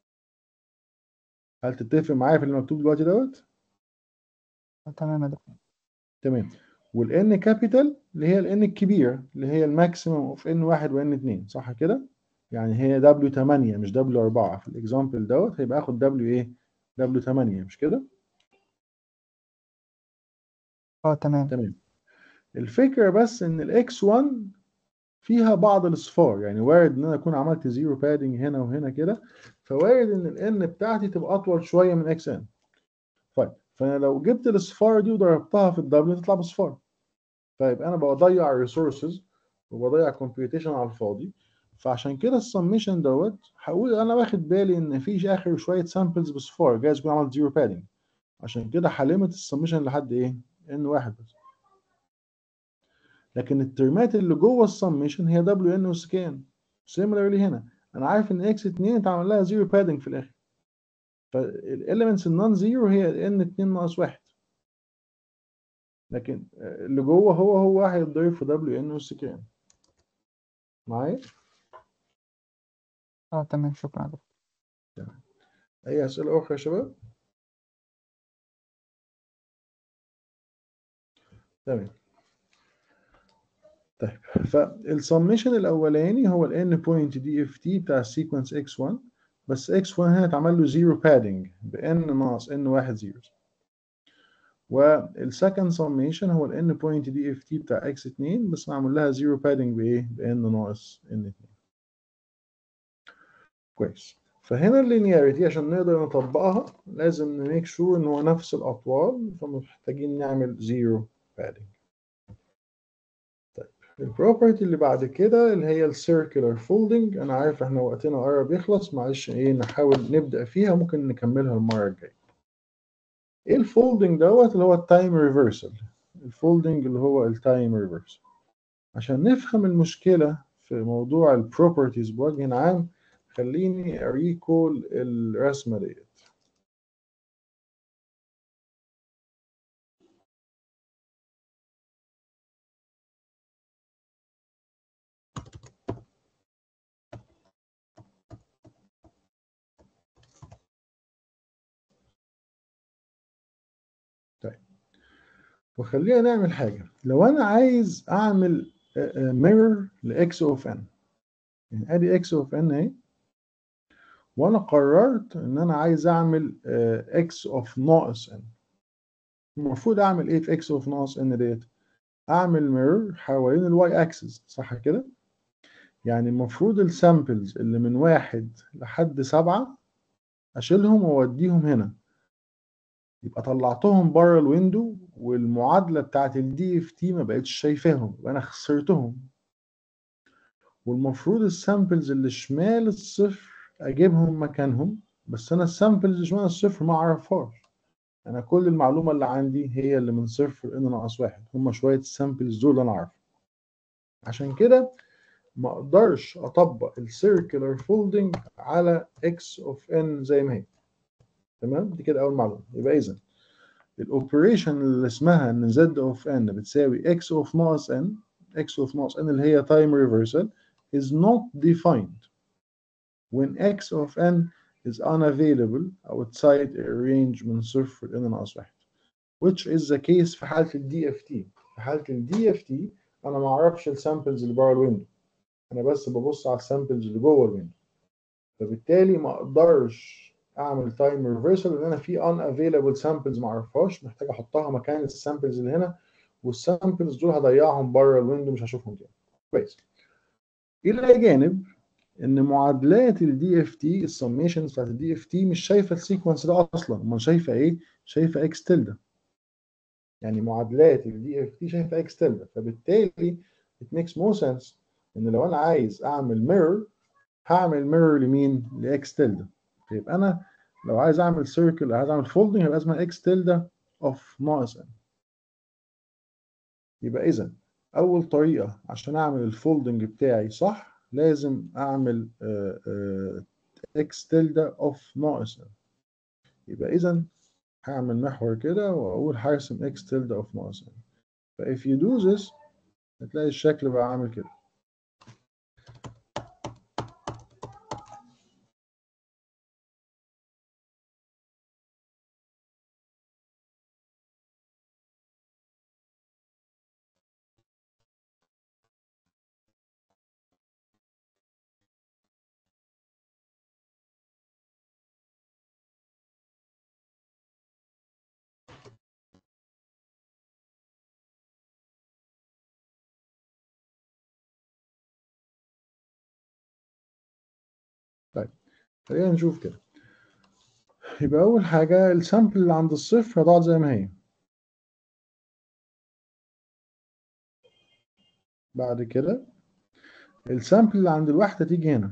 هل تتفق معايا في اللي مكتوب دلوقتي دوت؟ اه تمام يا دكتور تمام والان كابيتال اللي هي الان الكبير اللي هي الماكسيمم اوف ان 1 وان 2 صح كده؟ يعني هي دبليو 8 مش دبليو 4 في الاكزامبل دوت هيبقى اخد دبليو ايه؟ دبليو 8 مش كده؟ اه تمام تمام الفكرة بس إن الإكس 1 فيها بعض الأصفار يعني وارد إن أنا أكون عملت زيرو بادنج هنا وهنا كده فوارد إن الإن بتاعتي تبقى أطول شوية من إكس إن طيب فأنا لو جبت الأصفار دي وضربتها في الدبليو تطلع بصفار طيب أنا بضيع ريسورسز وبضيع كومبيوتيشن على الفاضي فعشان كده السميشن دوت هقول انا واخد بالي ان في اخر شويه سامبلز بصفار جايز يكون عملت زيرو بادنج عشان كده هلمت السميشن لحد ايه؟ ان واحد بس لكن الترمات اللي جوه السميشن هي دبليو ان وسكان سيميلرلي هنا انا عارف ان اكس 2 اتعمل لها زيرو بادنج في الاخر فالاليمنتس النون زيرو هي ان 2 ناقص واحد لكن اللي جوه هو هو هيتضرب في دبليو ان وسكان معايا؟ اه تمام شكرا يا دكتور اي اسئله اخرى يا شباب؟ تمام طيب فالسميشن الاولاني هو الان بوينت دي اف تي بتاع السيكونس اكس 1 بس اكس 1 هنا اتعمل له زيرو بادنج بان ناقص ان واحد زيرو والسكند سميشن هو الان بوينت دي اف تي بتاع اكس 2 بس معمول لها زيرو بادنج بايه؟ بان ناقص ان 2 كويس فهنا اللينياريتي عشان نقدر نطبقها لازم نميك شور ان هو نفس الاطوال فمحتاجين نعمل زيرو بادنج البروبرتي اللي بعد كده اللي هي السيركلر فولدنج انا عارف احنا وقتنا قرب يخلص معلش ايه نحاول نبدا فيها ممكن نكملها المره الجايه ايه الفولدنج دوت اللي هو التايم ريفرسال الفولدنج اللي هو التايم ريفرسال عشان نفهم المشكله في موضوع البروبرتيز بوجه عام خليني اريكم الرسمه ديت وخلينا نعمل حاجة لو أنا عايز أعمل ميرور لإكس أوف إن يعني أدي إكس أوف إن أهي وأنا قررت إن أنا عايز أعمل إكس أوف ناقص إن المفروض أعمل إيه في إكس أوف ناقص إن ديت؟ أعمل ميرور حوالين الواي أكسس صح كده؟ يعني المفروض السامبلز اللي من واحد لحد سبعة أشيلهم وأوديهم هنا يبقى طلعتهم بره الويندو والمعادله بتاعت الدي اف تي ما بقتش شايفاهم يبقى انا خسرتهم والمفروض السامبلز اللي شمال الصفر اجيبهم مكانهم بس انا السامبلز اللي شمال الصفر ما اعرفهاش انا كل المعلومه اللي عندي هي اللي من صفر ان ناقص واحد هم شويه السامبلز دول انا عارفهم عشان كده ما اقدرش اطبق السيركلر فولدنج على اكس اوف ان زي ما هي تمام دي كده اول معلومه يبقى اذا الاوبريشن اللي اسمها ان زد اوف ان بتساوي اكس اوف ناقص ان اكس اوف ناقص ان اللي هي تايم ريفرسال is not defined when x of n is unavailable outside a range من صفر ل ناقص واحد which is the case في حالة ال DFT في حالة ال DFT أنا ما أعرفش السامبلز اللي بره الويندو أنا بس ببص على السامبلز اللي جوه الويندو فبالتالي ما أقدرش اعمل تايم ريفرسال لان انا في ان افيلابل سامبلز ما اعرفهاش محتاج احطها مكان السامبلز اللي هنا والسامبلز دول هضيعهم بره الويندو مش هشوفهم تاني كويس الى جانب ان معادلات الدي اف تي السميشنز بتاعت الدي اف تي مش شايفه السيكونس ده اصلا امال شايفه ايه شايفه اكس تلدا يعني معادلات الدي اف تي شايفه اكس تلدا فبالتالي it makes more sense ان لو انا عايز اعمل ميرور هعمل ميرور لمين لاكس تلدا يبقى انا لو عايز اعمل سيركل عايز اعمل فولدنج يبقى اسمها اكس تلدا اوف ناقص ان يبقى اذا اول طريقه عشان اعمل الفولدنج بتاعي صح لازم اعمل اكس تلدا اوف ناقص ان يبقى اذا هعمل محور كده واقول هرسم اكس تلدا اوف ناقص ان ف if you do this هتلاقي الشكل بقى عامل كده طيب خلينا نشوف كده يبقى أول حاجة السامبل اللي عند الصفر هتقعد زي ما هي بعد كده السامبل اللي عند الواحدة تيجي هنا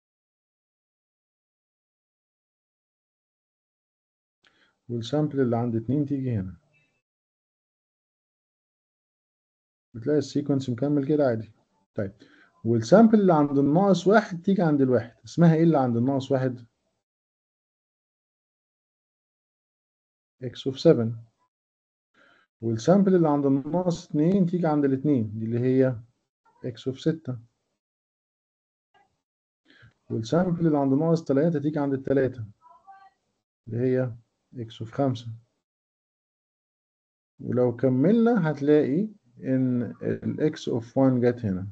والسامبل اللي عند اتنين تيجي هنا بتلاقي السيكونس مكمل كده عادي طيب والسامبل اللي عند الناقص واحد تيجي عند الواحد اسمها ايه اللي عند الناقص واحد x of 7 والسامبل اللي عند الناقص 2 تيجي عند الاثنين دي اللي هي x of 6 والسامبل اللي عند ناقص 3 تيجي عند التلاتة اللي هي x of 5 ولو كملنا هتلاقي ان ال x of 1 جت هنا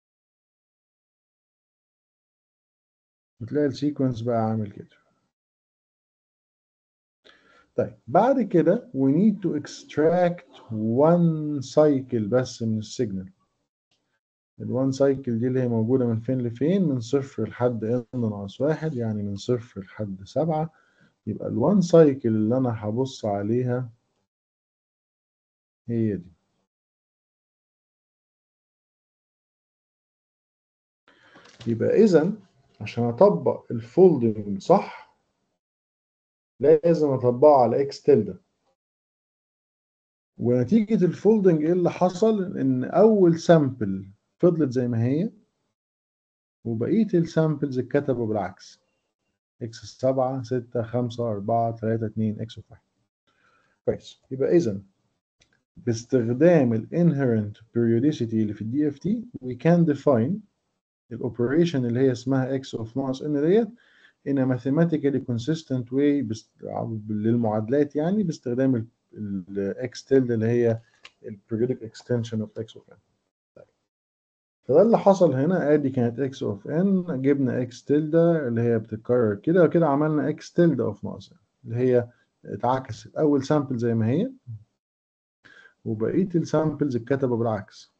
وتلاقي السيكونس بقى عامل كده طيب بعد كده we need to extract one cycle بس من السيجنال الوان سايكل دي اللي هي موجودة من فين لفين من صفر لحد n ناقص واحد يعني من صفر لحد سبعة يبقى الوان سايكل اللي أنا هبص عليها هي دي يبقى إذا عشان أطبق الفولدنج صح لازم أطبقه على إكس تلدا ونتيجة الفولدنج إيه اللي حصل إن أول سامبل فضلت زي ما هي وبقية السامبلز اتكتبوا بالعكس اكس سبعة ستة خمسة أربعة تلاتة اتنين اكس واحد كويس يبقى إذا باستخدام ال inherent periodicity اللي في الدي اف تي we can define الاوبريشن اللي هي اسمها x of ناقص n ديت in a mathematically consistent way بست... للمعادلات يعني باستخدام ال x tilde اللي هي ال periodic extension of x of n فده اللي حصل هنا ادي كانت x of n جبنا x تلدة اللي هي بتتكرر كده وكده عملنا x تلدة of ناقص n اللي هي اتعكست اول سامبل زي ما هي وبقيه السامبلز اتكتبوا بالعكس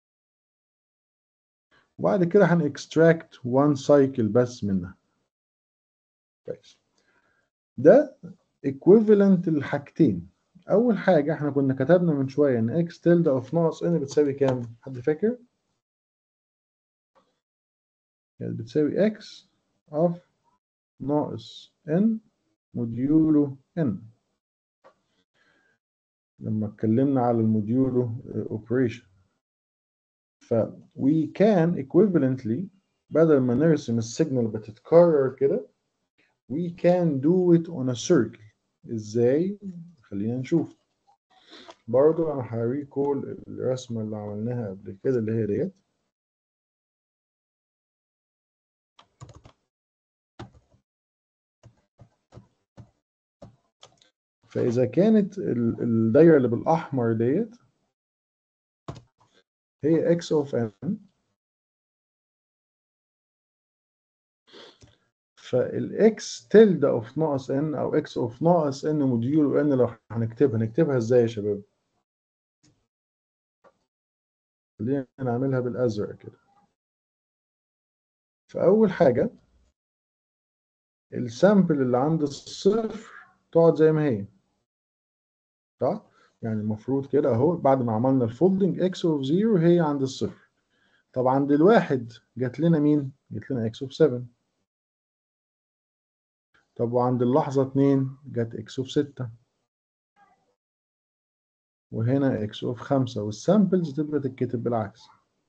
وبعد كده هنكستراكت one cycle بس منها كويس ده equivalent للحاجتين اول حاجه احنا كنا كتبنا من شويه ان x تلدة of ناقص n بتساوي كام حد فاكر يعني بتساوي x of ناقص n موديولو n لما اتكلمنا على الموديولو operation ف we can equivalently بدل ما نرسم السيجنال بتتكرر كده we can do it on a circle ازاي خلينا نشوف برضو انا هوريكم الرسمه اللي عملناها قبل كده اللي هي ديت فإذا كانت الدايرة اللي بالأحمر ديت هي x of n فالx تلد of ناقص n أو x of ناقص n موديول n لو هنكتبها هنكتبها ازاي يا شباب؟ خلينا نعملها بالأزرق كده فأول حاجة السامبل اللي عند الصفر تقعد زي ما هي صح؟ يعني المفروض كده اهو بعد ما عملنا الفولدنج اكس اوف 0 هي عند الصفر طب عند الواحد جات لنا مين؟ جات لنا اكس اوف 7 طب وعند اللحظة 2 جت اكس اوف 6 وهنا اكس اوف 5 والسامبلز تبقى تتكتب بالعكس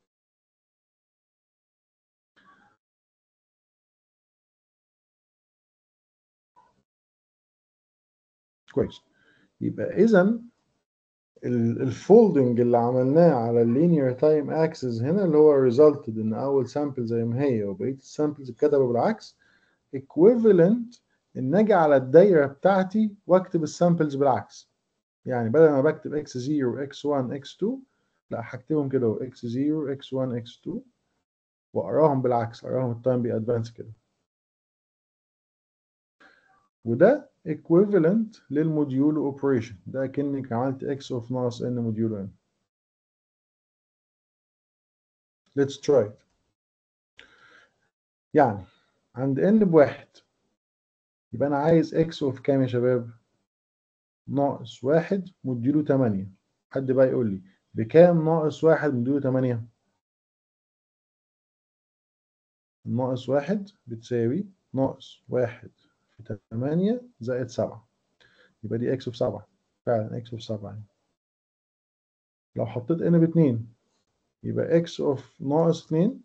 كويس يبقى اذا الفولدنج اللي عملناه على اللينير تايم اكسس هنا اللي هو ريزلتد ان اول سامبل زي ما هي وبقيه السامبلز اتكتبوا بالعكس equivalent ان اجي على الدايره بتاعتي واكتب السامبلز بالعكس يعني بدل ما بكتب x0 x1 x2 لا هكتبهم كده x0 x1 x2 واقراهم بالعكس اقراهم التايم بيادفانس كده وده equivalent للموديول operation ده كأنك عملت x of ناقص n موديول n let's try it يعني عند n بواحد يبقى أنا عايز x اوف كام يا شباب؟ ناقص واحد مديله تمانية حد بقى يقول لي بكام ناقص واحد مديله تمانية؟ ناقص واحد بتساوي ناقص واحد في تمانية زائد سبعة يبقى دي x اوف سبعة فعلا x اوف سبعة يعني. لو حطيت n باتنين يبقى x اوف ناقص اتنين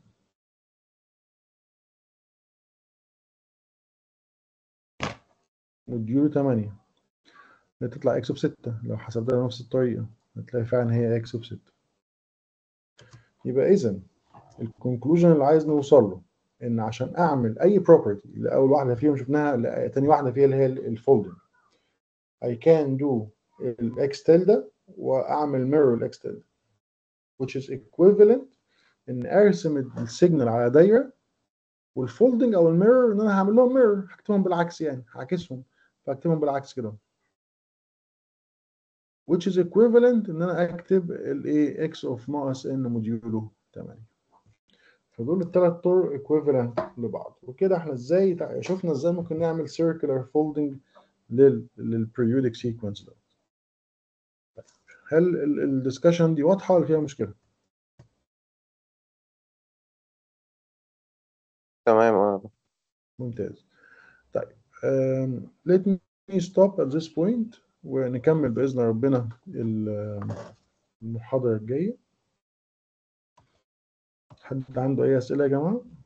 مديله تمانية هتطلع x اوف ستة لو حسبتها بنفس الطريقة هتلاقي فعلا هي x اوف ستة يبقى إذا الكونكلوجن اللي عايز نوصل له إن عشان أعمل أي بروبرتي اللي أول واحدة فيهم شفناها لا، تاني واحدة فيها اللي هي الفولدنج I can do الإكس تلدا وأعمل mirror الإكس تلدا which is equivalent إن أرسم السيجنال على دايرة والفولدنج أو الميرور إن أنا هعمل لهم ميرور هكتبهم بالعكس يعني هعكسهم فأكتبهم بالعكس كده which is equivalent ان انا اكتب الايه x of ناقص n موديولو 8 فدول الثلاث طرق equivalent لبعض وكده احنا ازاي تع- شفنا ازاي ممكن نعمل circular folding لل للبريودك سيكونس ده هل الدiscussion دي واضحه ولا فيها مشكله؟ تمام اه ممتاز طيب um, let me stop at this point ونكمل بإذن ربنا ال- المحاضرة الجاية حد عنده أي أسئلة يا جماعة؟